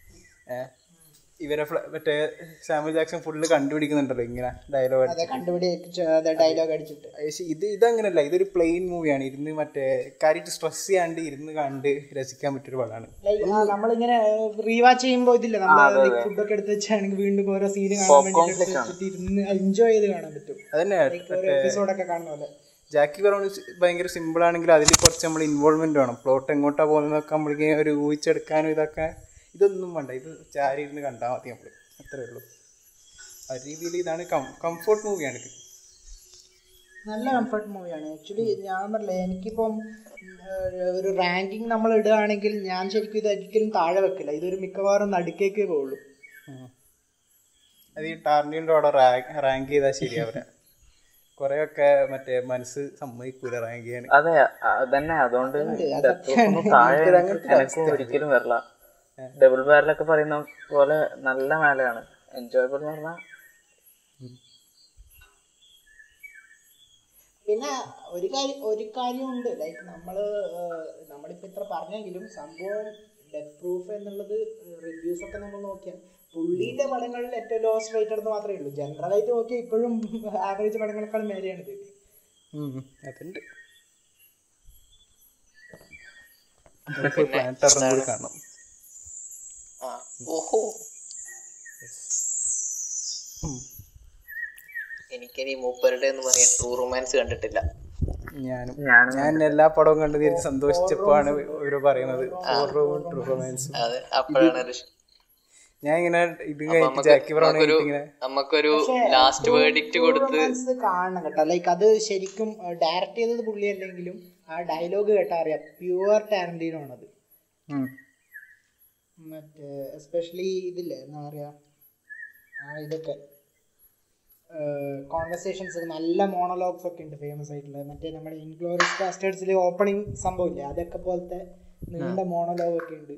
ഇവരെ ഫ്ല- മറ്റേ സാമുൽ ജാക്സൺ ഫുള്ള് കണ്ടുപിടിക്കുന്നുണ്ടല്ലോ ഇങ്ങനെ ഡയലോഗ് അതെ കണ്ടുപിടി ഡയലോഗ് അടിച്ചിട്ട് പക്ഷേ ഇത് ഇതങ്ങനല്ല ഇതൊരു പ്ലെയിൻ മൂവിയാണ് ഇരുന്ന് മറ്റേ കാര്യമായിട്ട് സ്ട്രെസ് ചെയ്യാണ്ട് ഇരുന്ന് കണ്ട് രസിക്കാൻ പറ്റിയൊരു പടമാണ് Like, ആ, നമ്മളിങ്ങനെ റീവാച്ച് ചെയ്യുമ്പോ ഇതില്ല നമ്മൾ ഫുഡൊക്കെ എടുത്ത് വെച്ചാണെങ്കിൽ വീണ്ടും ഓരോ സീന് കാണാൻ വേണ്ടി എടുത്ത് വെച്ചിട്ട് ഇരുന്ന് എൻജോയ് ചെയ്ത് കാണാൻ പറ്റും അതന്നെ ഓരോ എപ്പിസോഡൊക്കെ കാണുന്ന പോലെ ജാക്കി ബറോൺ ഭയങ്കര സിമ്പിൾ ആണെങ്കിൽ അതിൽ കുറച്ച് നമ്മൾ ഇൻവോൾവ്മെന്റ് വേണം പ്ലോട്ട് എങ്ങോട്ടാ പോകുന്നതൊക്കെ നമ്മൾക്ക് ഒരു ഊഹിച്ചെടുക്കാനും ഇതൊക്കെ ഇതൊന്നും വേണ്ട ഇത് ചാരി ഇരുന്ന് കണ്ടാൽ മതി നമ്മൾ അത്രേ ഉള്ളൂ ആ രീതിയിൽ ഇതാണ് കംഫോർട്ട് മൂവിയാണ് ഇത് നല്ല കംഫർട്ട് മൂവിയാണ് ആക്ച്വലി ഞാൻ പറഞ്ഞില്ലേ എനിക്കിപ്പം ഉം, ഏഹ്, ഒരു റാങ്കിങ് നമ്മൾ ഇടുകയാണെങ്കിൽ ഞാൻ ശരിക്കും ഇത് ഒരിക്കലും താഴെ വെക്കില്ല ഇതൊരു മിക്കവാറും നടുക്കേക്കേ പോകുള്ളൂ ഉം. അത് ഈ ടാർണിയുടെ അവിടെ റാങ്ക് ചെയ്താൽ ശരിയാവില്ല കുറെയൊക്കെ മറ്റേ മനസ്സ് സമ്മതിക്കൂല റാങ്ക് ചെയ്യാൻ അതെ അതന്നെ അതുകൊണ്ട് അതൊക്കെയാണ്. Death Proof ഒന്നും താഴെ എനിക്കൊരു അങ്ങനത്തെ എനിക്കും അവസ്ഥയാണ്. ഒരിക്കലും വരില്ല ഡബിൾ ബാരലൊക്കെ പറയുന്ന പോലെ നല്ല മേലെയാണ് എൻജോയബിൾ എന്ന് പറഞ്ഞാൽ പിന്നെ ഒരു കാര്യം ഒരു കാര്യമുണ്ട് ലൈക്ക് നമ്മള് ഏഹ്, നമ്മളിപ്പോ ഇത്ര പറഞ്ഞെങ്കിലും സംഭവം ഡെത്ത് പ്രൂഫ് എന്നുള്ളത് റിവ്യൂസ് ഒക്കെ നമ്മൾ നോക്കിയാൽ പുള്ളിയുടെ പടങ്ങളിൽ ഏറ്റവും ലോസ്റ്റ് റേറ്റഡ് എന്ന് മാത്രമേ ഉള്ളൂ ജനറൽ ആയിട്ട് നോക്കിയാൽ ഇപ്പോഴും ആവറേജ് പടങ്ങളെക്കാളും മേലെയാണിത് ഉം, അതുണ്ട് പ്ലാനറ്റ് അറം കൂടി കാണണം ആ ഓഹോ എനിക്കിനി മൂപ്പരുടെ എന്ന് പറയാൻ ട്രൂ റൊമാൻസ് കണ്ടിട്ടില്ല ഞാനും ഞാനും ഞാൻ എല്ലാ പടവും കണ്ട് തീരെ സന്തോഷിച്ചപ്പോഴാണ് ഇവര് പറയുന്നത് ട്രൂ റൊമാൻസ് അത് അപ്പോഴാണ് ഒരു ഞാൻ ഇങ്ങനെ ഇത് കഴിഞ്ഞിട്ട് ജാക്കി ബ്രൗൺ നമുക്കൊരു ആയിട്ട് ഇങ്ങനെ നമുക്കൊരു ലാസ്റ്റ് വേർഡിക്റ്റ് കൊടുത്ത് റൊമാൻസ് കാണണം കേട്ടോ ലൈക്ക് അത് ശരിക്കും ഡയറക്റ്റ് ചെയ്തത് പുള്ളി അല്ലെങ്കിലും ആ ഡയലോഗ് കേട്ടാ അറിയാം പ്യുവർ ടാരന്റീനോ ആണത് ഉം. മറ്റേ എസ്പെഷ്യലി ഇതില്ലേ എന്താ പറയാ ആ ഇതൊക്കെ കോൺവെർസേഷൻസ് നല്ല മോണോലോഗ്സ് ഒക്കെ ഉണ്ട് ഫേമസ് ആയിട്ടുള്ള മറ്റേ നമ്മുടെ ഇൻഗ്ലോറിയസ് ബാസ്റ്റേഴ്സിൽ ഓപ്പണിംഗ് സംഭവമില്ലേ അതൊക്കെ പോലത്തെ നീണ്ട മോണോലോഗ് ഒക്കെ ഉണ്ട്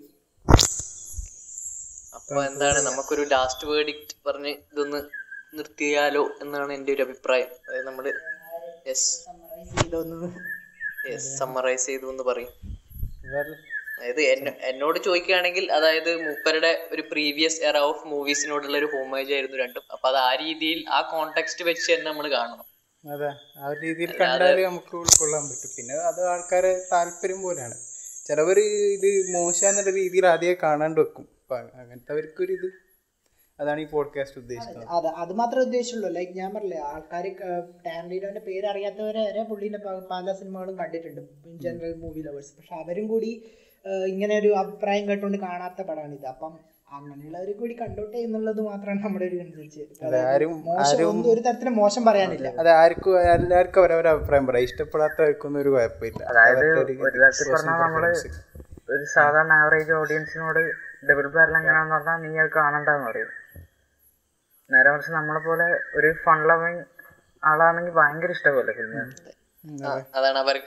അപ്പൊ എന്താണ് നമുക്കൊരു ലാസ്റ്റ് വേർഡിക്റ്റ് പറഞ്ഞ് ഇതൊന്ന് നിർത്തിയാലോ എന്നാണ് എൻ്റെ ഒരു അഭിപ്രായം അതായത് നമ്മള് യെസ് സമ്മറൈസ് ചെയ്തൊന്ന് യെസ് സമ്മറൈസ് ചെയ്തു എന്ന് പറയും Well, അതായത് എന്നെ- എന്നോട് ചോദിക്കുകയാണെങ്കിൽ അതായത് മൂപ്പരുടെ ഒരു പ്രീവിയസ് എറ ഓഫ് മൂവീസിനോടുള്ള ഒരു ഹോമേജ് ആയിരുന്നു രണ്ടും അപ്പൊ അത് ആ രീതിയിൽ ആ കോണ്ടെക്സ്റ്റ് വെച്ച് തന്നെ നമ്മൾ കാണണം അതെ ആ ഒരു രീതിയിൽ കണ്ടാല് നമുക്ക് ഉൾക്കൊള്ളാൻ പറ്റും പിന്നെ അത് ആൾക്കാരെ താല്പര്യം പോലെയാണ് ചിലവർ ഇത് മോശമെന്നുള്ള രീതിയിൽ ആദ്യമേ കാണാണ്ട് വെക്കും അപ്പൊ അങ്ങനത്തെവർക്കൊരു ഇത് അതാണ് ഈ പോഡ്കാസ്റ്റ് ഉദ്ദേശിക്കുന്നത് അത് അത് മാത്രമേ ഉദ്ദേശിച്ചുള്ളൂ ലൈക്ക് ഞാൻ പറഞ്ഞില്ലേ ആൾക്കാർ ടാൻഡീനോന്റെ പേര് അറിയാത്തവരെ വരെ പുള്ളീന്റെ പ- പല സിനിമകളും കണ്ടിട്ടുണ്ട് ഇൻ ജനറൽ മൂവി ലവേഴ്സ് പക്ഷെ അവരും കൂടി ആ, ഇങ്ങനെ ഒരു അഭിപ്രായം കേട്ടുകൊണ്ട് കാണാത്ത പടമാണ് ഇത് അപ്പം അങ്ങനെയുള്ളവർ കൂടി കണ്ടോട്ടെ എന്നുള്ളത് മാത്രമാണ് നമ്മുടെ ഒരു അനുസരിച്ച് ആരും മോശം ഒന്നും ഒരു തരത്തിലും മോശം പറയാനില്ല അത് ആർക്കും എല്ലാവർക്കും അവരവരെ അഭിപ്രായം പറയാം ഇഷ്ടപ്പെടാത്തവർക്കൊന്നും ഒരു കുഴപ്പമില്ല അതായത് അവരുടെ ഒരു ഒരു തരത്തിൽ personal പറഞ്ഞാൽ നമ്മള് preference. ഒരു സാധാരണ ആവറേജ് ഓഡിയൻസിനോട് ഡബിൾ ബാരൽ എങ്ങനെയാന്ന് പറഞ്ഞാൽ നീ അത് കാണണ്ടെന്ന് പറയും നേരെ മറിച്ച് നമ്മളെ പോലെ ഒരു ഫൺ ലവിങ് ആളാണെങ്കിൽ ഭയങ്കര ഇഷ്ടപോലെ ഫിലിം ആ, അതാണ് അവർക്ക്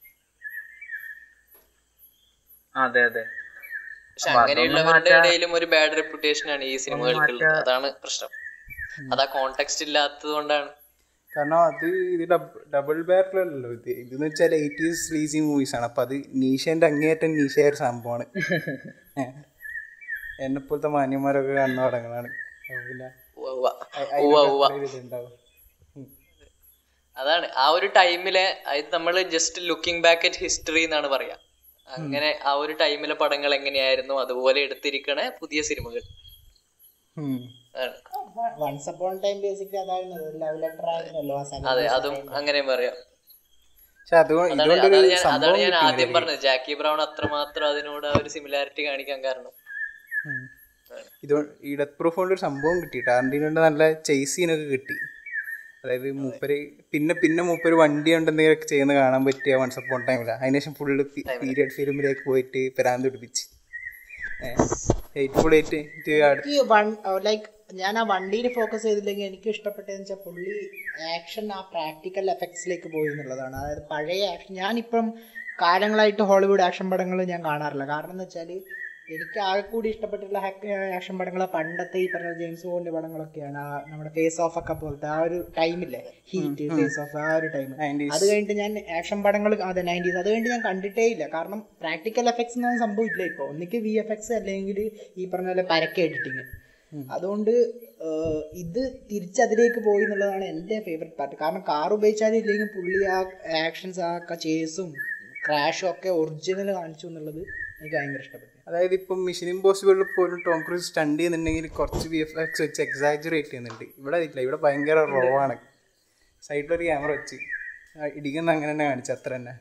അതെ അതെ പക്ഷെ അങ്ങനെയുള്ളവരുടെ ഇടയിലും ഒരു ബാഡ് റെപ്യൂട്ടേഷൻ ആണ് ഈ സിനിമകൾക്കുള്ളത് അതാണ് പ്രശ്നം അത് ആ കോണ്ടെക്സ്റ്റ് ഇല്ലാത്തത് കൊണ്ടാണ് കാരണം അത് ഇത് ഡബിൾ ബാരലല്ലോ ഇത് ഇതെന്ന് വെച്ചാൽ എയ്റ്റീസ് സ്ലീസി മൂവീസ് ആണ് അപ്പൊ അത് നീഷേന്റെ അങ്ങേയറ്റം നീഷയായ ഒരു സംഭവമാണ് എന്നെ പോലത്തെ മാന്യന്മാരൊക്കെ കാണുന്ന പടങ്ങളാണ് അപ്പൊ പിന്നെ ഉവ്വ ഉവ്വ. അ- ഉവ്വ അതിനൊക്കെ ഉവ്വ. അത്ര ഒരു ഇതുണ്ടാവും. ഉം. അതാണ് ആ ഒരു ടൈമിലെ അത് നമ്മൾ just looking back at history എന്നാണ് പറയാ അങ്ങനെ ആ ഒരു ടൈമിലെ പടങ്ങൾ എങ്ങനെയായിരുന്നു അതുപോലെ എടുത്തിരിക്കണ പുതിയ സിനിമകൾ ഉം. അതാണ് വൺസ് അപ്പോൺ ടൈം ബേസിക്കലി അതായിരുന്നു ലവ് ലെറ്റർ ആയിരുന്നല്ലോ ആ സമയത്ത് അതെ അതും അങ്ങനെ പറയാം പക്ഷെ അതുകൊണ്ട് അതാണ് ഇതുകൊണ്ടൊരു അതാണ് ഞാൻ അതാണ് സംഭവം ഞാൻ കിട്ടി ആദ്യം ഇവർക്ക്. പറഞ്ഞത് ജാക്കി ബ്രൗൺ അത്രമാത്രം അതിനോട് ആ ഒരു സിമിലാരിറ്റി കാണിക്കാൻ കാരണം ഉം. ഇത് ഈ ഡെത്ത് പ്രൂഫ് കൊണ്ട് ഒരു സംഭവം കിട്ടി ടാർണ്ടീനോണ്ട് നല്ല ചേസ് സീനൊക്കെ കിട്ടി അതായത് മൂപ്പര് പിന്നെ പിന്നെ മൂപ്പര് വണ്ടി കൊണ്ട് എന്തെങ്കിലുമൊക്കെ ചെയ്യുന്ന കാണാൻ പറ്റിയ വൺസ് അപ്പോൺ ടൈമില്ല അതിനുശേഷം ഫുള്ള് പീരിയഡ് ഫിലിമിലേക്ക് പോയിട്ട് പെരാന്ത് പിടിപ്പിച്ച് ഹെയ്റ്റ്ഫുൾ ആയിട്ട് അടുത്ത് എനിക്ക് വൺ ലൈക്ക് ഞാൻ ആ വണ്ടിയിൽ ഫോക്കസ് ചെയ്തില്ലെങ്കിൽ എനിക്ക് ഇഷ്ടപ്പെട്ടതെന്ന് വെച്ചാൽ പുള്ളി ആക്ഷൻ ആ പ്രാക്ടിക്കൽ എഫക്ട്സിലേക്ക് പോയി എന്നുള്ളതാണ് അതായത് പഴയ ആക്ഷൻ ഞാനിപ്പം കാലങ്ങളായിട്ട് ഹോളിവുഡ് ആക്ഷൻ പടങ്ങൾ ഞാൻ കാണാറില്ല കാരണം എന്ന് വെച്ചാൽ എനിക്ക് ആകെ കൂടി ഇഷ്ടപ്പെട്ടിട്ടുള്ള ആക്ഷൻ പടങ്ങൾ പണ്ടത്തെ ഈ പറഞ്ഞ ജെയിംസ് ബോണ്ടിന്റെ പടങ്ങളൊക്കെയാണ് ആ നമ്മുടെ ഫേസ് ഓഫ് ഒക്കെ പോലത്തെ ആ ഒരു ടൈമില്ലേ ഹീറ്റ് ഫേസ് ഓഫ് ആ ഒരു ടൈം 90s. അത് കഴിഞ്ഞിട്ട് ഞാൻ ആക്ഷൻ പടങ്ങൾ അതെ നയൻറ്റീസ് അത് കഴിഞ്ഞിട്ട് ഞാൻ കണ്ടിട്ടേ ഇല്ല കാരണം പ്രാക്ടിക്കൽ എഫക്ട്സ് എന്നൊന്നും സംഭവമില്ല ഇപ്പോൾ ഒന്നിക്ക് വി എഫ് എക്സ് അല്ലെങ്കിൽ ഈ പറഞ്ഞ പോലെ പരക്കെ എഡിറ്റിങ് അതുകൊണ്ട് ഏഹ്, ഇത് തിരിച്ചതിലേക്ക് പോയി എന്നുള്ളതാണ് എൻ്റെ ഫേവറേറ്റ് പാർട്ട് കാരണം കാർ ഉപയോഗിച്ചാലും ഇല്ലെങ്കിൽ പുള്ളി ആ ആക്ഷൻസ് ആ ചേസും ക്രാഷും ഒക്കെ ഒറിജിനൽ കാണിച്ചു എന്നുള്ളത് എനിക്ക് ഭയങ്കര ഇഷ്ടപ്പെട്ടു അതായത് ഇപ്പം മിഷൻ ഇമ്പോസിബിളിൽ പോലും ടോം ക്രൂസ് സ്റ്റണ്ട് ചെയ്യുന്നുണ്ടെങ്കിൽ കുറച്ച് വി എഫ് എക്സ് വെച്ച് എക്സാജുറേറ്റ് ചെയ്യുന്നുണ്ട് ഇവിടെ ഇല്ല ഇവിടെ ഭയങ്കര റോ ആണ് സൈഡിലൊരു ക്യാമറ വെച്ച് ആ ഇടിക്കുന്ന അങ്ങനെ തന്നെ കാണിച്ചു അത്ര തന്നെ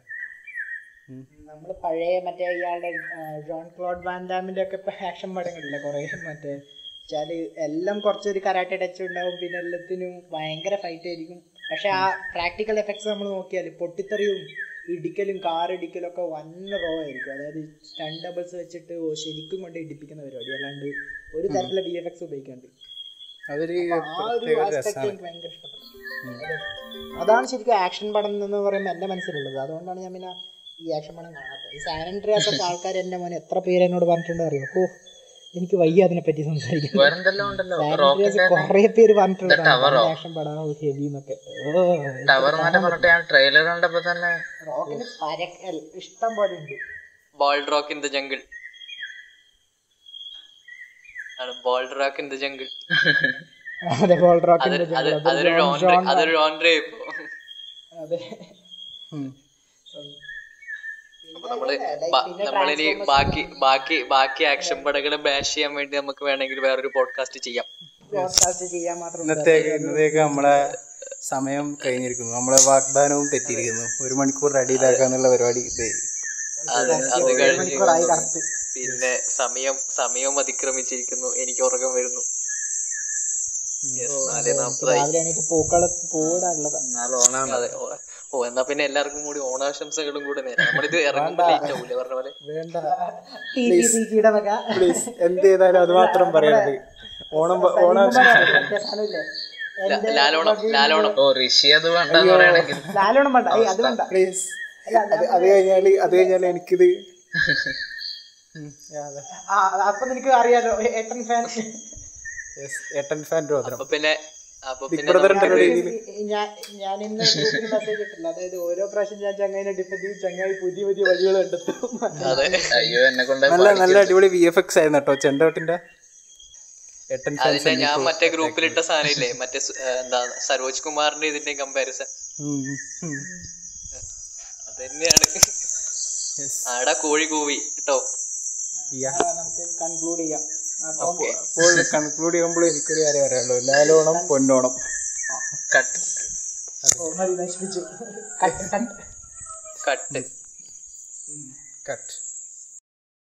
നമ്മൾ പഴയ മറ്റേ ഇയാളുടെ ജോൺ ക്ലോഡ് വാൻഡാമിൻ്റെ ഒക്കെ ഇപ്പം ആക്ഷൻ പടങ്ങളില്ല കുറേ മറ്റേ വെച്ചാല് എല്ലാം കുറച്ചൊരു കരാട്ടെ ടച്ച് ഉണ്ടാവും പിന്നെ എല്ലാത്തിനും ഭയങ്കര ഫൈറ്റ് ആയിരിക്കും പക്ഷെ ആ പ്രാക്ടിക്കൽ എഫക്ട്സ് നമ്മൾ നോക്കിയാൽ പൊട്ടിത്തെറിയും ഇടിക്കലും കാർ ഇടിക്കലും ഒക്കെ വൻ റോ ആയിരിക്കും അതായത് സ്റ്റൺ ഡബിൾസ് വെച്ചിട്ട് ഓ ശരിക്കും കൊണ്ട് ഇടിപ്പിക്കുന്ന പരിപാടി അല്ലാണ്ട് ഒരു തരത്തിലെ ബി എഫ് എക്സ് ഉപയോഗിക്കാണ്ട് അതൊരു ആ ഒരു പ്രത്യേക aspect രസമാണ് എനിക്ക് ഭയങ്കര ഇഷ്ടപ്പെട്ടു അതെ. അതാണ് ശരിക്കും ആക്ഷൻ പടം എന്ന് പറയുമ്പോൾ എൻ്റെ മനസ്സിലുള്ളത് അതുകൊണ്ടാണ് ഞാൻ പിന്നെ ഈ ആക്ഷൻ പടം കാണാത്തത് ഈ സാനൻഡ്രിയാസ് ഒക്കെ ആൾക്കാർ എൻ്റെ മോനെ എത്ര പേര് എന്നോട് പറഞ്ഞിട്ടുണ്ടോ അറിയോ ഓ എനിക്ക് വയ്യ അതിനെ പറ്റി സംസാരിക്കാൻ വേറെന്തെല്ലാം ഉണ്ടല്ലോ സാനൻഡ്രിയാസ് റോക്കിന്റെ കുറേ പേര് പറഞ്ഞിട്ടുണ്ട് ടവറോ? ആക്ഷൻ പടം ഹെവി എന്നൊക്കെ ടവർ മറ്റേ പറഞ്ഞിട്ട് ഞാൻ ട്രെയിലർ കണ്ടപ്പോ തന്നെ റോക്കിന് പരക്കൽ ഇഷ്ടം പോലെ ഉണ്ട് bold rock in the jungle ആണ് bold rock in the jungle അതെ ബോൾ റോക്കിന്റെ അത് അത് അതൊരു ജോൺറെ അതൊരു ജോൺറെ ഇപ്പൊ അതെ ഉം. അപ്പൊ നമ്മള് ബ- നമ്മളിനി ബാക്കി ബാക്കി ബാക്കി ആക്ഷൻ പടകളെ ബാഷ് ചെയ്യാൻ വേണ്ടി നമുക്ക് വേണമെങ്കിൽ വേറൊരു പോഡ്കാസ്റ്റ് ചെയ്യാം പോഡ്കാസ്റ്റ് ചെയ്യാൻ മാത്രം ഇന്നത്തേക്ക് ഇന്നത്തേക്ക് നമ്മളെ സമയം കഴിഞ്ഞിരിക്കുന്നു നമ്മളെ വാഗ്ദാനവും തെറ്റിയിരിക്കുന്നു ഒരു മണിക്കൂർ റെഡിയിലാക്കാന്നുള്ള പരിപാടി ഇത് അത് അത് കഴിഞ്ഞ് മണിക്കൂറായി കറക്റ്റ് പിന്നെ സമയം സമയവും അതിക്രമിച്ചിരിക്കുന്നു എനിക്ക് ഉറക്കം വരുന്നു Yes, നാല് നാപ്പതായി രാവിലെ എണീറ്റ് പൂക്കള പൂവിടാനുള്ളതാ എന്നാലും ഓണാണ് അതെ ഓ- ഓ എന്നാ പിന്നെ എല്ലാവർക്കും കൂടി ഓണാശംസകളും കൂടെ നേരം നമ്മളിത് ഇറങ്ങുമ്പോൾ ലേറ്റ് ആവൂലേ പറഞ്ഞ പോലെ വേണ്ട ടി ടി സി ജിയുടെ വക പ്ലീസ് എന്ത് ചെയ്താലും അത് മാത്രം പറയരുത് ഓണം പ- ഓണം മറ്റേ സാധനമില്ലേ? ല- ലാലോണം ലാലോണം ഓ ഋഷി അത് വേണ്ടെന്ന് പറയണെങ്കിൽ ലാലോണം വേണ്ട ഏയ് അത് വേണ്ട പ്ലീസ് അത് അത് കഴിഞ്ഞാല് അത് കഴിഞ്ഞാല് എനിക്കിത് ഉം, yeah, അതെ. ആ അപ്പൊ നിനക്ക് അറിയാലോ ഏട്ടൻ ഫാൻ Yes, ഏട്ടൻ ഫാൻ രോദനം അപ്പൊ പിന്നെ അപ്പൊ ബിഗ് പിന്നെ ബ്രദർ നമുക്ക് ഉണ്ടല്ലോ രീതിയിൽ ഞാൻ ഞാൻ ഇന്ന് ഗ്രൂപ്പിൽ മെസ്സേജ് ഇട്ടില്ല അതായത് ഓരോ പ്രാവശ്യം ഞാൻ ചങ്ങായിനെ ഡിപ്പെൻഡ് ചെയ്യും ചങ്ങായി പുതിയ പുതിയ വഴികൾ കണ്ടെത്തും അതെ അയ്യോ എന്നെ കൊണ്ട് നല്ല നല്ല അടിപൊളി വി എഫ് എക്സ് ആയിരുന്നു കേട്ടോ ചെണ്ടോട്ടിന്റെ ഏട്ടൻ ഫാൻസ് അതിന്റെ ഞാൻ മറ്റേ ഗ്രൂപ്പിലിട്ട സാധനമില്ലേ മറ്റേ സു- ഏ, എന്താ സരോജ് കുമാറിന്റെ ഇതിന്റെ കമ്പാരിസൺ അത് തന്നെയാണ് ആടാ കോഴി കൂവി കേട്ടോ നമുക്ക് കൺക്ലൂഡ് ചെയ്യാം അപ്പൊ അപ്പോൾ കൺക്ലൂഡ് ചെയ്യുമ്പോൾ എനിക്കൊരു കാര്യം പറയാനുള്ളൂ ലാലോണം പൊന്നോണം കട്ട് ഓ, മതി നശിപ്പിച്ചു കട്ട് കട്ട് കട്ട് കട്ട്